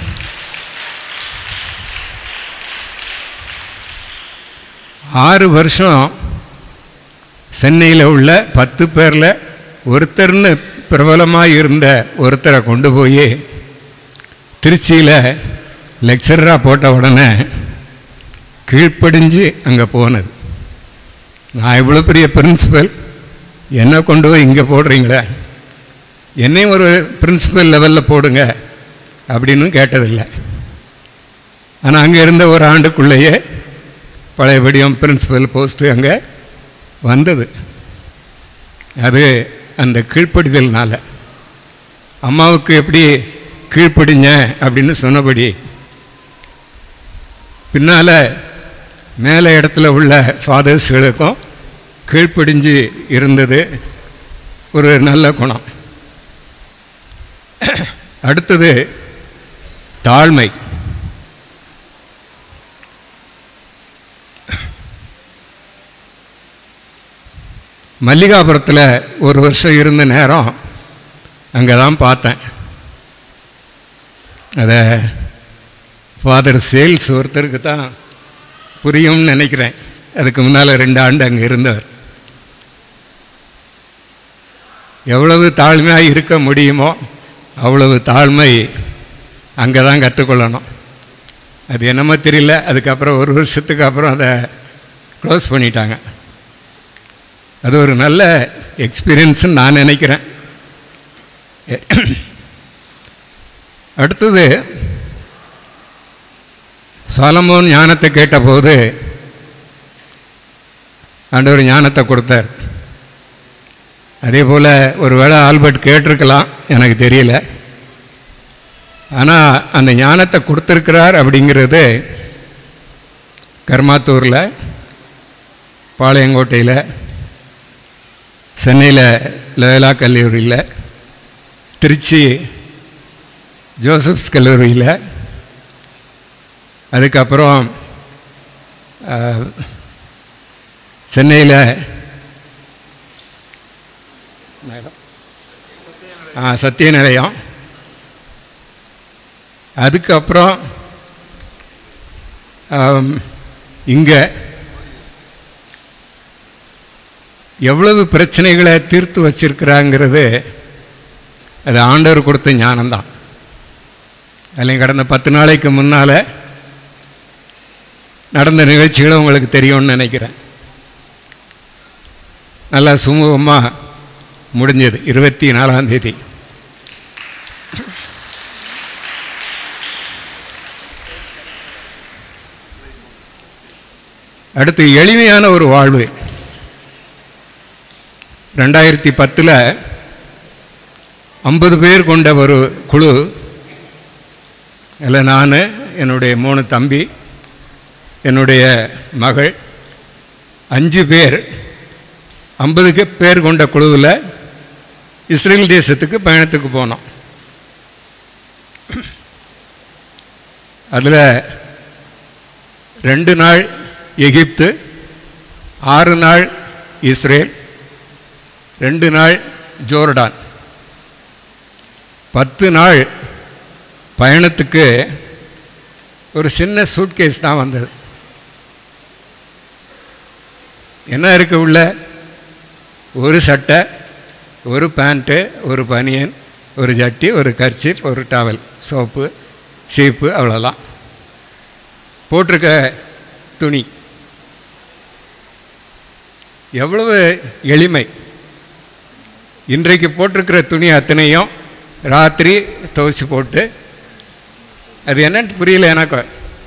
ஆறு வருஷம் சென்னையில் உள்ள பத்து பேரில் ஒருத்தர்னு பிரபலமாக இருந்த ஒருத்தரை கொண்டு போய் திருச்சியில் லெக்சராக போட்ட உடனே கீழ்ப்படிஞ்சு அங்கே போனது நான் இவ்வளோ பெரிய பிரின்சிபல் என்ன கொண்டு போய் இங்கே போடுறீங்களே என்னையும் ஒரு பிரின்சிபல் லெவலில் போடுங்க அப்படின்னு கேட்டதில்லை ஆனால் அங்கே இருந்த ஒரு ஆண்டுக்குள்ளேயே பழையபடியும் பிரின்சிபல் போஸ்ட்டு அங்கே வந்தது அது அந்த கீழ்ப்படிதல்னால அம்மாவுக்கு எப்படி கீழ்ப்படிஞ்ச அப்படின்னு சொன்னபடி பின்னால் மேலே இடத்துல உள்ள ஃபாதர்ஸ்களுக்கும் கீழ்ப்படிஞ்சு இருந்தது ஒரு நல்ல குணம் அடுத்தது தாழ்மை மல்லிகாபுரத்தில் ஒரு வருஷம் இருந்த நேரம் அங்கே தான் பார்த்தேன் அதை ஃபாதர் சேல்ஸ் ஒருத்தருக்கு தான் புரியும்னு நினைக்கிறேன் அதுக்கு முன்னால் ரெண்டு ஆண்டு அங்கே இருந்தவர் எவ்வளவு தாழ்மையாக இருக்க முடியுமோ அவ்வளவு தாழ்மை அங்கே தான் கற்றுக்கொள்ளணும் அது என்னமோ தெரியல அதுக்கப்புறம் ஒரு வருஷத்துக்கு அப்புறம் அதை க்ளோஸ் பண்ணிட்டாங்க அது ஒரு நல்ல எக்ஸ்பீரியன்ஸ்னு நான் நினைக்கிறேன் அடுத்தது சாலமோன் ஞானத்தை கேட்டபோது ஆண்டவர் ஞானத்தை கொடுத்தார் அதே போல் ஒரு வேளை ஆல்பர்ட் கேட்டிருக்கலாம் எனக்கு தெரியல ஆனால் அந்த ஞானத்தை கொடுத்துருக்கிறார் அப்படிங்கிறது கர்மாத்தூரில் பாளையங்கோட்டையில் சென்னையில் லோயலா கல்லூரியில் திருச்சி ஜோசப்ஸ் கல்லூரியில் அதுக்கப்புறம் சென்னையில் சத்திய நிலையம் அதுக்கப்புறம் இங்கே எவ்வளவு பிரச்சனைகளை தீர்த்து வச்சிருக்கிறாங்கிறது அது ஆண்டவர் கொடுத்த ஞானம்தான் அதில் கடந்த பத்து நாளைக்கு முன்னால் நடந்த நிகழ்ச்சிகளும் உங்களுக்கு தெரியும்னு நினைக்கிறேன் நல்லா சுமூகமாக முடிஞ்சது இருபத்தி நாலாம் தேதி அடுத்து எளிமையான ஒரு வாழ்வு ரெண்டாயிரத்தி பத்தில் ஐம்பது பேர் கொண்ட ஒரு குழு அதில் நான் என்னுடைய மூணு தம்பி என்னுடைய மகள் அஞ்சு பேர் ஐம்பதுக்கு பேர் கொண்ட குழுவில் இஸ்ரேல் தேசத்துக்கு பயணத்துக்கு போனோம் அதில் ரெண்டு நாள் எகிப்து ஆறு நாள் இஸ்ரேல் ரெண்டு நாள் ஜோர்டான் பத்து நாள் பயணத்துக்கு ஒரு சின்ன சூட்கேஸ் தான் வந்தது என்ன இருக்கு உள்ள ஒரு சட்டை ஒரு பேண்ட்டு ஒரு பனியன் ஒரு ஜட்டி ஒரு கர்ச்சிப் ஒரு டவல் சோப்பு சீப்பு அவ்வளோதான் போட்டிருக்க துணி எவ்வளவு எளிமை இன்றைக்கு போட்டிருக்கிற துணி அத்தனையும் ராத்திரி துவைச்சி போட்டு அது என்னன்னு புரியல எனக்கு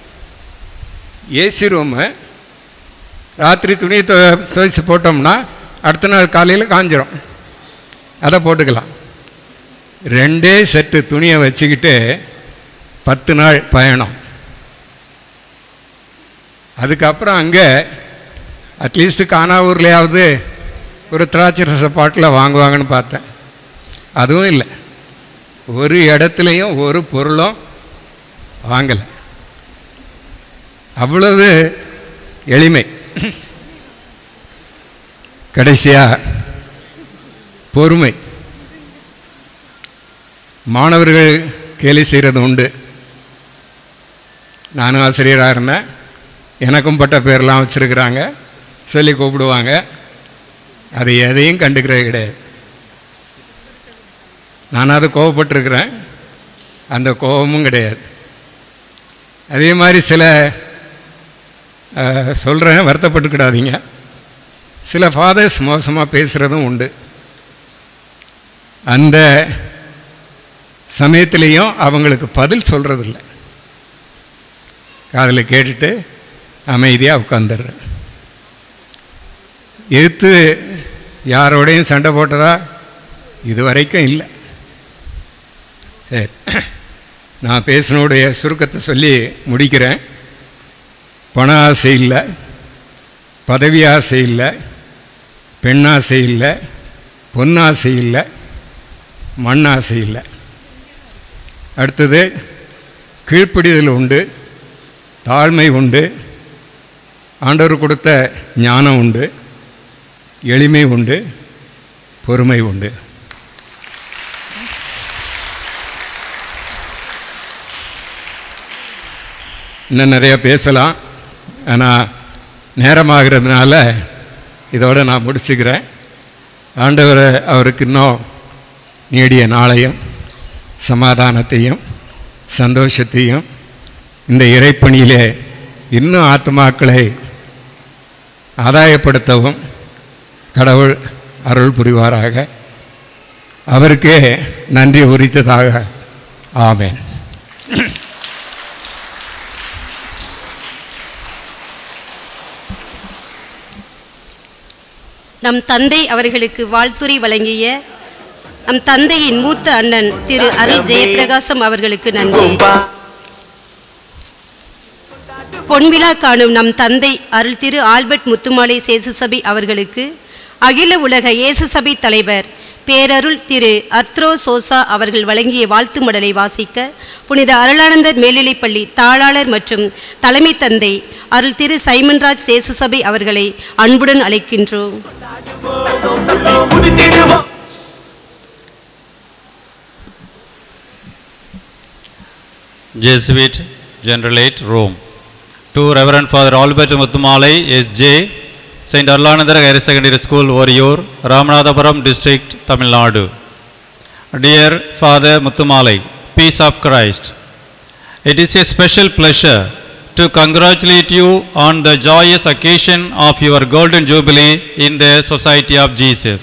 ஏசி ரூமு ராத்திரி துணி துவ துவைச்சி போட்டோம்னா அடுத்த நாள் காலையில் காஞ்சிரும் அதை போட்டுக்கலாம் ரெண்டே செட்டு துணியை வச்சுக்கிட்டு பத்து நாள் பயணம் அதுக்கப்புறம் அங்கே அட்லீஸ்ட் கானாவூர்லேயாவது ஒரு திராட்சை ரச பாட்டில் வாங்குவாங்கன்னு பார்த்தேன் அதுவும் இல்லை ஒரு இடத்துலையும் ஒரு பொருளும் வாங்கலை அவ்வளவு எளிமை கடைசியாக பொறுமை மாணவர்கள் கேலி செய்கிறது உண்டு நானும் ஆசிரியராக இருந்தேன் எனக்கும் பட்ட பேர்லாம் வச்சுருக்குறாங்க சொல்லி கூப்பிடுவாங்க அது எதையும் கண்டுக்கிறது கிடையாது நானாவது கோவப்பட்டிருக்கிறேன் அந்த கோபமும் கிடையாது அதே மாதிரி சில சொல்கிறேன் வருத்தப்பட்டுக்கிடாதீங்க சில ஃபாதர்ஸ் மோசமாக பேசுகிறதும் உண்டு அந்த சமயத்திலையும் அவங்களுக்கு பதில் சொல்கிறதில்ல காதில் கேட்டுட்டு அமைதியாக உட்காந்துடுறேன் எதிர்த்து யாரோடையும் சண்டை போட்டதா இது வரைக்கும் இல்லை சரி நான் பேசினுடைய சுருக்கத்தை சொல்லி முடிக்கிறேன் பண ஆசை இல்லை பதவி ஆசை இல்லை பெண்ணாசை இல்லை பொன்னாசை இல்லை மண்ணாசை இல்லை அடுத்தது கீழ்ப்பிடிதல் உண்டு தாழ்மை உண்டு ஆண்டவர் கொடுத்த ஞானம் உண்டு எளிமை உண்டு பொறுமை உண்டு இன்னும் நிறைய பேசலாம் ஆனால் நேரமாகிறதுனால இதோடு நான் முடிச்சுக்கிறேன் ஆண்டவர் அவருக்கு இன்னும் நீடிய நாளையும் சமாதானத்தையும் சந்தோஷத்தையும் இந்த இறைப்பணியிலே இன்னும் ஆத்மாக்களை ஆதாயப்படுத்தவும் கடவுள் அருள் புரிவாராக அவருக்கே நன்றி உரித்ததாக ஆமேன் நம் தந்தை அவர்களுக்கு வாழ்த்துரை வழங்கிய நம் தந்தையின் மூத்த அண்ணன் திரு அருள் ஜெயப்பிரகாசம் அவர்களுக்கு நன்றி பொன்விழா காணும் நம் தந்தை அருள் திரு ஆல்பர்ட் முத்துமாலை சேசுசபை அவர்களுக்கு அகில உலக இயேசு சபை தலைவர் பேரருள் திரு அர்த்ரோ சோசா அவர்கள் வழங்கிய வாழ்த்து மடலை வாசிக்க புனித அருளானந்தர் மேல்நிலைப்பள்ளி தாளாளர் மற்றும் தலைமை தந்தை அருள் திரு சைமன்ராஜ் சேசுசபை அவர்களை அன்புடன் அழைக்கின்றோம் Jesuit Generalate, Rome. To Reverend Father Albert Muthumalai, S.J., St. Arlanandara Higher Secondary School, Oriyur, Ramanathapuram District, Tamil Nadu. Dear Father Muthumalai, Peace of Christ, it is a special pleasure to congratulate you on the joyous occasion of your Golden Jubilee in the Society of Jesus.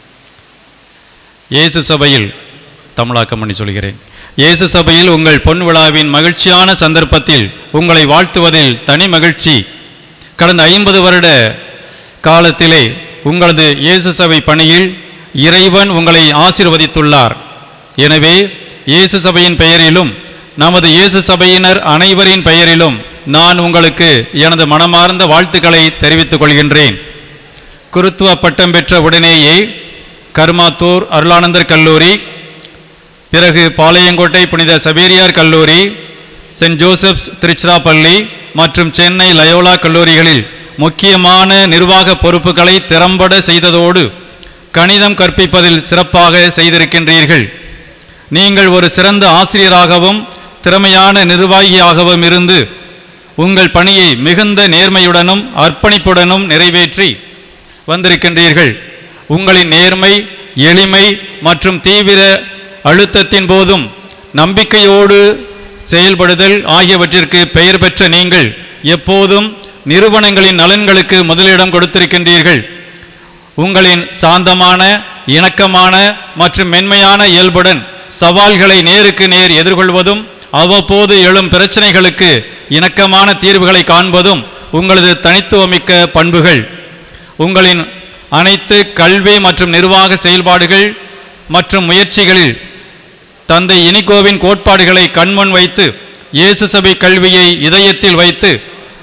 இயேசு சபையில் தமிழாக்கம் பண்ணி சொல்கிறேன் இயேசு சபையில் உங்கள் பொன் விழாவின் மகிழ்ச்சியான சந்தர்ப்பத்தில் உங்களை வாழ்த்துவதில் தனி மகிழ்ச்சி கடந்த ஐம்பது வருட காலத்திலே உங்களது இயேசு சபை பணியில் இறைவன் உங்களை ஆசீர்வதித்துள்ளார் எனவே இயேசு சபையின் பெயரிலும் நமது இயேசு சபையினர் அனைவரின் பெயரிலும் நான் உங்களுக்கு எனது மனமார்ந்த வாழ்த்துக்களை தெரிவித்துக் கொள்கின்றேன் குருத்துவ பட்டம் பெற்ற உடனேயே கர்மாத்தூர் அருளானந்தர் கல்லூரி பிறகு பாளையங்கோட்டை புனித சபேரியார் கல்லூரி சென்ட் ஜோசப்ஸ் திருச்சிராப்பள்ளி மற்றும் சென்னை லயோலா கல்லூரிகளில் முக்கியமான நிர்வாக பொறுப்புகளை திறம்பட செய்ததோடு கணிதம் கற்பிப்பதில் சிறப்பாக செய்திருக்கின்றீர்கள் நீங்கள் ஒரு சிறந்த ஆசிரியராகவும் திறமையான நிர்வாகியாகவும் இருந்து உங்கள் பணியை மிகுந்த நேர்மையுடனும் அர்ப்பணிப்புடனும் நிறைவேற்றி வந்திருக்கின்றீர்கள் உங்களின் நேர்மை எளிமை மற்றும் தீவிர அழுத்தத்தின் போதும் நம்பிக்கையோடு செயல்படுதல் ஆகியவற்றிற்கு பெயர் பெற்ற நீங்கள் எப்போதும் நிறுவனங்களின் நலன்களுக்கு முதலிடம் கொடுத்திருக்கின்றீர்கள் உங்களின் சாந்தமான இணக்கமான மற்றும் மென்மையான இயல்புடன் சவால்களை நேருக்கு நேர் எதிர்கொள்வதும் அவ்வப்போது எழும் பிரச்சனைகளுக்கு இணக்கமான தீர்வுகளை காண்பதும் உங்களது தனித்துவமிக்க பண்புகள் உங்களின் அனைத்து கல்வி மற்றும் நிர்வாக செயல்பாடுகள் மற்றும் முயற்சிகளில் தந்தை இனிகோவின் கோட்பாடுகளை கண்முன் வைத்து இயேசு சபை கல்வியை இதயத்தில் வைத்து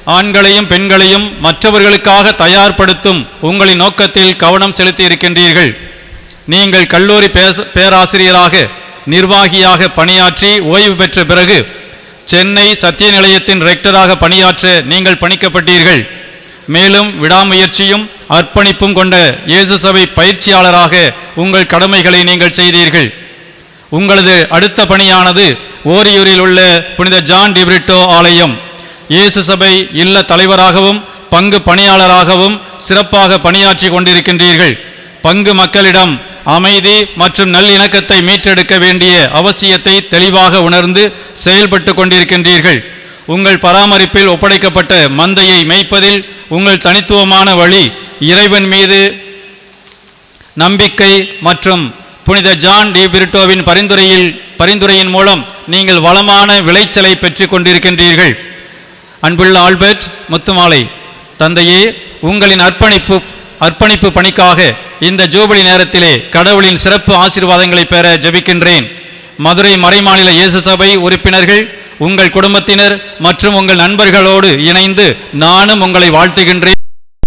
ஆண்களையும் பெண்களையும் மற்றவர்களுக்காக தயார்படுத்தும் உங்களின் நோக்கத்தில் கவனம் செலுத்தி இருக்கின்றீர்கள் நீங்கள் கல்லூரி பேச- பேராசிரியராக நிர்வாகியாக பணியாற்றி ஓய்வு பெற்ற பிறகு சென்னை சத்திய நிலையத்தின் ரெக்டராக பணியாற்ற நீங்கள் பணிக்கப்பட்டீர்கள் மேலும் விடாமுயற்சியும் அர்ப்பணிப்பும் கொண்ட இயேசு சபை பயிற்சியாளராக உங்கள் கடமைகளை நீங்கள் செய்தீர்கள் உங்களது அடுத்த பணியானது ஓரியூரில் உள்ள புனித ஜான் டிபிரிட்டோ ஆலயம் இயேசு சபை இல்ல தலைவராகவும் பங்கு பணியாளராகவும் சிறப்பாக பணியாற்றி கொண்டிருக்கின்றீர்கள் பங்கு மக்களிடம் அமைதி மற்றும் நல்லிணக்கத்தை மீட்டெடுக்க வேண்டிய அவசியத்தை தெளிவாக உணர்ந்து செயல்பட்டு கொண்டிருக்கின்றீர்கள் உங்கள் பராமரிப்பில் ஒப்படைக்கப்பட்ட மந்தையை மேய்ப்பதில் உங்கள் தனித்துவமான வழி இறைவன் மீது நம்பிக்கை மற்றும் புனித ஜான் டி பிரிட்டோவின் பரிந்துரையில் பரிந்துரையின் மூலம் நீங்கள் வளமான விளைச்சலை பெற்றுக் கொண்டிருக்கின்றீர்கள் அன்புள்ள ஆல்பர்ட் முத்துமாலை தந்தையே உங்களின் அர்ப்பணிப்பு அர்ப்பணிப்பு பணிக்காக இந்த ஜூபிலி நேரத்திலே கடவுளின் சிறப்பு ஆசீர்வாதங்களை பெற ஜெபிக்கின்றேன் மதுரை மறைமாநில இயேசு சபை உறுப்பினர்கள் உங்கள் குடும்பத்தினர் மற்றும் உங்கள் நண்பர்களோடு இணைந்து நானும் உங்களை வாழ்த்துகின்றேன்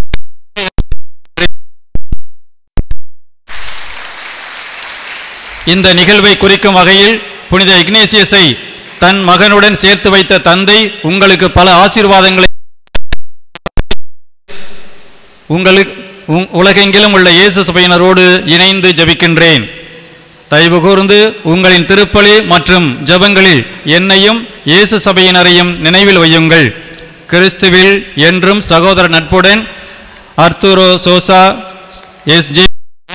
இந்த நிகழ்வை குறிக்கும் வகையில் புனித இக்னேசியஸை தன் மகனுடன் சேர்த்து வைத்த தந்தை உங்களுக்கு பல ஆசீர்வாதங்களை உங்களுக்கு உங்- உலகெங்கிலும் உள்ள இயேசு சபையினரோடு இணைந்து ஜெபிக்கின்றேன் தயவு கூர்ந்து உங்களின் திருப்பலி மற்றும் ஜெபங்களில் என்னையும் இயேசு சபையினரையும் நினைவில் வையுங்கள் கிறிஸ்துவில் என்றும் சகோதர நட்புடன் அர்த்தூரோ சோசா எஸ் ஜே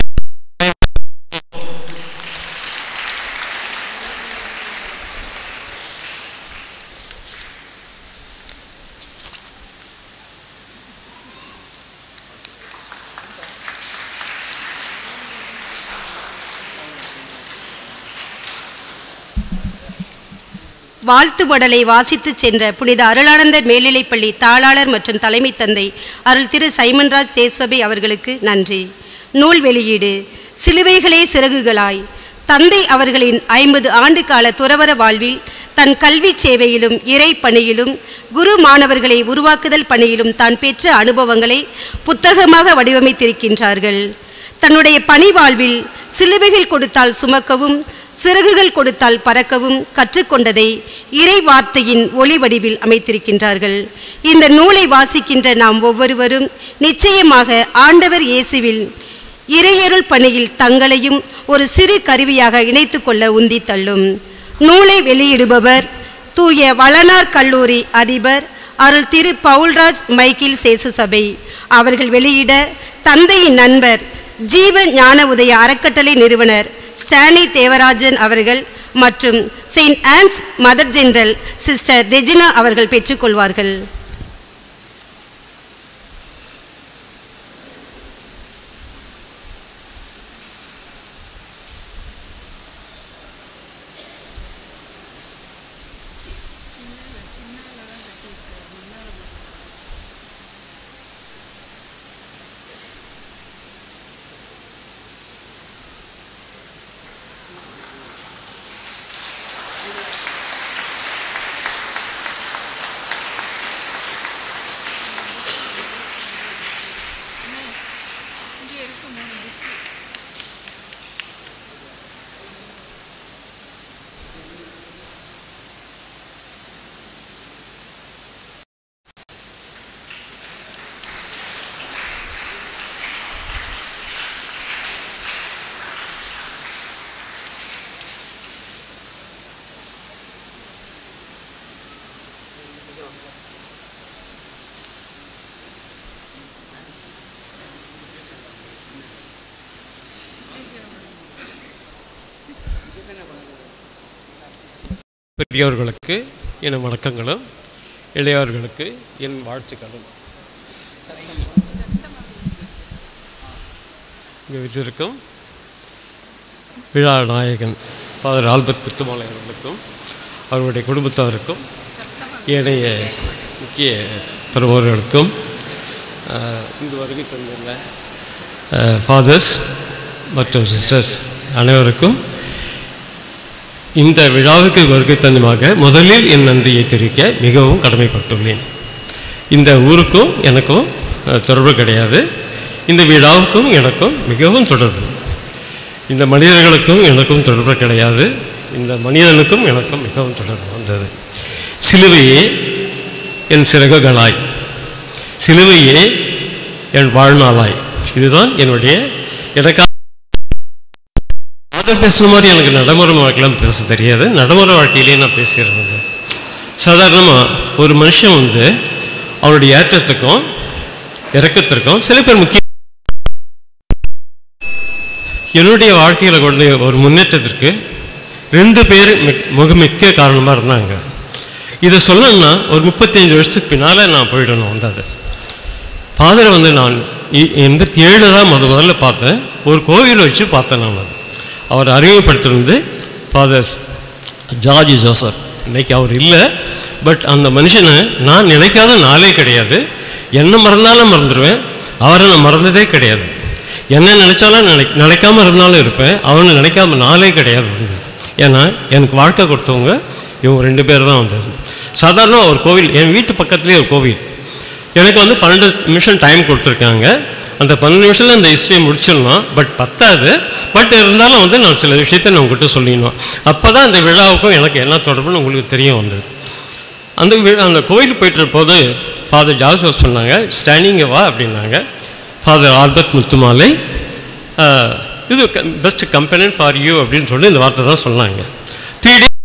வாழ்த்து மடலை வாசித்து சென்ற புனித அருளானந்தர் மேல்நிலைப்பள்ளி தாளாளர் மற்றும் தலைமை தந்தை அருள் திரு சைமன்ராஜ் சேசபை அவர்களுக்கு நன்றி நூல் வெளியீடு சிலுவைகளே சிறகுகளாய் தந்தை அவர்களின் ஐம்பது ஆண்டு கால துறவர வாழ்வில் தன் கல்வி சேவையிலும் இறை பணியிலும் குரு மாணவர்களை உருவாக்குதல் பணியிலும் தான் பெற்ற அனுபவங்களை புத்தகமாக வடிவமைத்திருக்கின்றார்கள் தன்னுடைய பணி வாழ்வில் சிலுவைகள் கொடுத்தால் சுமக்கவும் சிறகுகள் கொடுத்தால் பறக்கவும் கற்றுக்கொண்டதை இறை வார்த்தையின் ஒளி வடிவில் அமைத்திருக்கின்றார்கள் இந்த நூலை வாசிக்கின்ற நாம் ஒவ்வொருவரும் நிச்சயமாக ஆண்டவர் இயேசுவில் இறையருள் பணியில் தங்களையும் ஒரு சிறு கருவியாக இணைத்துக் கொள்ள உந்தி தள்ளும் நூலை வெளியிடுபவர் தூய வளனார் கல்லூரி அதிபர் அருள் திரு பவுல்ராஜ் மைக்கேல் சேசு சபை அவர்கள் வெளியிட தந்தையின் நண்பர் ஜீவ ஞான உதய அறக்கட்டளை நிறுவனர் ஸ்டானி தேவராஜன் அவர்கள் மற்றும் Saint Ann's mother general sister Regina அவர்கள் பெற்றுக்கொள்வார்கள் பெரியவர்களுக்கு என் வணக்கங்களும் இளையவர்களுக்கு என் வாழ்த்துக்களும் இங்கே வச்சிருக்கும் விழா நாயகன் ஃபாதர் ஆல்பர்ட் புத்துமாலை அவர்களுக்கும் அவருடைய குடும்பத்தாருக்கும் ஏனைய முக்கிய பிரமுகர்களுக்கும் ஆஹ், இங்கு வருகை தந்துள்ள ஃபாதர்ஸ் மற்றும் சிஸ்டர்ஸ் அனைவருக்கும் இந்த விழாவுக்கு வருகை தந்தமாக முதலில் என் நன்றியை தெரிவிக்க மிகவும் கடமைப்பட்டுள்ளேன் இந்த ஊருக்கும் எனக்கும் அஹ், தொடர்பு கிடையாது இந்த விழாவுக்கும் எனக்கும் மிகவும் தொடர்பு இந்த மனிதர்களுக்கும் எனக்கும் தொடர்பு கிடையாது இந்த மனிதனுக்கும் எனக்கும் மிகவும் தொடர்பு வந்தது சிலுவையே என் சிறகுகளாய் சிலுவையே என் வாழ்நாளாய் இதுதான் என்னுடைய எனக்காக அதை பேசுகிற மாதிரி எனக்கு நடைமுறை வாழ்க்கையெல்லாம் பேச தெரியாது நடைமுறை வாழ்க்கையிலேயே நான் பேசியிருந்தேன் சாதாரணமாக ஒரு மனுஷன் வந்து அவருடைய ஏற்றத்துக்கும் இறக்கத்திற்கும் சில பேர் முக்கிய என்னுடைய வாழ்க்கையில் கொண்டு ஒரு முன்னேற்றத்திற்கு ரெண்டு பேர் மிக்- மிக முக்கிய காரணமாக இருந்தாங்க இதை சொல்லணும்னா ஒரு முப்பத்தஞ்சு வருஷத்துக்கு பின்னால் நான் போயிடணும் வந்து அது ஃபாதரை வந்து நான் இ- எண்பத்தி ஏழு தான் முத முதல்ல பார்த்தேன் ஒரு கோவில் வச்சு பார்த்தேன் நான் அது அவர் அறிமுகப்படுத்துறது ஃபாதர் ஜார்ஜ் ஜோசப் இன்னைக்கு அவர் இல்லை பட் அந்த மனுஷனை நான் நினைக்காத நாளே கிடையாது என்ன மறந்தாலும் மறந்துடுவேன் அவரை நான் மறந்ததே கிடையாது என்ன நினைச்சாலும் நினை நினைக்காம இருந்தாலும் இருப்பேன் அவனை நினைக்காம நாளே கிடையாது வந்து ஏன்னா எனக்கு வாழ்க்கை கொடுத்தவங்க இவங்க ரெண்டு பேர் தான் வந்தது சாதாரண ஒரு கோவில் என் வீட்டு பக்கத்துலேயே ஒரு கோவில் எனக்கு வந்து பன்னெண்டு நிமிஷம் டைம் கொடுத்துருக்காங்க அந்த பன்னெண்டு நிமிஷத்தில் இந்த ஹிஸ்ட்ரியை முடிச்சிடலாம் பட் பத்தாது பட் இருந்தாலும் வந்து நான் சில விஷயத்தை நான் உங்ககிட்ட சொல்லிடணும் அப்போ தான் அந்த விழாவுக்கும் எனக்கு என்ன தொடர்புன்னு உங்களுக்கு தெரிய வந்தது அந்த வி- அந்த கோயிலுக்கு போயிட்டு போது ஃபாதர் ஜாசப் சொன்னாங்க ஸ்டாண்டிங்க வா அப்படின்னாங்க ஃபாதர் ஆல்பர்ட் முத்துமாலை ஆஹ், இது பெஸ்ட் கம்பெனி ஃபார் யூ அப்படின்னு சொல்லி இந்த வார்த்தை தான் சொன்னாங்க த்ரீ டே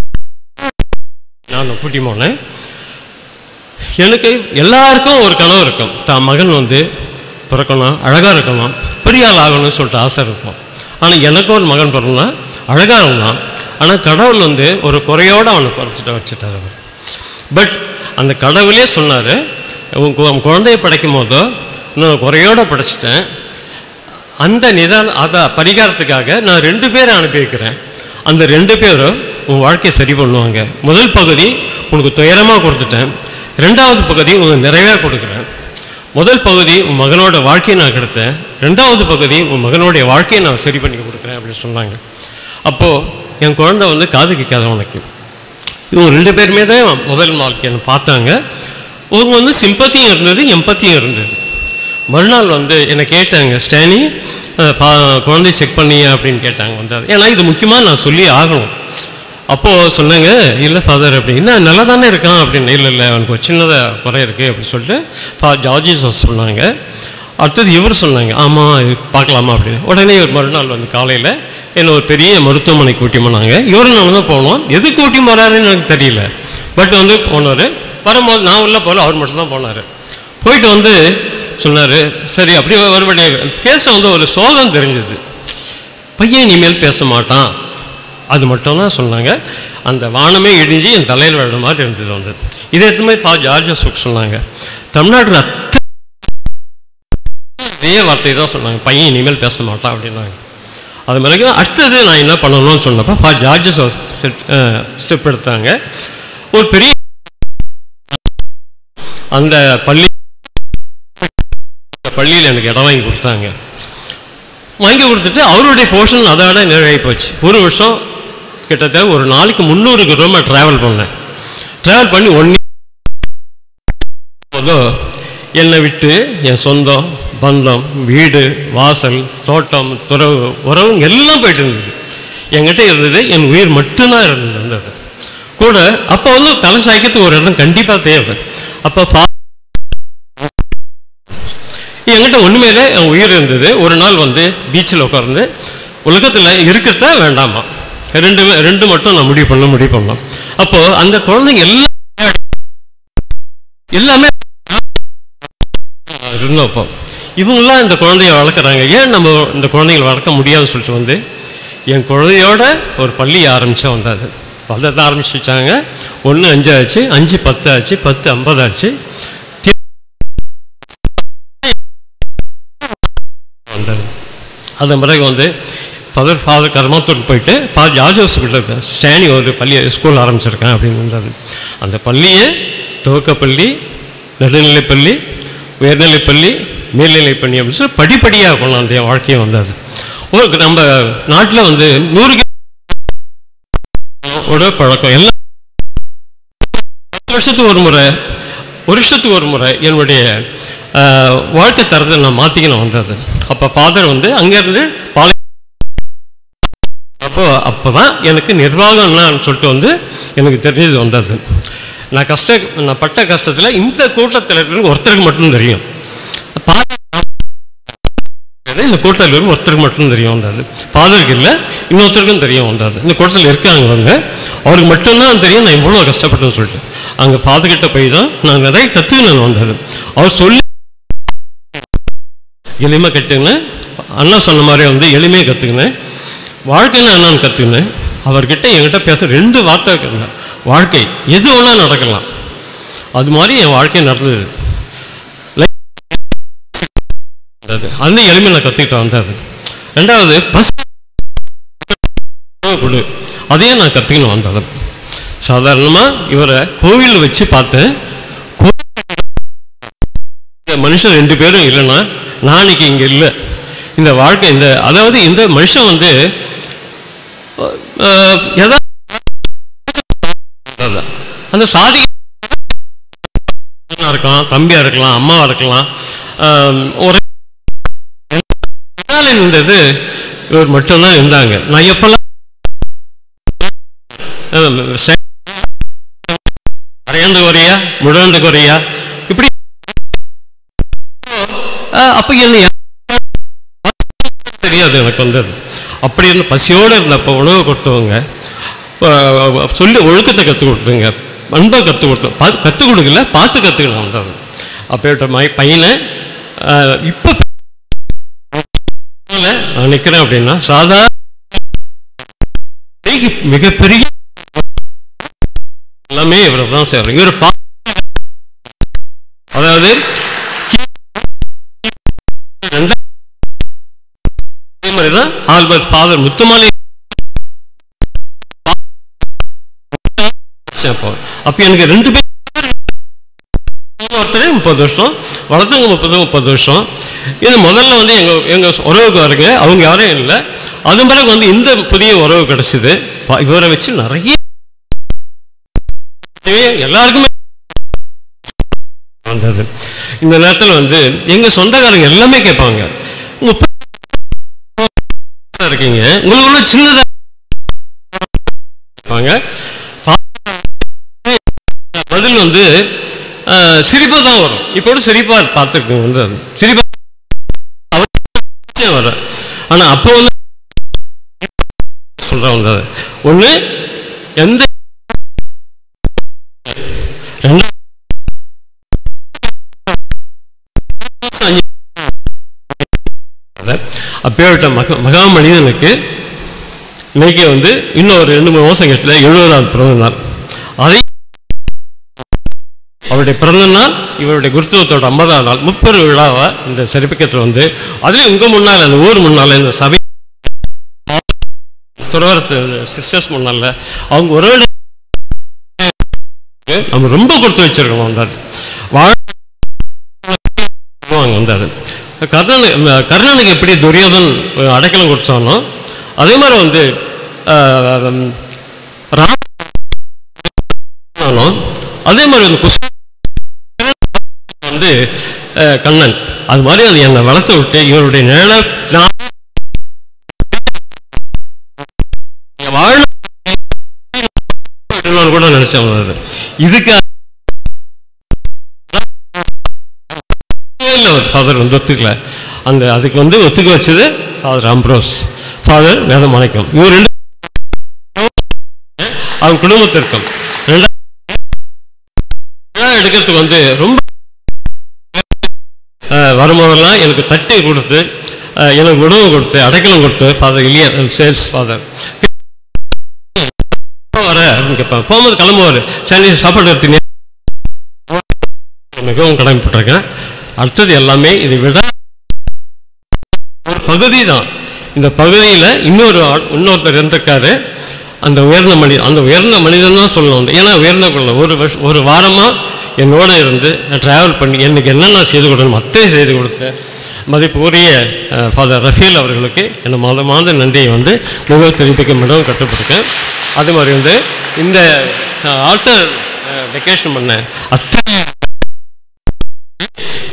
நான் கூட்டி போனேன் எனக்கு எல்லாருக்கும் ஒரு கனவு இருக்கும் தான் மகன் வந்து பிறக்கணும் அழகாக இருக்கணும் பெரிய ஆள் ஆகணும்னு சொல்லிட்டு ஆசை இருக்கும் ஆனால் எனக்கும் ஒரு மகன் பிறந்தா அழகாக இருந்தான் ஆனால் கடவுள் வந்து ஒரு குறையோடு அவனை குறைச்சிட்டு வச்சுட்டார் அவர் பட் அந்த கடவுளே சொன்னார் உன் கு- உன் குழந்தையை படைக்கும் போதோ நான் குறையோடு படைச்சிட்டேன் அந்த நிதான அதை பரிகாரத்துக்காக நான் ரெண்டு பேரை அனுப்பி வைக்கிறேன் அந்த ரெண்டு பேரும் உன் வாழ்க்கையை சரி பண்ணுவாங்க முதல் பகுதி உனக்கு துயரமாக கொடுத்துட்டேன் ரெண்டாவது பகுதி உனக்கு நிறைவாக கொடுக்குறேன் முதல் பகுதி உன் மகனோட வாழ்க்கையை நான் கெடுத்தேன் ரெண்டாவது பகுதி உன் மகனுடைய வாழ்க்கையை நான் சரி பண்ணி கொடுக்குறேன் அப்படின்னு சொன்னாங்க அப்போது என் குழந்தை வந்து காது கேட்காத உனக்கு இவங்க ரெண்டு பேருமே தான் முதல் வாழ்க்கையை பார்த்தாங்க அவங்க வந்து சிம்பத்தியும் இருந்தது எம்பத்தியும் இருந்தது மறுநாள் வந்து என்னை கேட்டாங்க ஸ்டானி அஹ், பா- குழந்தை செக் பண்ணியா அப்படின்னு கேட்டாங்க வந்து அது. ஏன்னா இது முக்கியமாக நான் சொல்லி ஆகணும் அப்போது சொன்னாங்க இல்லை ஃபாதர் அப்படி என்ன நல்லா தானே இருக்கான் அப்படின்னு இல்லை இல்லை அவனுக்கு ஒரு சின்னதாக குறை இருக்குது அப்படின்னு சொல்லிட்டு ஃபா ஜார்ஜிஸ் சொன்னாங்க அடுத்தது இவர் சொன்னாங்க ஆமாம் பார்க்கலாமா அப்படின்னு உடனே ஒரு மறுநாள் வந்து காலையில் என்னை ஒரு பெரிய மருத்துவமனை கூட்டி போனாங்க இவரும் நான் தான் போனோம் எது கூட்டி போகிறாருன்னு எனக்கு தெரியல பட் வந்து போனார் வரும்போது நான் உள்ள போகல அவர் மட்டும் தான் போனார் போயிட்டு வந்து சொன்னார் சரி அப்படியே ஒருபடி ஃபேஸில் வந்து ஒரு சோகம் தெரிஞ்சது பையன் இனிமேல் பேச மாட்டான் அது மட்டும் தான் சொன்னாங்க அந்த வானமே இடிஞ்சு என் தலையில் விழுற மாதிரி இருந்தது வந்து இதே மாதிரி ஃபா ஜார்ஜஸ் சொன்னாங்க தமிழ்நாட்டில் அத்தனை இதே வார்த்தை தான் சொன்னாங்க பையன் இனிமேல் பேச மாட்டான் அப்படின்னாங்க அது பிறகு அடுத்தது நான் என்ன பண்ணணும்னு சொன்னப்போ ஃபா ஜார்ஜஸ் ஸ்டெப் எடுத்தாங்க ஒரு பெரிய அந்த பள்ளி அந்த பள்ளியில் எனக்கு இடம் வாங்கி கொடுத்தாங்க வாங்கி கொடுத்துட்டு அவருடைய போர்ஷன் அதை விட நிறைவாகி போச்சு ஒரு வருஷம் கிட்டத்தட்ட ஒரு நாளைக்கு முந்நூறு கிலோமீட்டர் ட்ராவல் பண்ணேன் ட்ராவல் பண்ணி ஒன் போதோ என்னை விட்டு என் சொந்தம் பந்தம் வீடு வாசல் தோட்டம் துறவு உறவு எல்லாம் போயிட்டு இருந்தது என்கிட்ட இருந்தது என் உயிர் மட்டும்தான் இருந்தது இருந்தது கூட அப்போ வந்து தலை சாய்க்கிறதுக்கு ஒரு இடம் கண்டிப்பாக தேவை அப்போ பா என்கிட்ட ஒன்றுமே இல்லை என் உயிர் இருந்தது ஒரு நாள் வந்து பீச்சில் உட்கார்ந்து உலகத்தில் இருக்கிறதா வேண்டாமா ரெண்டு ரெண்டு மட்டும் நான் முடிவு பண்ண முடிவு பண்ணோம் அப்போது அந்த குழந்தைங்க எல்லாம் எல்லாமே இருந்தோம் அப்போ இவங்களாம் இந்த குழந்தைய வளர்க்குறாங்க ஏன் நம்ம இந்த குழந்தைங்களை வளர்க்க முடியாதுன்னு சொல்லிட்டு வந்து என் குழந்தையோட ஒரு பள்ளி ஆரம்பித்தா வந்தாது அதை தான் ஆரம்பிச்சு வச்சாங்க ஒன்று அஞ்சு ஆச்சு அஞ்சு பத்து ஆச்சு பத்து ஐம்பது ஆச்சு வந்தது அதன் பிறகு வந்து ஃபாதர் ஃபாதர் கர்மாத்தூருக்கு போயிட்டு ஃபாதர் ஜார்ஜஸ் கிட்ட ஸ்டானி ஒரு பள்ளி ஸ்கூல் ஆரம்பிச்சிருக்கேன் அப்படின்னு வந்தது அந்த பள்ளியை துவக்கப்பள்ளி நடுநிலைப்பள்ளி உயர்நிலைப்பள்ளி மேல்நிலைப்பள்ளி அப்படின்னு சொல்லி படிப்படியாக கொண்டாந்து என் வாழ்க்கையை வந்தது ஒரு நம்ம நாட்டில் வந்து நூறு ஓட பழக்கம் எல்லாம் பத்து வருஷத்துக்கு ஒரு முறை வருஷத்துக்கு ஒரு முறை என்னுடைய அஹ், வாழ்க்கை தரத்தை நான் மாற்றிக்கணும் வந்தது அப்போ ஃபாதர் வந்து அங்கேருந்து பாலை அப்போ அப்போ தான் எனக்கு நிர்வாகம் என்னன்னு சொல்லிட்டு வந்து எனக்கு தெரிஞ்சது வந்தது நான் கஷ்ட நான் பட்ட கஷ்டத்தில் இந்த கூட்டத்தில் இருக்கிற ஒருத்தருக்கு மட்டும் தெரியும் பா- இந்த கூட்டத்தில் இருக்கிற ஒருத்தருக்கு மட்டும் தெரியும் வந்தது ஃபாதருக்கு இல்லை இன்னொருத்தருக்கும் தெரியும் வந்தது இந்த கூட்டத்தில் இருக்காங்க அவங்க அவருக்கு மட்டும்தான் தெரியும் நான் இவ்வளோ கஷ்டப்பட்டேன்னு சொல்லிட்டு அங்கே ஃபாதர்கிட்ட போய் தான் நான் நிறைய கற்றுக்கினேன் வந்தது அவர் சொல்லி எளிமை கற்றுக்கினேன் அண்ணா சொன்ன மாதிரி வந்து எளிமையை கற்றுக்கினேன் வாழ்க்கைன்னா என்னன்னு கற்றுக்கினேன் அவர்கிட்ட என்கிட்ட பேச ரெண்டு வார்த்தை இருக்குங்க வாழ்க்கை எது வேணா நடக்கலாம் அது மாதிரி என் வாழ்க்கை நடந்தது அது அந்த எளிமை நான் கற்றுக்கிட்டு வந்தது ரெண்டாவது பஸ் கொடு அதையும் நான் கற்றுக்கணும் வந்தது சாதாரணமாக இவரை கோவில் வச்சு பார்த்தேன் இந்த மனுஷன் ரெண்டு பேரும் இல்லைன்னா நாளைக்கு இங்கே இல்லை இந்த வாழ்க்கை இந்த அதாவது இந்த மனுஷன் வந்து அஹ், எதா அதான். அந்த சாதி அண்ணனா இருக்கலாம் தம்பியா இருக்கலாம் அம்மாவா இருக்கலாம் ஆம், ஒரு என்னால இருந்தது இவர் மட்டும்தான் இருந்தாங்க நான் எப்பெல்லாம் ஆம், செ- அரையாண்டு குறையா முழாண்டு குறையா இப்படி ஆஹ், அப்ப என்ன யா- தெரியாது எனக்கு வந்தது அப்படி இருந்த பசியோடு இருந்தப்போ உணவு கொடுத்தவங்க ஆஹ், சொல்லி ஒழுக்கத்தை கற்றுக் கொடுத்துங்க அன்பை கற்றுக் கொடுத்தோம் பார்த்து கற்றுக் கொடுக்கல பார்த்து கற்றுக்கணும் வந்தது அப்பேட்ட மை பையனை ஆஹ், இப்போ நான் நிற்கிறேன் அப்படின்னா சாதாரண மிகப்பெரிய எல்லாமே இவர் தான் செய்கிறார் இவர் பா அதாவது ரெண்டா- அதே மாதிரி தான் ஆல்பர்ட் ஃபாதர் முத்துமாலை அப்போ அப்போ எனக்கு ரெண்டு பேர் ஒருத்தரே முப்பது வருஷம் வளர்த்தவங்க முப்பது முப்பது வருஷம் இது முதல்ல வந்து எங்கள் எங்கள் உறவுக்காரங்க அவங்க யாரும் இல்லை அது பிறகு வந்து இந்த புதிய உறவு கிடச்சிது இவரை வச்சு நிறைய எல்லாருக்குமே வந்தது இந்த நேரத்தில் வந்து எங்கள் சொந்தக்காரங்க எல்லாமே கேட்பாங்க உங்க ப- இருக்கீங்க உங்களுக்குள்ள சின்னதாக கேட்பாங்க பதில் வந்து சிரிப்பாக தான் வரும் இப்போ கூட சிரிப்பாக பார்த்துருக்கோங்க வந்து அது சிரிப்பாக வர ஆனால் அப்போ வந்து சொல்கிறேன் வந்து அது ஒன்று எந்த ரெண்டு அப்பேற்பட்ட மக மகா மனிதனுக்கு இன்னைக்கு வந்து இன்னும் ஒரு ரெண்டு மூணு மாதம் கழிச்சுல எழுபதாவது பிறந்த நாள் அதை அவருடைய பிறந்த நாள் இவருடைய குருத்துவத்தோட ஐம்பதாவது நாள் முப்பெரு விழாவை இந்த சிறப்பிக்கத்தில் வந்து அதுலேயும் உங்கள் முன்னால் அந்த ஊர் முன்னால் இந்த சபை துறவரத்து சிஸ்டர்ஸ் முன்னால் அவங்க ஒரு நம்ம ரொம்ப கொடுத்து வச்சிருக்கணும் வந்தார் வாழ் வந்தார் கர்ணனு கர்ணனுக்கு எப்படி துரியோதன் அடைக்கலம் கொடுத்தானோ அதே மாதிரி வந்து ஆஹ், ராமனும் அதே மாதிரி வந்து குஸ் வந்து ஆஹ், கண்ணன் அது மாதிரி அது என்னை வளர்த்து விட்டு இவருடைய நிழல நான் வாழ கூட நினைச்சேன் அது. இதுக்கு இல்லை ஃபாதர் வந்து ஒத்துக்கல அந்த அதுக்கு வந்து ஒத்துக்க வச்சது ஃபாதர் அம்ப்ரோஸ் ஃபாதர் வேதமாணிக்கம் இவர் ரெண்டு அவங்க குடும்பத்திற்கும் ரெண்டா விழா எடுக்கிறதுக்கு வந்து ரொம்ப அஹ், வரும்போதெல்லாம் எனக்கு தட்டி கொடுத்து அஹ், எனக்கு உணவு கொடுத்து அடைக்கலம் கொடுத்து ஃபாதர் இல்லையா சேல்ஸ் ஃபாதர் வர அப்படின்னு கேட்பாங்க போகும்போது கிளம்புவார் சென்னை சாப்பாடு எடுத்தீங்க மிகவும் கடமைப்பட்டிருக்கேன் அடுத்தது எல்லாமே இதை விட ஒரு பகுதி தான் இந்த பகுதியில் இன்னொரு ஆள்- இன்னொருத்தர் இருந்திருக்காரு அந்த உயர்ந்த மனிதன் அந்த உயர்ந்த மனிதன் தான் சொல்லணும் ஏன்னா உயர்ந்த கொள்ள ஒரு வருஷம் ஒரு வாரமாக என்னோட இருந்து ட்ராவல் பண்ணி எனக்கு என்னென்ன செய்து கொடுக்கணும் அத்தையும் செய்து கொடுத்தேன் மதிப்புக்குரிய ஃபாதர் ரஃபீல் அவர்களுக்கு என்ன மாத மாத நன்றியை வந்து மிக தெரிவிக்க மிகவும் கட்டுப்பட்டிருக்கேன் அதே மாதிரி வந்து இந்த ஆல்டர் வெக்கேஷன் பண்ண அத்தனை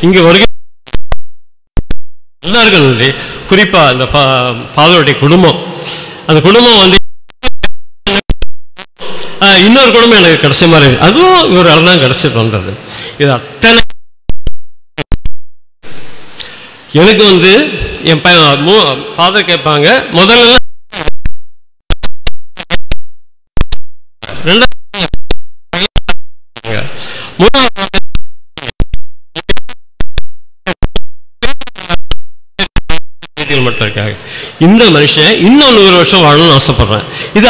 இங்கே வருகை எல்லாருக்கும் நன்றி குறிப்பாக அந்த ஃபாதருடைய குடும்பம் அந்த குடும்பம் வந்து ஆஹ், இன்னொரு குடும்பம் எனக்கு கிடைச்ச மாதிரி இருக்கு. அதுவும் இவரால் தான் கிடைச்சிட்டு வந்தது இது அத்தனை எனக்கு வந்து என் பையன் ஃபாதர் கேட்பாங்க முதல்ல ரெண்டாவது மூணாவது வீட்டில் மட்டும் இருக்காங்க இந்த மனுஷன் இன்னும் நூறு வருஷம் வாழணும்னு ஆசைப்படுறேன் இது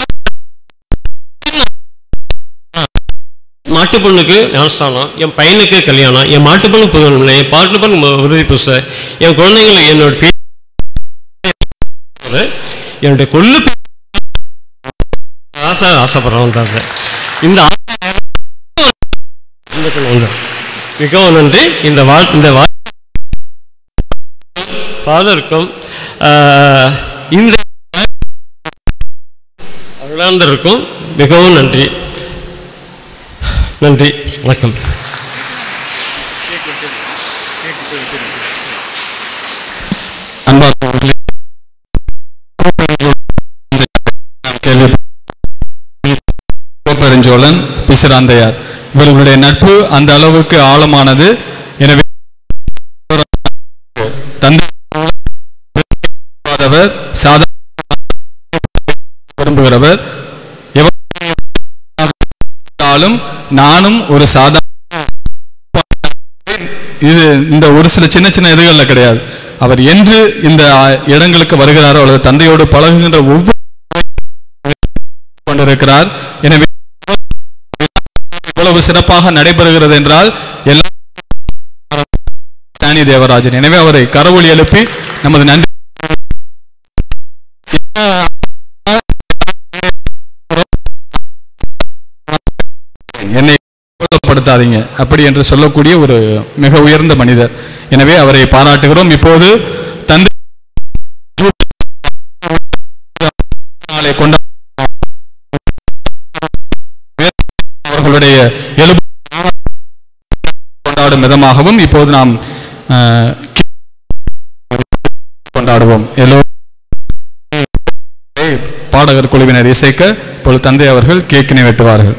மாட்டு பொண்ணுக்கு ஞானஸ்தானம் என் பையனுக்கு கல்யாணம் என் மாட்டு பொண்ணு புதுநிலை என் பாட்டு பொண்ணு உறுதி புச என் குழந்தைங்களை என்னோட பே என்னுடைய கொள்ளு ஆசை ஆசைப்படுறவன் தான் அது. இந்த ஆசை இந்த பெண் வந்து. மிகவும் நன்றி இந்த வா இந்த வா ஃபாதருக்கும் இந்த அருளாந்தருக்கும் மிகவும் நன்றி நன்றி வணக்கம் அன்பார்ந்தவர்களே கேள்வி கோப்பெருஞ்சோழன் பிசிராந்தையார் இவர்களுடைய நட்பு அந்த அளவுக்கு ஆழமானது எனவே தந்தை விரும்பாதவர் சாதாரண விரும்புகிறவர் எவரும் நானும் ஒரு சாதாரண இது இந்த ஒரு சில சின்ன சின்ன இதுகள்ல கிடையாது அவர் என்று இந்த இடங்களுக்கு வருகிறாரோ அல்லது தந்தையோடு பழகுகின்ற ஒவ்வொரு கொண்டிருக்கிறார் எனவே இவ்வளவு சிறப்பாக நடைபெறுகிறது என்றால் எல்லாம் ஸ்டானி தேவராஜன் எனவே அவரை கரவொலி எழுப்பி நமது நன்றி என்னை படுத்தாதீங்க அப்படி என்று சொல்லக்கூடிய ஒரு மிக உயர்ந்த மனிதர் எனவே அவரை பாராட்டுகிறோம் இப்போது தந்தை நாளை கொண்ட அவர்களுடைய எழுப கொண்டாடும் விதமாகவும் இப்போது நாம் அஹ், கொண்டாடுவோம் எல்லோரும் பாடகர் குழுவினர் இசைக்க இப்பொழுது தந்தை அவர்கள் கேக்கினை வெட்டுவார்கள்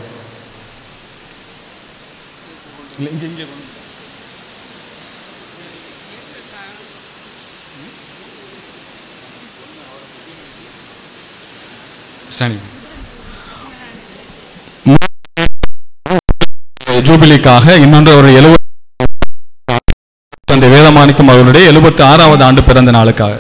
Standing. ஜூபிலிக்காக இன்னொன்று ஒரு எழுபது தந்தை வேதமாணிக்கம் அவர்களுடைய எழுபத்தி ஆறாவது ஆண்டு பிறந்த நாளுக்காக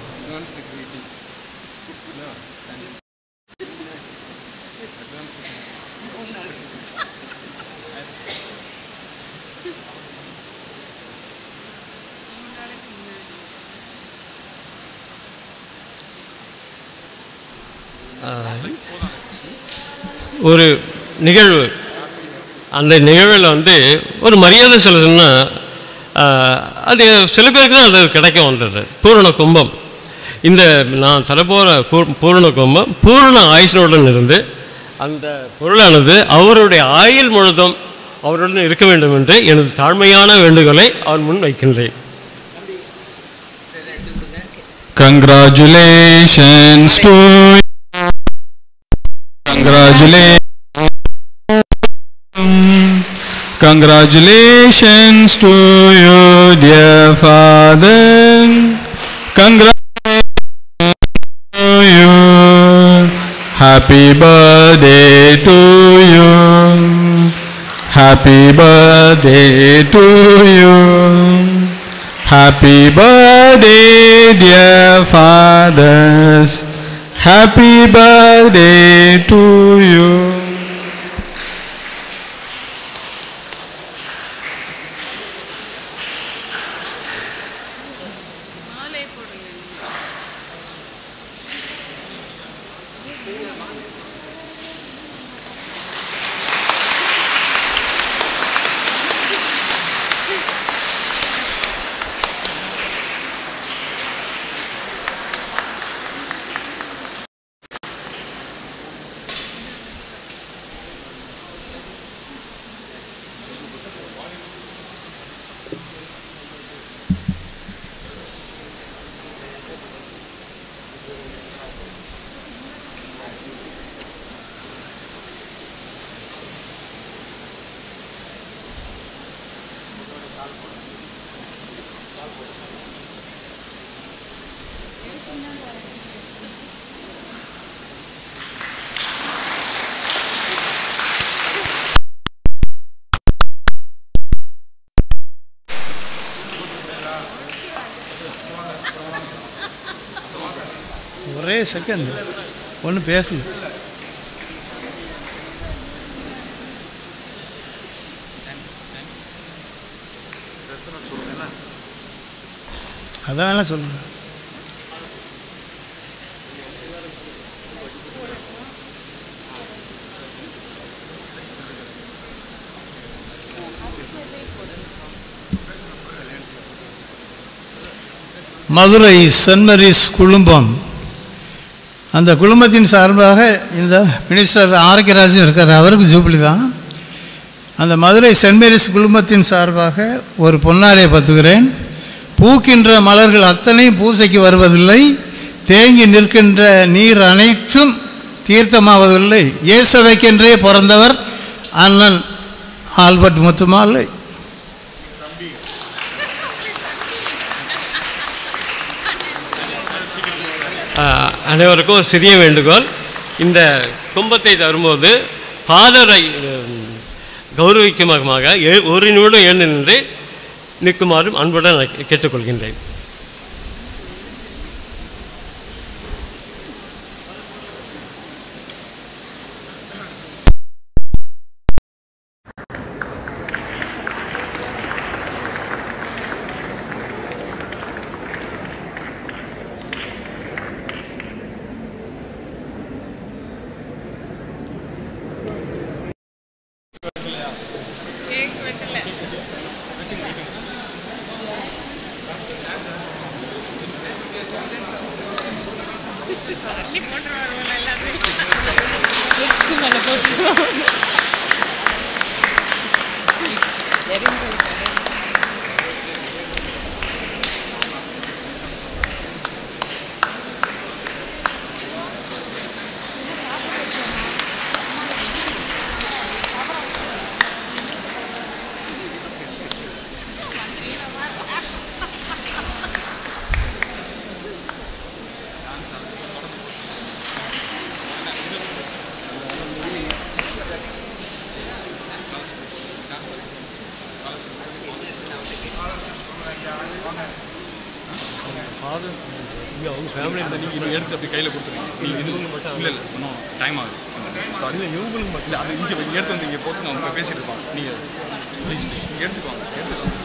ஒரு நிகழ்வு அந்த நிகழ்வில் வந்து ஒரு மரியாதை செலுத்தணும்னா ஆஹ், அது சில பேருக்கு தான் அது கிடைக்க வந்தது பூரண கும்பம் இந்த நான் தரப்போகிற பூ- பூரண கும்பம் பூரண ஆயுஷனுடன் இருந்து அந்த பொருளானது அவருடைய ஆயுள் முழுதும் அவருடன் இருக்க வேண்டும் என்று எனது தாழ்மையான வேண்டுகோளை அவர் முன் வைக்கின்றேன் Congratulations to you. Congratulations. Congratulations to you, dear father. Congratulations to you. Happy birthday to you. Happy birthday to you. Happy birthday, dear fathers. Happy birthday to you. ஒரே செகண்ட் ஒன்றும் பேசல அதான் வேணா சொல்லுங்க மதுரை சென்ட் மேரிஸ் குழுமம் அந்த குழுமத்தின் சார்பாக இந்த மினிஸ்டர் ஆரோக்கியராஜன் இருக்கார் அவருக்கு ஜூப்ளி தான் அந்த மதுரை சென்ட் மேரிஸ் குழுமத்தின் சார்பாக ஒரு பொன்னாடையை பத்துகிறேன் பூக்கின்ற மலர்கள் அத்தனையும் பூசைக்கு வருவதில்லை தேங்கி நிற்கின்ற நீர் அனைத்தும் தீர்த்தமாவதில்லை இயேசவைக்கென்றே பிறந்தவர் அண்ணன் ஆல்பர்ட் முத்துமாலை ஆஹ், அனைவருக்கும் ஒரு சிறிய வேண்டுகோள் இந்த கும்பத்தை தரும்போது ஃபாதரை கௌரவிக்கும் விதமாக ஏ- ஒரு நிமிடம் எழுந்து நின்று நிற்குமாறும் அன்புடன் நான் கேட்டுக்கொள்கின்றேன் இங்கே அவங்க ஃபேமிலி இருந்தால் நீங்கள் இவங்க எடுத்து அப்படி கையில் கொடுத்துருங்க நீங்கள் இது மட்டும் இல்லை இல்லை இன்னும் டைம் ஆகுது ஸோ அது இவங்களுக்கு மட்டும் இல்லை அது இங்கே இங்கே எடுத்து வந்து இங்கே போட்டு அவங்க பேசிட்டு இருப்பாங்க நீங்கள் ப்ளீஸ் ப்ளீஸ் நீங்கள் எடுத்துக்குவாங்க எடுத்துக்கலாம்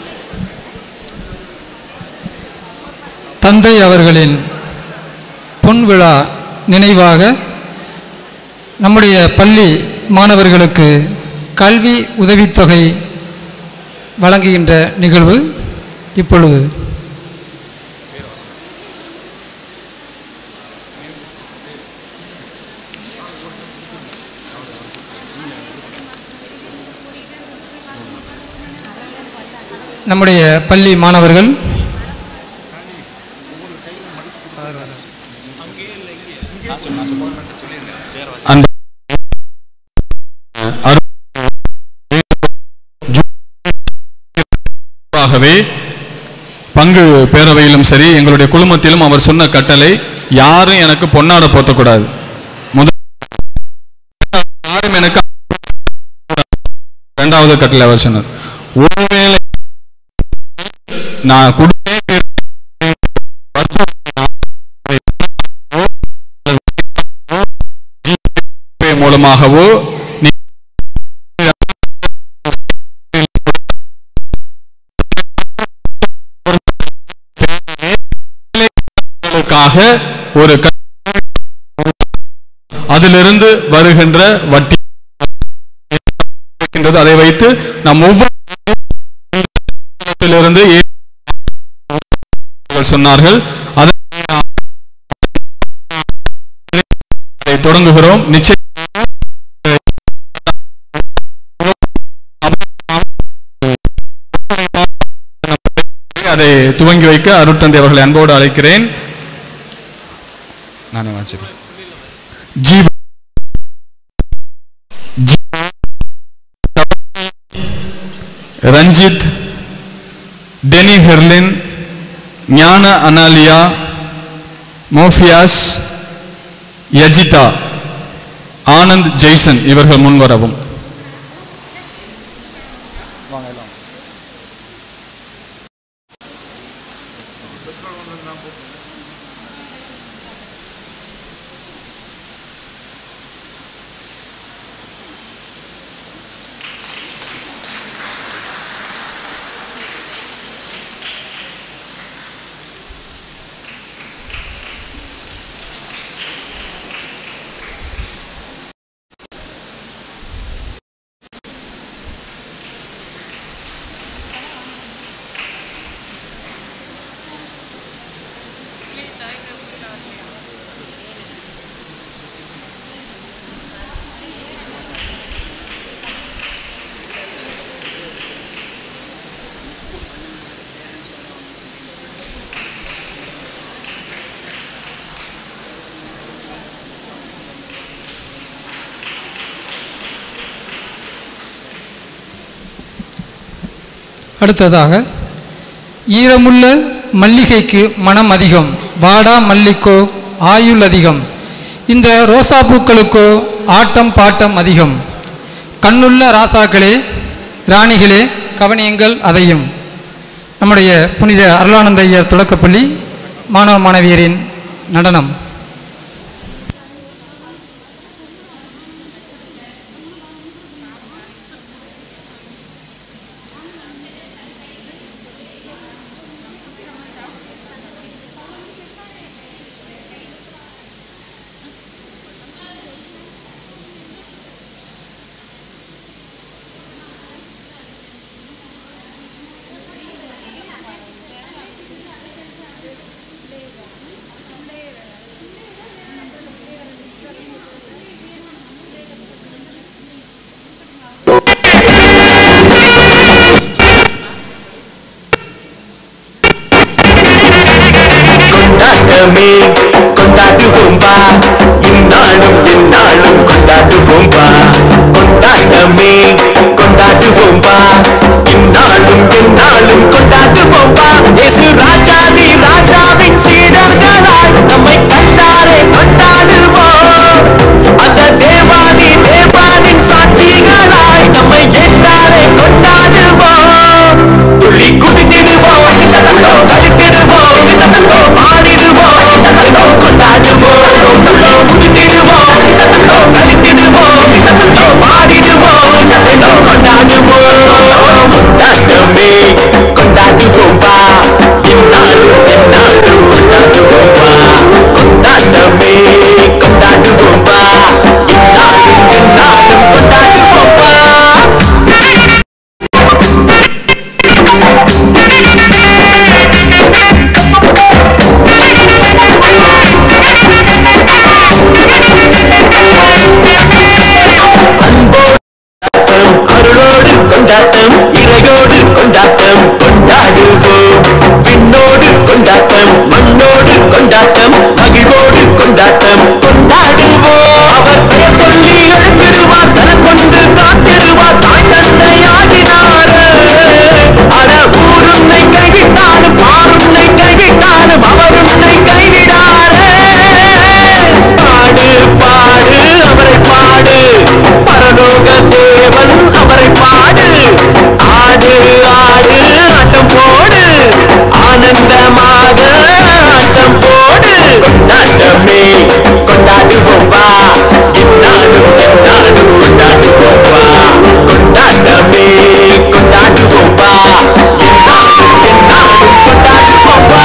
தந்தை அவர்களின் பொன்விழா நினைவாக நம்முடைய பள்ளி மாணவர்களுக்கு கல்வி உதவித்தொகை வழங்குகின்ற நிகழ்வு இப்பொழுது நம்முடைய பள்ளி மாணவர்கள் அன்பு ஆகவே பங்கு பேரவையிலும் சரி எங்களுடைய குழுமத்திலும் அவர் சொன்ன கட்டளை யாரும் எனக்கு பொன்னாட போத்தக்கூடாது முதல் யாரும் எனக்கு இரண்டாவது கட்டளை அவர் சொன்னார் ஒருவேளை நான் குடும்ப மூலமாகவோ நீ க்காக ஒரு க- அதிலிருந்து வருகின்ற வட்டி இருக்கின்றது. அதை வைத்து நாம் ஒவ்வொரு ஏ- சொன்னார்கள் அதை அதை தொடங்குகிறோம் நிச்சயம் அதை துவங்கி வைக்க அருட்தந்தை அவர்களை அன்போடு அழைக்கிறேன் நானே வாசிக்கிறேன் ஜீவ ஜீ- ரஞ்சித் டெனி ஹெர்லின் ஞான அனாலியா மோஃபியாஸ் யஜிதா ஆனந்த் ஜெய்சன் இவர்கள் முன்வரவும் அடுத்ததாக ஈரமுள்ள மல்லிகைக்கு மனம் அதிகம் வாடா மல்லிக்கோ ஆயுள் அதிகம் இந்த ரோசா பூக்களுக்கோ ஆட்டம் பாட்டம் அதிகம் கண்ணுள்ள ராசாக்களே ராணிகளே கவனியங்கள் அதையும் நம்முடைய புனித அருளானந்த ஐயர் தொடக்கப்பள்ளி மாணவ மாணவியரின் நடனம் கொண்டாட்டமே கொண்டாடுவோம் வா இந்நாளும் எந்நாளும் கொண்டாடுவோம் வா கொண்டாட்டமே கொண்டாடுவோம் வா இந்நாளும் எந்நாளும் கொண்டாடுவோம் வா இயேசு ராஜாதி ராஜாவின் சீடர்களாய் நம்மை கண்டாரே கொண்டாடுவோம் அந்த தேவாதி தேவானின் சாட்சிகளாய் நம்மை ஏற்றாரே கொண்டாடுவோம் துள்ளி குதித்திடுவோம் கழித்திடுவோம் ஆடிடுவோம் கொண்டாடுவோம் துள்ளி குதித்திடுவோம் கழித்திடுவோம் ஆடிடுவோம் கொண்டாடுவோம் கொண்டாட்டமே கொண்டாடுவோம் வா இந்நாளும் எந்நாளும் கொண்டாடுவோம் வா கொண்டாட்டமே கொண்டாடுவோம் வா இந்நாளும் எந்நாளும் கொண்டாடுவோம் வா அருளோடு கொண்டாட்டம் இறையோடு கொண்டாட்டம் கொண்டாடுவோம் விண்ணோடு கொண்டாட்டம் மண்ணோடு கொண்டாட்டம் மகிழ்வோடு கொண்டாட்டம் கொண்டாடுவோம் அவர் பெயர் சொல்லி எழுப்பிடுவார் தன கொண்டு காத்திடுவார் தாய் தந்தையாகினார் அட ஊருன்னை கைவிட்டாலும் பாருன்னை கைவிட்டாலும் அவர் உன்னை கைவிடாரே பாடு பாடு அவரை பாடு பரலோக தேவன் அவரை பாடு ஆடு ஆடு ஆட்டம் போடு ஆனந்தமாக ஆட்டம் போடு கொண்டாட்டமே கொண்டாடுவோம் வா இந்நாளும் எந்நாளும் கொண்டாடுவோம் வா கொண்டாட்டமே கொண்டாடுவோம் வா இந்நாளும் எந்நாளும் கொண்டாடுவோம் வா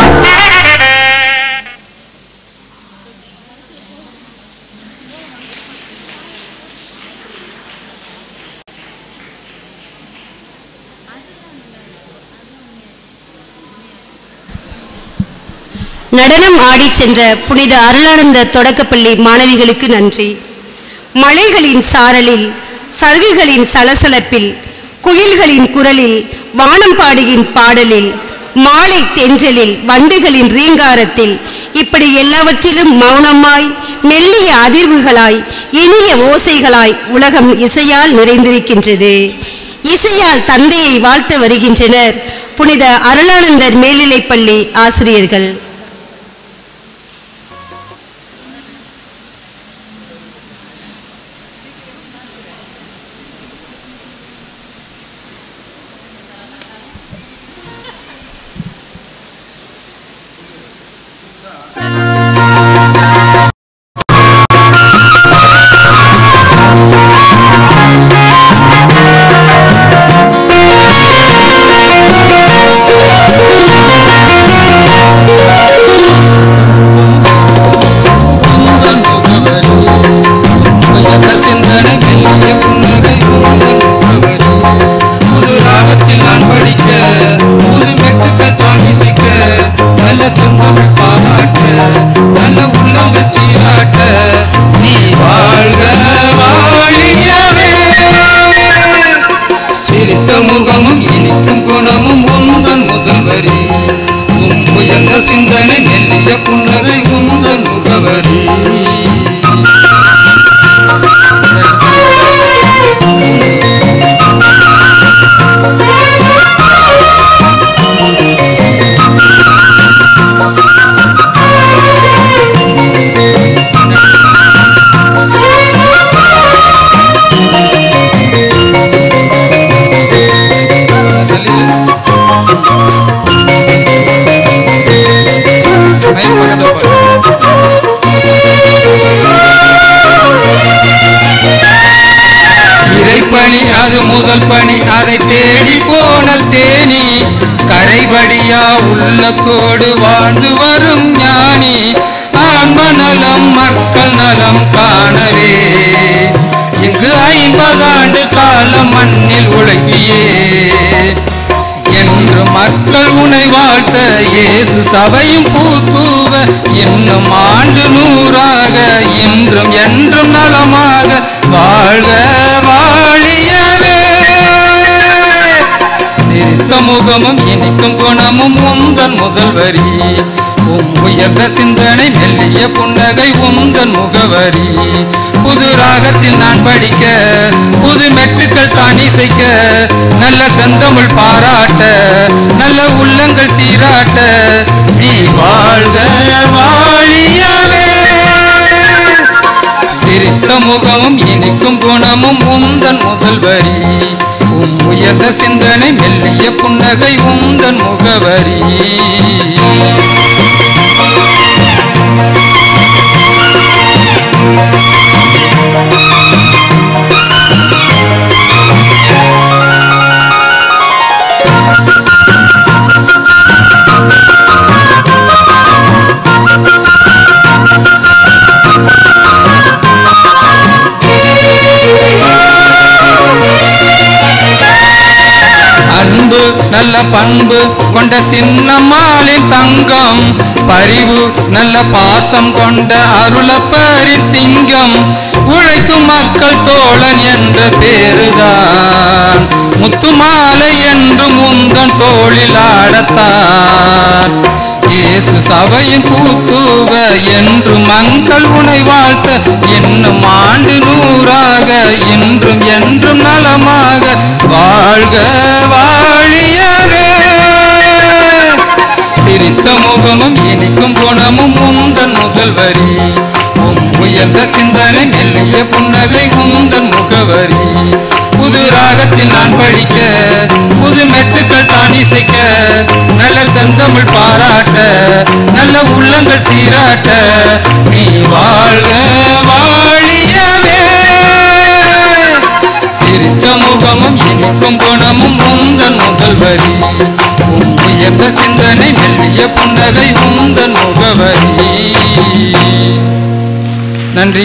நடனம் ஆடிச் சென்ற புனித அருளானந்த தொடக்கப்பள்ளி மாணவிகளுக்கு நன்றி மலைகளின் சாரலில் சருகுகளின் சலசலப்பில் குயில்களின் குரலில் வானம்பாடியின் பாடலில் மாலை தென்றலில் வண்டுகளின் ரீங்காரத்தில் இப்படி எல்லாவற்றிலும் மௌனமாய் மெல்லிய அதிர்வுகளாய் இனிய ஓசைகளாய் உலகம் இசையால் நிறைந்திருக்கின்றது இசையால் தந்தையை வாழ்த்து வருகின்றனர் புனித அருளானந்தர் மேல்நிலைப்பள்ளி ஆசிரியர்கள் உயர்ந்த சிந்தனை மெல்லிய புன்னகை உந்தன் முகவரி. புது ராகத்தில் நான் படிக்க புது மெட்டுக்கள் தான் இசைக்க நல்ல செந்தமிழ் பாராட்ட நல்ல உள்ளங்கள் சீராட்ட நீ வாழ்க வாழியவே சிரித்த முகமும் இனிக்கும் குணமும் உந்தன் முதல்வரி உம் உயர்ந்த சிந்தனை மெல்லிய புன்னகை உந்தன் முகவரி இறைப்பணி அது முதல் பணி அதை தேடி போன தேனி கரைபடியா உள்ளத்தோடு வாழ்ந்து வரும் ஞானி ஆன்ம நலம் மக்கள் நலம் காணவே இங்கு ஐம்பதாண்டு காலம் மண்ணில் உலகியே என்று மக்கள் உனை வாழ்த்த இயேசு சபையும் பூத்தூவ இன்னும் ஆண்டு நூறாக இன்றும் என்றும் நலமாக வாழ்க வாழியவே சிரித்த முகமும் இனிக்கும் குணமும் உந்தன் முதல்வரி உம் உயர்ந்த சிந்தனை மெல்லிய புன்னகை உந்தன் முகவரி புது ராகத்தில் நான் படிக்க புது மெட்டுக்கள் தான் இசைக்க நல்ல செந்தமிழ் பாராட்ட நல்ல உள்ளங்கள் சீராட்ட நீ வாழ்க வாழியவே சிரித்த முகமும் இனிக்கும் குணமும் உந்தன் முதல்வரி உம் உயர்ந்த சிந்தனை மெல்லிய புன்னகை உந்தன் முகவரி அன்பு நல்ல பண்பு கொண்ட சின்னம்மாளின் தங்கம் பரிவு நல்ல பாசம் கொண்ட அருளப்பரின் சிங்கம் உழைக்கும் மக்கள் தோழன் என்ற பேருதான் முத்துமாலை என்று முந்தன் தோளில் ஆடத்தான் இயேசு சபையின் கூத்துவ என்று மக்கள் உனை வாழ்த்த இன்னும் ஆண்டு நூறாக இன்றும் என்றும் நலமாக வாழ்க வாழியவே சிரித்த முகமும் இனிக்கும் குணமும் உந்தன் முதல்வரி உம் உயர்ந்த சிந்தனை மெல்லிய புன்னகை உந்தன் முகவரி புது ராகத்தில் நான் படிக்க புது மெட்டுக்கள் தான் இசைக்க நல்ல செந்தமிழ் பாராட்ட நல்ல உள்ளங்கள் சீராட்ட நீ வாழ்க வாழியவே சிரித்த முகமும் இனிக்கும் குணமும் உந்தன் முதல்வரி உம் உயர்ந்த சிந்தனை மெல்லிய புன்னகை உந்தன் முகவரி நன்றி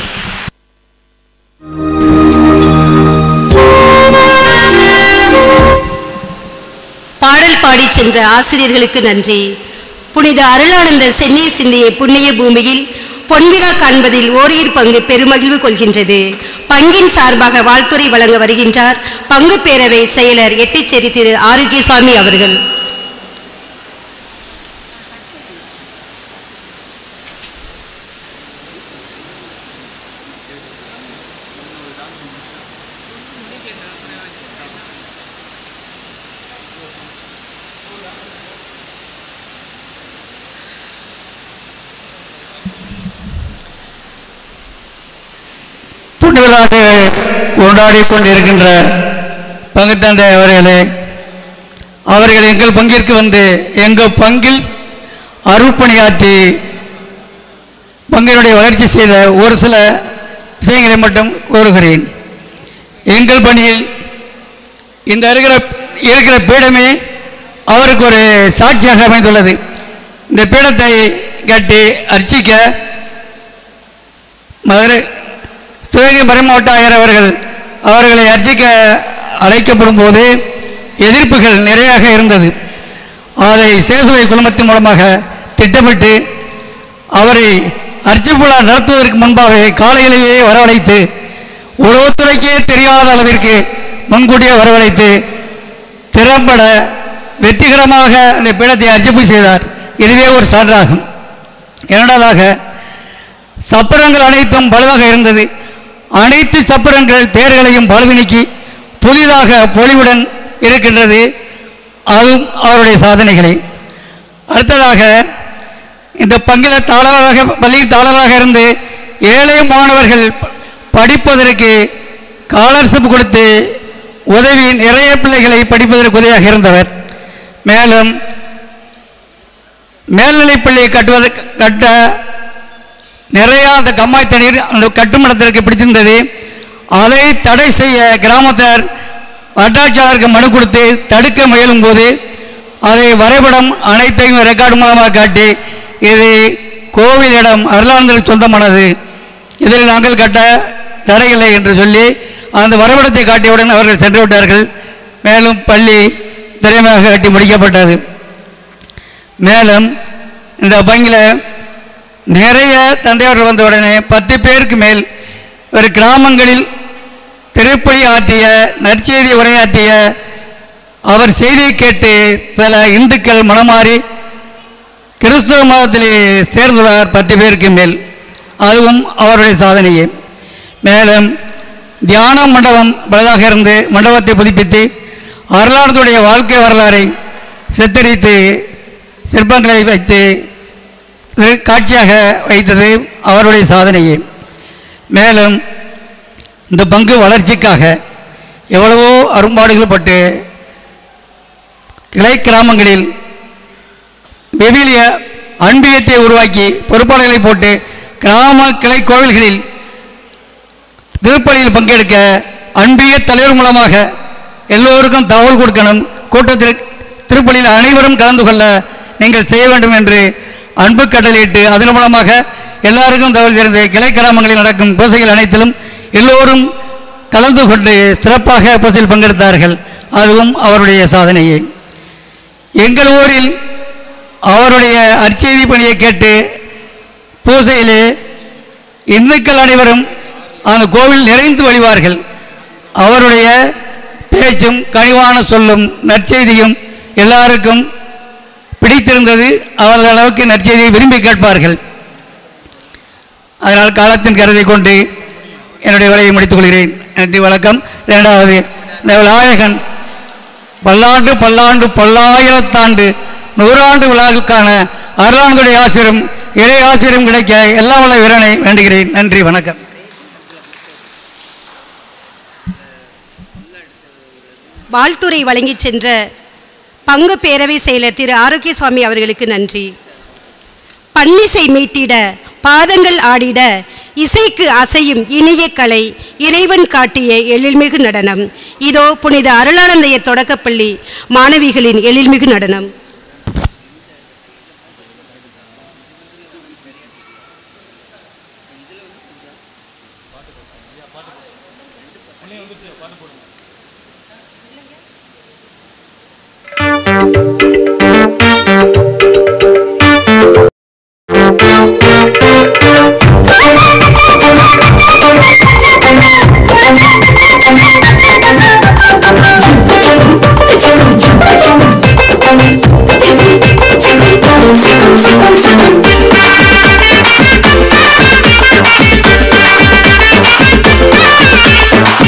பாடல் பாடிச் சென்ற ஆசிரியர்களுக்கு நன்றி புனித அருளானந்தர் சென்னை சிந்திய புண்ணிய பூமியில் பொன்விழா காண்பதில் ஓரிரு பங்கு பெருமகிழ்வு கொள்கின்றது பங்கின் சார்பாக வாழ்த்துறை வழங்க வருகின்றார் பங்கு பேரவை செயலர் எட்டிச்சேரி திரு ஆரோக்கியசாமி அவர்கள் புண்ணியலாக கொண்டாடி கொண்டிருக்கின்ற பங்குத்தந்தை அவர்களே அவர்கள் எங்கள் பங்கிற்கு வந்து எங்கள் பங்கில் அருட்பணியாற்றி பங்கினுடைய வளர்ச்சி செய்த ஒரு சில விஷயங்களை மட்டும் கூறுகிறேன் எங்கள் பணியில் இந்த இருக்கிற இருக்கிற பீடமே அவருக்கு ஒரு சாட்சியாக அமைந்துள்ளது இந்த பீடத்தை கட்டி அர்ச்சிக்க மதுரை சிவகங்கை மறைமாவட்ட ஆயர் அவர்கள் அவர்களை அர்ச்சிக்க அழைக்கப்படும் போது எதிர்ப்புகள் நிறையாக இருந்தது அதை சேசுவை குழுமத்தின் மூலமாக திட்டமிட்டு அவரை அர்ச்சிப்புழா நடத்துவதற்கு முன்பாகவே காலையிலேயே வரவழைத்து உளவுத்துறைக்கே தெரியாத அளவிற்கு முன்கூட்டியே வரவழைத்து திறம்பட வெற்றிகரமாக அந்த பீடத்தை அர்ச்சிப்பு செய்தார் இதுவே ஒரு சான்றாகும் இரண்டாவதாக சப்பரங்கள் அனைத்தும் பழுதாக இருந்தது அனைத்து சப்பரங்கள் தேர்களையும் பழுது நீக்கி புதிதாக பொலிவுடன் இருக்கின்றது அதுவும் அவருடைய சாதனைகளை அடுத்ததாக இந்த பங்கில தாளராக பள்ளியில் தாளராக இருந்து ஏழை மாணவர்கள் ப- படிப்பதற்கு ஸ்காலர்ஷிப் கொடுத்து உதவி நிறைய பிள்ளைகளை படிப்பதற்கு உதவியாக இருந்தவர் மேலும் மேல்நிலைப் பள்ளியை கட்டுவதற்கு கட்ட நிறையா அந்த கம்மாய் தண்ணீர் அந்த கட்டுமடத்திற்கு பிடிச்சிருந்தது அதை தடை செய்ய கிராமத்தினர் வட்டாட்சியாளருக்கு மனு கொடுத்து தடுக்க முயலும் போது அதை வரைபடம் அனைத்தையும் ரெக்கார்டு மூலமாக காட்டி இது கோவிலிடம் அருளானந்தருக்கு சொந்தமானது இதில் நாங்கள் கட்ட தடையில்லை என்று சொல்லி அந்த வரைபடத்தை காட்டியவுடன் அவர்கள் சென்று விட்டார்கள் மேலும் பள்ளி திறமையாக கட்டி முடிக்கப்பட்டது மேலும் இந்த பங்கில் நிறைய தந்தையர்கள் வந்த உடனே பத்து பேருக்கு மேல் ஒரு கிராமங்களில் திருப்பலி ஆற்றிய நற்செய்தி உரையாற்றிய அவர் செய்தியை கேட்டு சில இந்துக்கள் மனமாறி கிறிஸ்துவ மதத்திலே சேர்ந்துள்ளார் பத்து பேருக்கு மேல் அதுவும் அவருடைய சாதனையே மேலும் தியான மண்டபம் பலதாக இருந்து மண்டபத்தை புதுப்பித்து அருளானதுடைய வாழ்க்கை வரலாறை சித்தரித்து சிற்பங்களை வைத்து இது காட்சியாக வைத்தது அவருடைய சாதனையே மேலும் இந்த பங்கு வளர்ச்சிக்காக எவ்வளவோ அரும்பாடுகள் பட்டு கிளை கிராமங்களில் வெவிலிய அன்பியத்தை உருவாக்கி பொறுப்பாளர்களை போட்டு கிராம கிளை கோவில்களில் திருப்பலியில் பங்கெடுக்க அன்பிய தலைவர் மூலமாக எல்லோருக்கும் தகவல் கொடுக்கணும் கூட்டத்தில் திருப்பலியில் அனைவரும் கலந்து கொள்ள நீங்கள் செய்ய வேண்டும் என்று அன்பு கட்டளையிட்டு அதன் மூலமாக எல்லாருக்கும் தகவல் தெரிந்து கிளை கிராமங்களில் நடக்கும் பூசைகள் அனைத்திலும் எல்லோரும் கலந்து கொண்டு சிறப்பாக பூசையில் பங்கெடுத்தார்கள் அதுவும் அவருடைய சாதனையே எங்கள் ஊரில் அவருடைய அர்ச்செய்தி பணியை கேட்டு பூசையிலே இந்துக்கள் அனைவரும் அந்த கோவில் நிறைந்து வழிவார்கள் அவருடைய பேச்சும் கனிவான சொல்லும் நற்செய்தியும் எல்லாருக்கும் பிடித்திருந்தது அவர்கள் அளவுக்கு நற்செய்தியை விரும்பி கேட்பார்கள் அதனால் காலத்தின் கருதை கொண்டு என்னுடைய வேலையை முடித்துக் கொள்கிறேன் நன்றி வணக்கம் இரண்டாவது இந்த விநாயகன் பல்லாண்டு பல்லாண்டு பல்லாயிரத்தாண்டு நூறாண்டு விழாவுக்கான அருளாண்டுடைய ஆசிரியம் இறை ஆசிரியம் கிடைக்க எல்லா வள வீரனை வேண்டுகிறேன் நன்றி வணக்கம் வாழ்த்துரை வழங்கிச் சென்ற பங்கு பேரவை செயலர் திரு ஆரோக்கியசுவாமி அவர்களுக்கு நன்றி பன்னிசை மீட்டிட பாதங்கள் ஆடிட இசைக்கு அசையும் இனிய கலை இறைவன் காட்டிய எழில்மிகு நடனம் இதோ புனித அருளானந்தையர் தொடக்கப்பள்ளி மாணவிகளின் எழில்மிகு நடனம்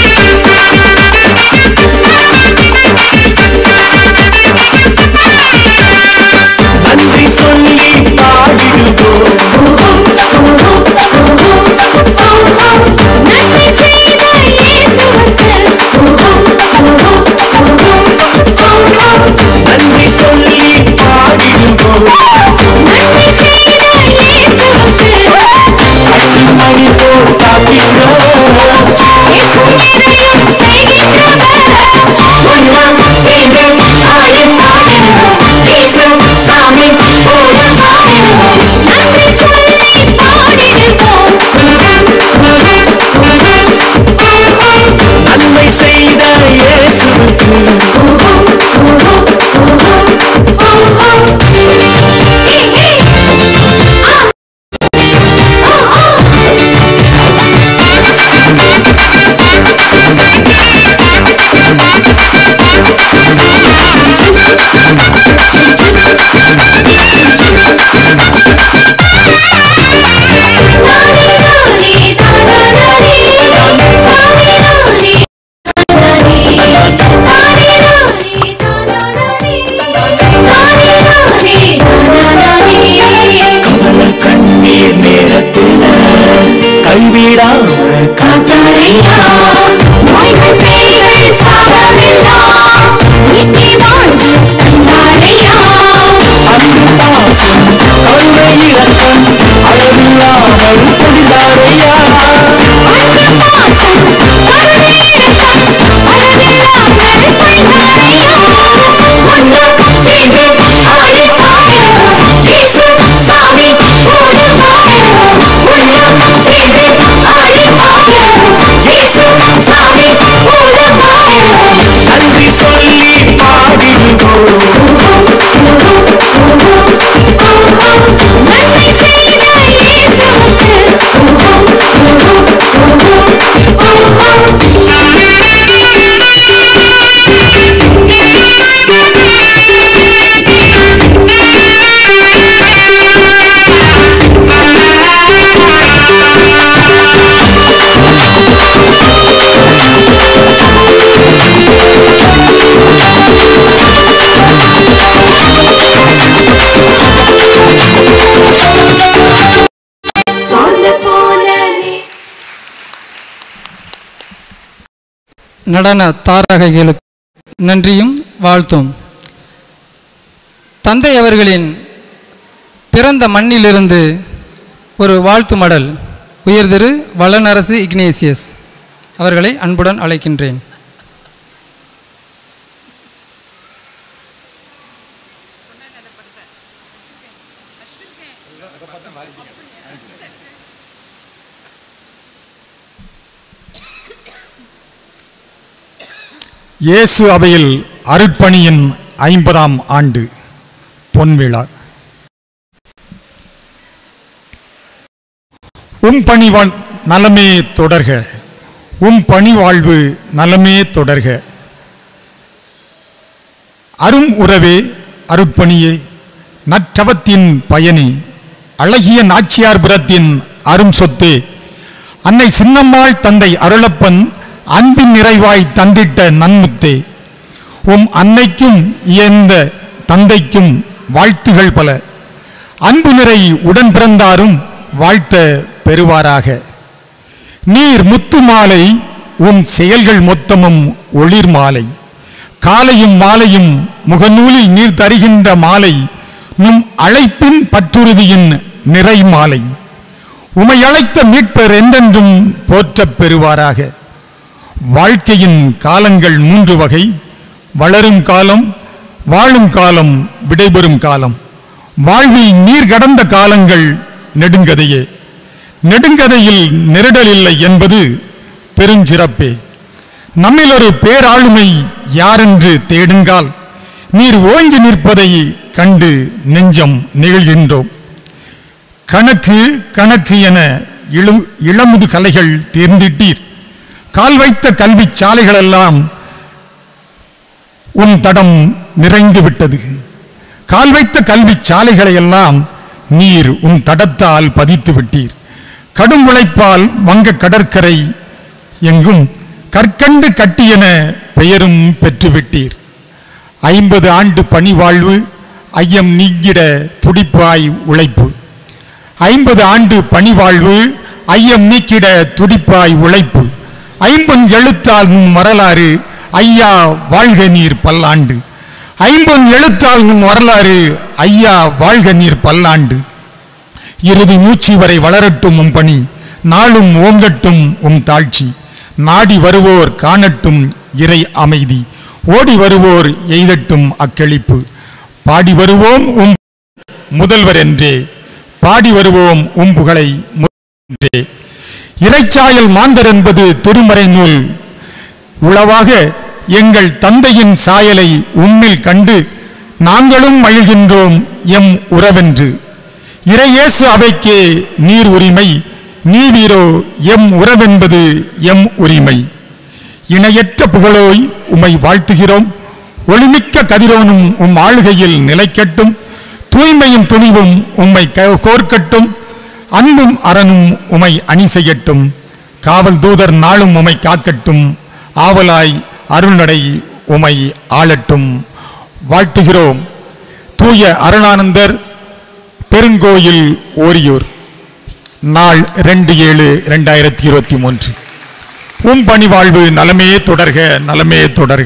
Thank you. இல்லாம காத்தாரையா நோய்கள் பேய்கள் சாபமெல்லாம் நீக்கி வாழ்வு தந்தாரையா அன்பு பாசம் கருணை இரக்கம் அளவில்லாமல் பொழிந்தாரையா அன்பு பாசம் கருணை இரக்கம் அளவில்லாமல் பொழிந்தாரையா ஒன்றாக சேர்ந்து ஆடி பாடுவோம் இயேசு சாமி போடு பாடுவோம் ஒன்றாக சேர்ந்து ஆடி பாடுவோம் இயேசு சாமி போடு பாடுவோம் நன்றி சொல்லி பாடிடுவோம் நன்மை செய்த சோர்ந்து போன நீ நடன தாரகைகளுக்கு நன்றியும் வாழ்த்தும் தந்தை அவர்களின் பிறந்த மண்ணிலிருந்து ஒரு வாழ்த்து மடல் உயர்திரு வளனரசு இக்னேசியஸ் அவர்களை அன்புடன் அழைக்கின்றேன் இயேசு அவையில் அருட்பணியின் ஐம்பதாம் ஆண்டு பொன்விழா உம் பணிவான் நலமே தொடர்க உம் பணிவாழ்வு நலமே தொடர்க அரும் உறவே அருட்பணியே நற்றவத்தின் பயனி அழகிய நாச்சியார்புரத்தின் அரும் சொத்தே அன்னை சின்னம்மாள் தந்தை அருளப்பன் அன்பின் நிறைவாய் தந்திட்ட நன்முத்தே உம் அன்னைக்கும் இயந்த தந்தைக்கும் வாழ்த்துகள் பல அன்பு நிறை உடன் பிறந்தாரும் வாழ்த்த பெறுவாராக நீர் முத்து மாலை உம் செயல்கள் மொத்தமும் ஒளிர் மாலை காலையும் மாலையும் முகநூலில் நீர் தருகின்ற மாலை நும் அழைப்பின் பற்றுறுதியின் நிறை மாலை உமை அழைத்த மீட்பர் என்றென்றும் போற்றப் பெறுவாராக வாழ்க்கையின் காலங்கள் மூன்று வகை வளரும் காலம் வாழும் காலம் விடைபெறும் காலம் வாழ்வில் நீர் கடந்த காலங்கள் நெடுங்கதையே நெடுங்கதையில் நெருடல் இல்லை என்பது பெருஞ்சிறப்பே நம்மில் ஒரு பேராளுமை யாரென்று தேடுங்கால் நீர் ஓங்கி நிற்பதை கண்டு நெஞ்சம் நெகிழ்கின்றோம் கணக்கு கணக்கு என இளு இளமுது கலைகள் தேர்ந்திட்டீர் கால் வைத்த கல்வி சாலைகளெல்லாம் உன் தடம் நிறைந்து விட்டது கால் வைத்த கல்வி சாலைகளை எல்லாம் நீர் உன் தடத்தால் பதித்து விட்டீர் கடும் உழைப்பால் வங்க கடற்கரை எங்கும் கற்கண்டு கட்டியென பெயரும் பெற்றுவிட்டீர் ஐம்பது ஆண்டு பணி வாழ்வு ஐயம் நீங்கிட துடிப்பாய் உழைப்பு ஐம்பது ஆண்டு பணி வாழ்வு ஐயம் நீக்கிட துடிப்பாய் உழைப்பு ஐம்பொன் எழுத்தால் உன் வரலாறு ஐயா வாழ்க நீர் பல்லாண்டு ஐம்பொன் எழுத்தால் உன் வரலாறு ஐயா வாழ்க நீர் பல்லாண்டு இறுதி மூச்சு வரை வளரட்டும் உம் பணி நாளும் ஓங்கட்டும் உம் தாழ்ச்சி நாடி வருவோர் காணட்டும் இறை அமைதி ஓடி வருவோர் எய்தட்டும் அக்களிப்பு பாடி வருவோம் உம் முதல்வர் என்றே பாடி வருவோம் உம் புகழை என்றே இறைச்சாயல் மாந்தர் என்பது திருமறை நூல் உளவாக எங்கள் தந்தையின் சாயலை உம்மில் கண்டு நாங்களும் மகிழ்கின்றோம் எம் உறவென்று இறையேசு அவைக்கே நீர் உரிமை நீவீரோ எம் உறவென்பது எம் உரிமை இணையற்ற புகழோய் உம்மை வாழ்த்துகிறோம் ஒளிமிக்க கதிரோனும் உம் ஆளுகையில் நிலைக்கட்டும் தூய்மையும் துணிவும் உம்மை க- கோர்க்கட்டும் அன்பும் அரணும் உமை அணி செய்யட்டும் காவல் தூதர் நாளும் உமை காக்கட்டும் ஆவலாய் அருள்நடை உமை ஆளட்டும் வாழ்த்துகிறோம் தூய அருணானந்தர் பெருங்கோயில் ஓரியூர் நாள் ரெண்டு ஏழு ரெண்டாயிரத்தி இருபத்தி மூன்று உம் பணி வாழ்வு நலமே தொடர்க நலமே தொடர்க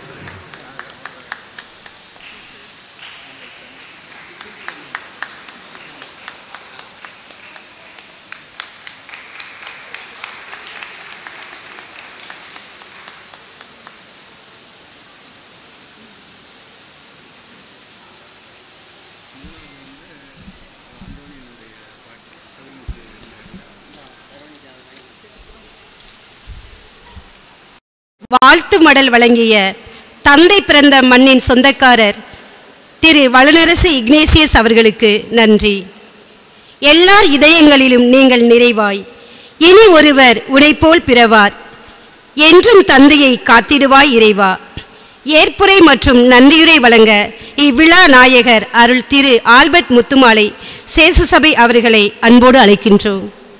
வாழ்த்து மடல் வழங்கிய தந்தை பிறந்த மண்ணின் சொந்தக்காரர் திரு வளனரசு இக்னேசியஸ் அவர்களுக்கு நன்றி எல்லார் இதயங்களிலும் நீங்கள் நிறைவாய் இனி ஒருவர் உடைப்போல் பிறவார் என்றும் தந்தையை காத்திடுவாய் இறைவா ஏற்புரை மற்றும் நன்றியுரை வழங்க இவ்விழா நாயகர் அருள் திரு ஆல்பர்ட் முத்துமாலை சேசு சபை அவர்களை அன்போடு அழைக்கின்றோம்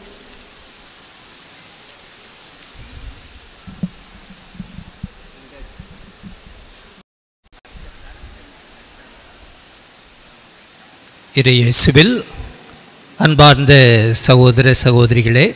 இறை இயேசுவில் அன்பார்ந்த சகோதர சகோதரிகளே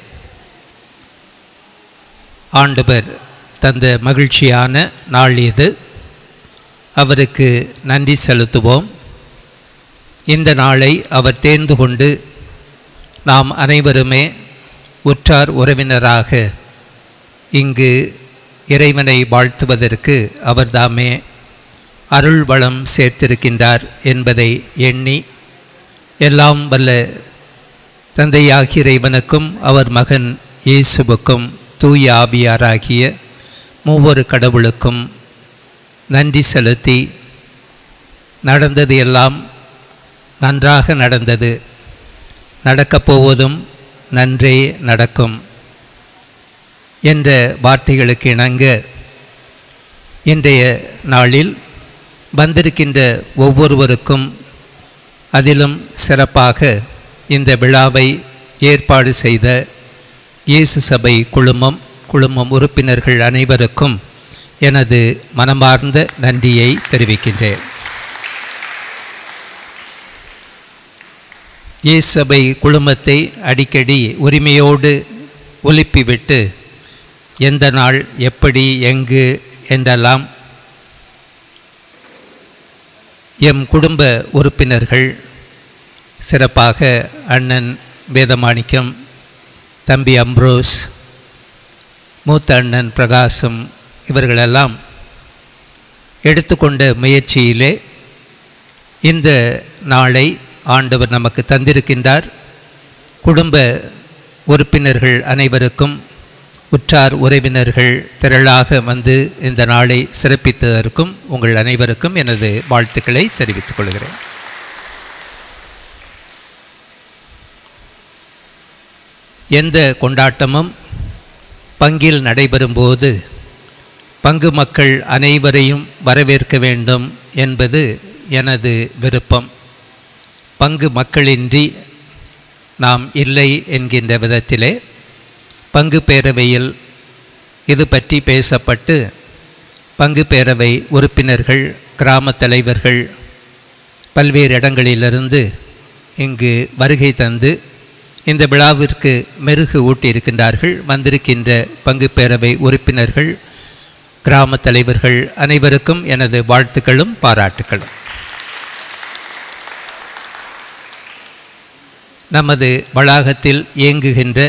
ஆண்டவர் தந்த மகிழ்ச்சியான நாள் இது அவருக்கு நன்றி செலுத்துவோம் இந்த நாளை அவர் தேர்ந்து கொண்டு நாம் அனைவருமே உற்றார் உறவினராக இங்கு இறைவனை வாழ்த்துவதற்கு அவர்தாமே அருள் வளம் சேர்த்திருக்கின்றார் என்பதை எண்ணி எல்லாம் வல்ல தந்தையாகிய இறைவனுக்கும் அவர் மகன் இயேசுவுக்கும் தூய ஆவியாராகிய மூவொரு கடவுளுக்கும் நன்றி செலுத்தி நடந்தது எல்லாம் நன்றாக நடந்தது நடக்கப் போவதும் நன்றே நடக்கும் என்ற வார்த்தைகளுக்கு இணங்க இன்றைய நாளில் வந்திருக்கின்ற ஒவ்வொருவருக்கும் அதிலும் சிறப்பாக இந்த விழாவை ஏற்பாடு செய்த இயேசு சபை குழுமம் குழுமம் உறுப்பினர்கள் அனைவருக்கும் எனது மனமார்ந்த நன்றியை தெரிவிக்கின்றேன் இயேசு சபை குழுமத்தை அடிக்கடி உரிமையோடு ஒலிப்பிவிட்டு எந்த நாள் எப்படி எங்கு என்றெல்லாம் எம் குடும்ப உறுப்பினர்கள் சிறப்பாக அண்ணன் வேதமாணிக்கம் தம்பி அம்ப்ரோஸ் மூத்த அண்ணன் பிரகாசம் இவர்களெல்லாம் எடுத்துக்கொண்ட முயற்சியிலே இந்த நாளை ஆண்டவர் நமக்கு தந்திருக்கின்றார் குடும்ப உறுப்பினர்கள் அனைவருக்கும் உற்றார் உறவினர்கள் திரளாக வந்து இந்த நாளை சிறப்பித்ததற்கும் உங்கள் அனைவருக்கும் எனது வாழ்த்துக்களை தெரிவித்துக் கொள்கிறேன் எந்த கொண்டாட்டமும் பங்கில் நடைபெறும்போது பங்கு மக்கள் அனைவரையும் வரவேற்க வேண்டும் என்பது எனது விருப்பம் பங்கு மக்களின்றி நாம் இல்லை என்கின்ற விதத்திலே பங்கு பேரவையில் இது பற்றி பேசப்பட்டு பங்கு பேரவை உறுப்பினர்கள் கிராம தலைவர்கள் பல்வேறு இடங்களிலிருந்து இங்கு வருகை தந்து இந்த விழாவிற்கு மெருகு ஊட்டியிருக்கின்றார்கள் வந்திருக்கின்ற பங்கு பேரவை உறுப்பினர்கள் கிராம தலைவர்கள் அனைவருக்கும் எனது வாழ்த்துக்களும் பாராட்டுக்களும் நமது வளாகத்தில் இயங்குகின்ற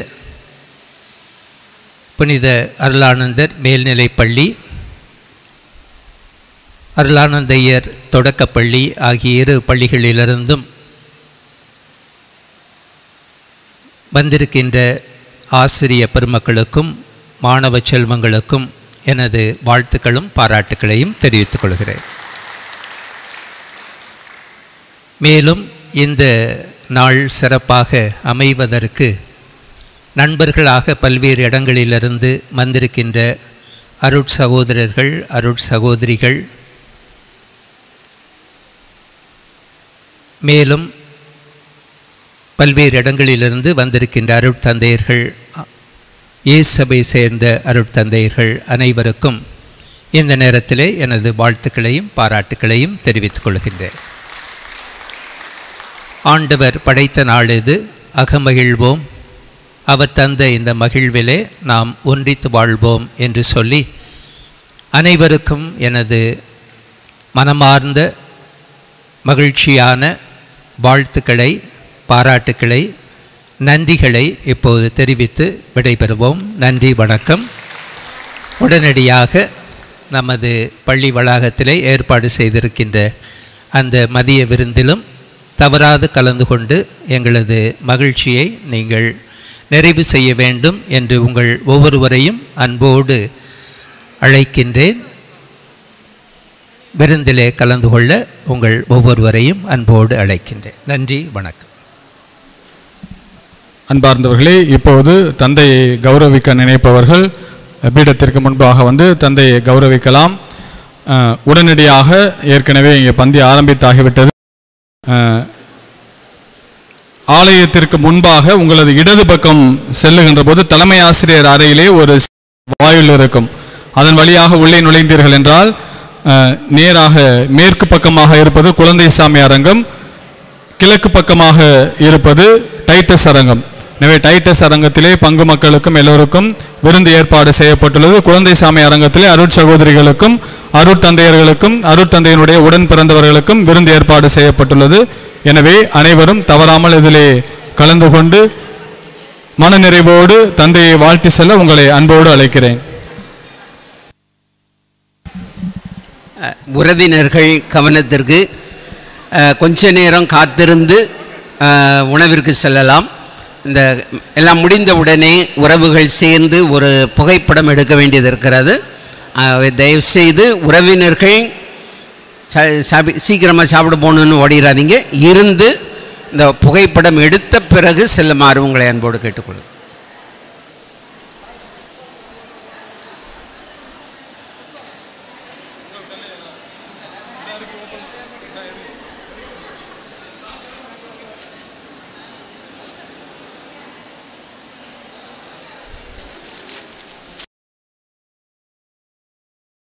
புனித அருளானந்தர் மேல்நிலைப்பள்ளி அருளானந்தையர் தொடக்கப்பள்ளி ஆகிய இரு பள்ளிகளிலிருந்தும் வந்திருக்கின்ற ஆசிரிய பெருமக்களுக்கும் மாணவ செல்வங்களுக்கும் எனது வாழ்த்துக்களும் பாராட்டுக்களையும் தெரிவித்துக் கொள்கிறேன் மேலும் இந்த நாள் சிறப்பாக அமைவதற்கு நண்பர்களாக பல்வேறு இடங்களிலிருந்து வந்திருக்கின்ற அருட் சகோதரர்கள் அருட் சகோதரிகள் மேலும் பல்வேறு இடங்களிலிருந்து வந்திருக்கின்ற அருட்தந்தையர்கள் இயேசபை சேர்ந்த அருட்தந்தையர்கள் அனைவருக்கும் இந்த நேரத்திலே எனது வாழ்த்துக்களையும் பாராட்டுக்களையும் தெரிவித்துக் கொள்கின்றேன் ஆண்டவர் படைத்த நாள் இது அகமகிழ்வோம் அவர் தந்த இந்த மகிழ்விலே நாம் ஒன்றித்து வாழ்வோம் என்று சொல்லி அனைவருக்கும் எனது மனமார்ந்த மகிழ்ச்சியான வாழ்த்துக்களை பாராட்டுக்களை நன்றிகளை இப்போது தெரிவித்து விடைபெறுவோம் நன்றி வணக்கம் உடனடியாக நமது பள்ளி வளாகத்திலே ஏற்பாடு செய்திருக்கின்ற அந்த மதிய விருந்திலும் தவறாது கலந்து கொண்டு எங்களது மகிழ்ச்சியை நீங்கள் நிறைவு செய்ய வேண்டும் என்று உங்கள் ஒவ்வொருவரையும் அன்போடு அழைக்கின்றேன் விருந்திலே கலந்து கொள்ள உங்கள் ஒவ்வொருவரையும் அன்போடு அழைக்கின்றேன் நன்றி வணக்கம் அன்பார்ந்தவர்களே இப்போது தந்தையை கௌரவிக்க நினைப்பவர்கள் பீடத்திற்கு முன்பாக வந்து தந்தையை கௌரவிக்கலாம் அஹ், உடனடியாக ஏற்கனவே இங்கே பந்தி ஆரம்பித்தாகிவிட்டது அஹ், ஆலயத்திற்கு முன்பாக உங்களது இடது பக்கம் செல்லுகின்ற போது தலைமை ஆசிரியர் அறையிலே ஒரு வாயில் இருக்கும் அதன் வழியாக உள்ளே நுழைந்தீர்கள் என்றால் அஹ், நேராக மேற்கு பக்கமாக இருப்பது குழந்தை சாமி அரங்கம் கிழக்கு பக்கமாக இருப்பது டைட்டஸ் அரங்கம் எனவே டைட்டஸ் அரங்கத்திலே பங்கு மக்களுக்கும் எல்லோருக்கும் விருந்து ஏற்பாடு செய்யப்பட்டுள்ளது குழந்தை சாமி அரங்கத்திலே அருட் சகோதரிகளுக்கும் அருட் தந்தையர்களுக்கும் அருட் தந்தையினுடைய உடன் பிறந்தவர்களுக்கும் விருந்து ஏற்பாடு செய்யப்பட்டுள்ளது எனவே அனைவரும் தவறாமல் இதிலே கலந்து கொண்டு மனநிறைவோடு தந்தையை வாழ்த்தி செல்ல உங்களை அன்போடு அழைக்கிறேன் அஹ், உறவினர்கள் கவனத்திற்கு அஹ், கொஞ்ச நேரம் காத்திருந்து அஹ், உணவிற்கு செல்லலாம் இந்த எல்லாம் முடிந்தவுடனே உறவுகள் சேர்ந்து ஒரு புகைப்படம் எடுக்க வேண்டியது இருக்கிறது அஹ், தயவுசெய்து உறவினர்கள் ச- சாப்பி சீக்கிரமாக சாப்பிட போகணுன்னு ஓடிடாதீங்க இருந்து இந்த புகைப்படம் எடுத்த பிறகு செல்லுமாறு உங்களை அன்போடு கேட்டுக்கொள்ளும்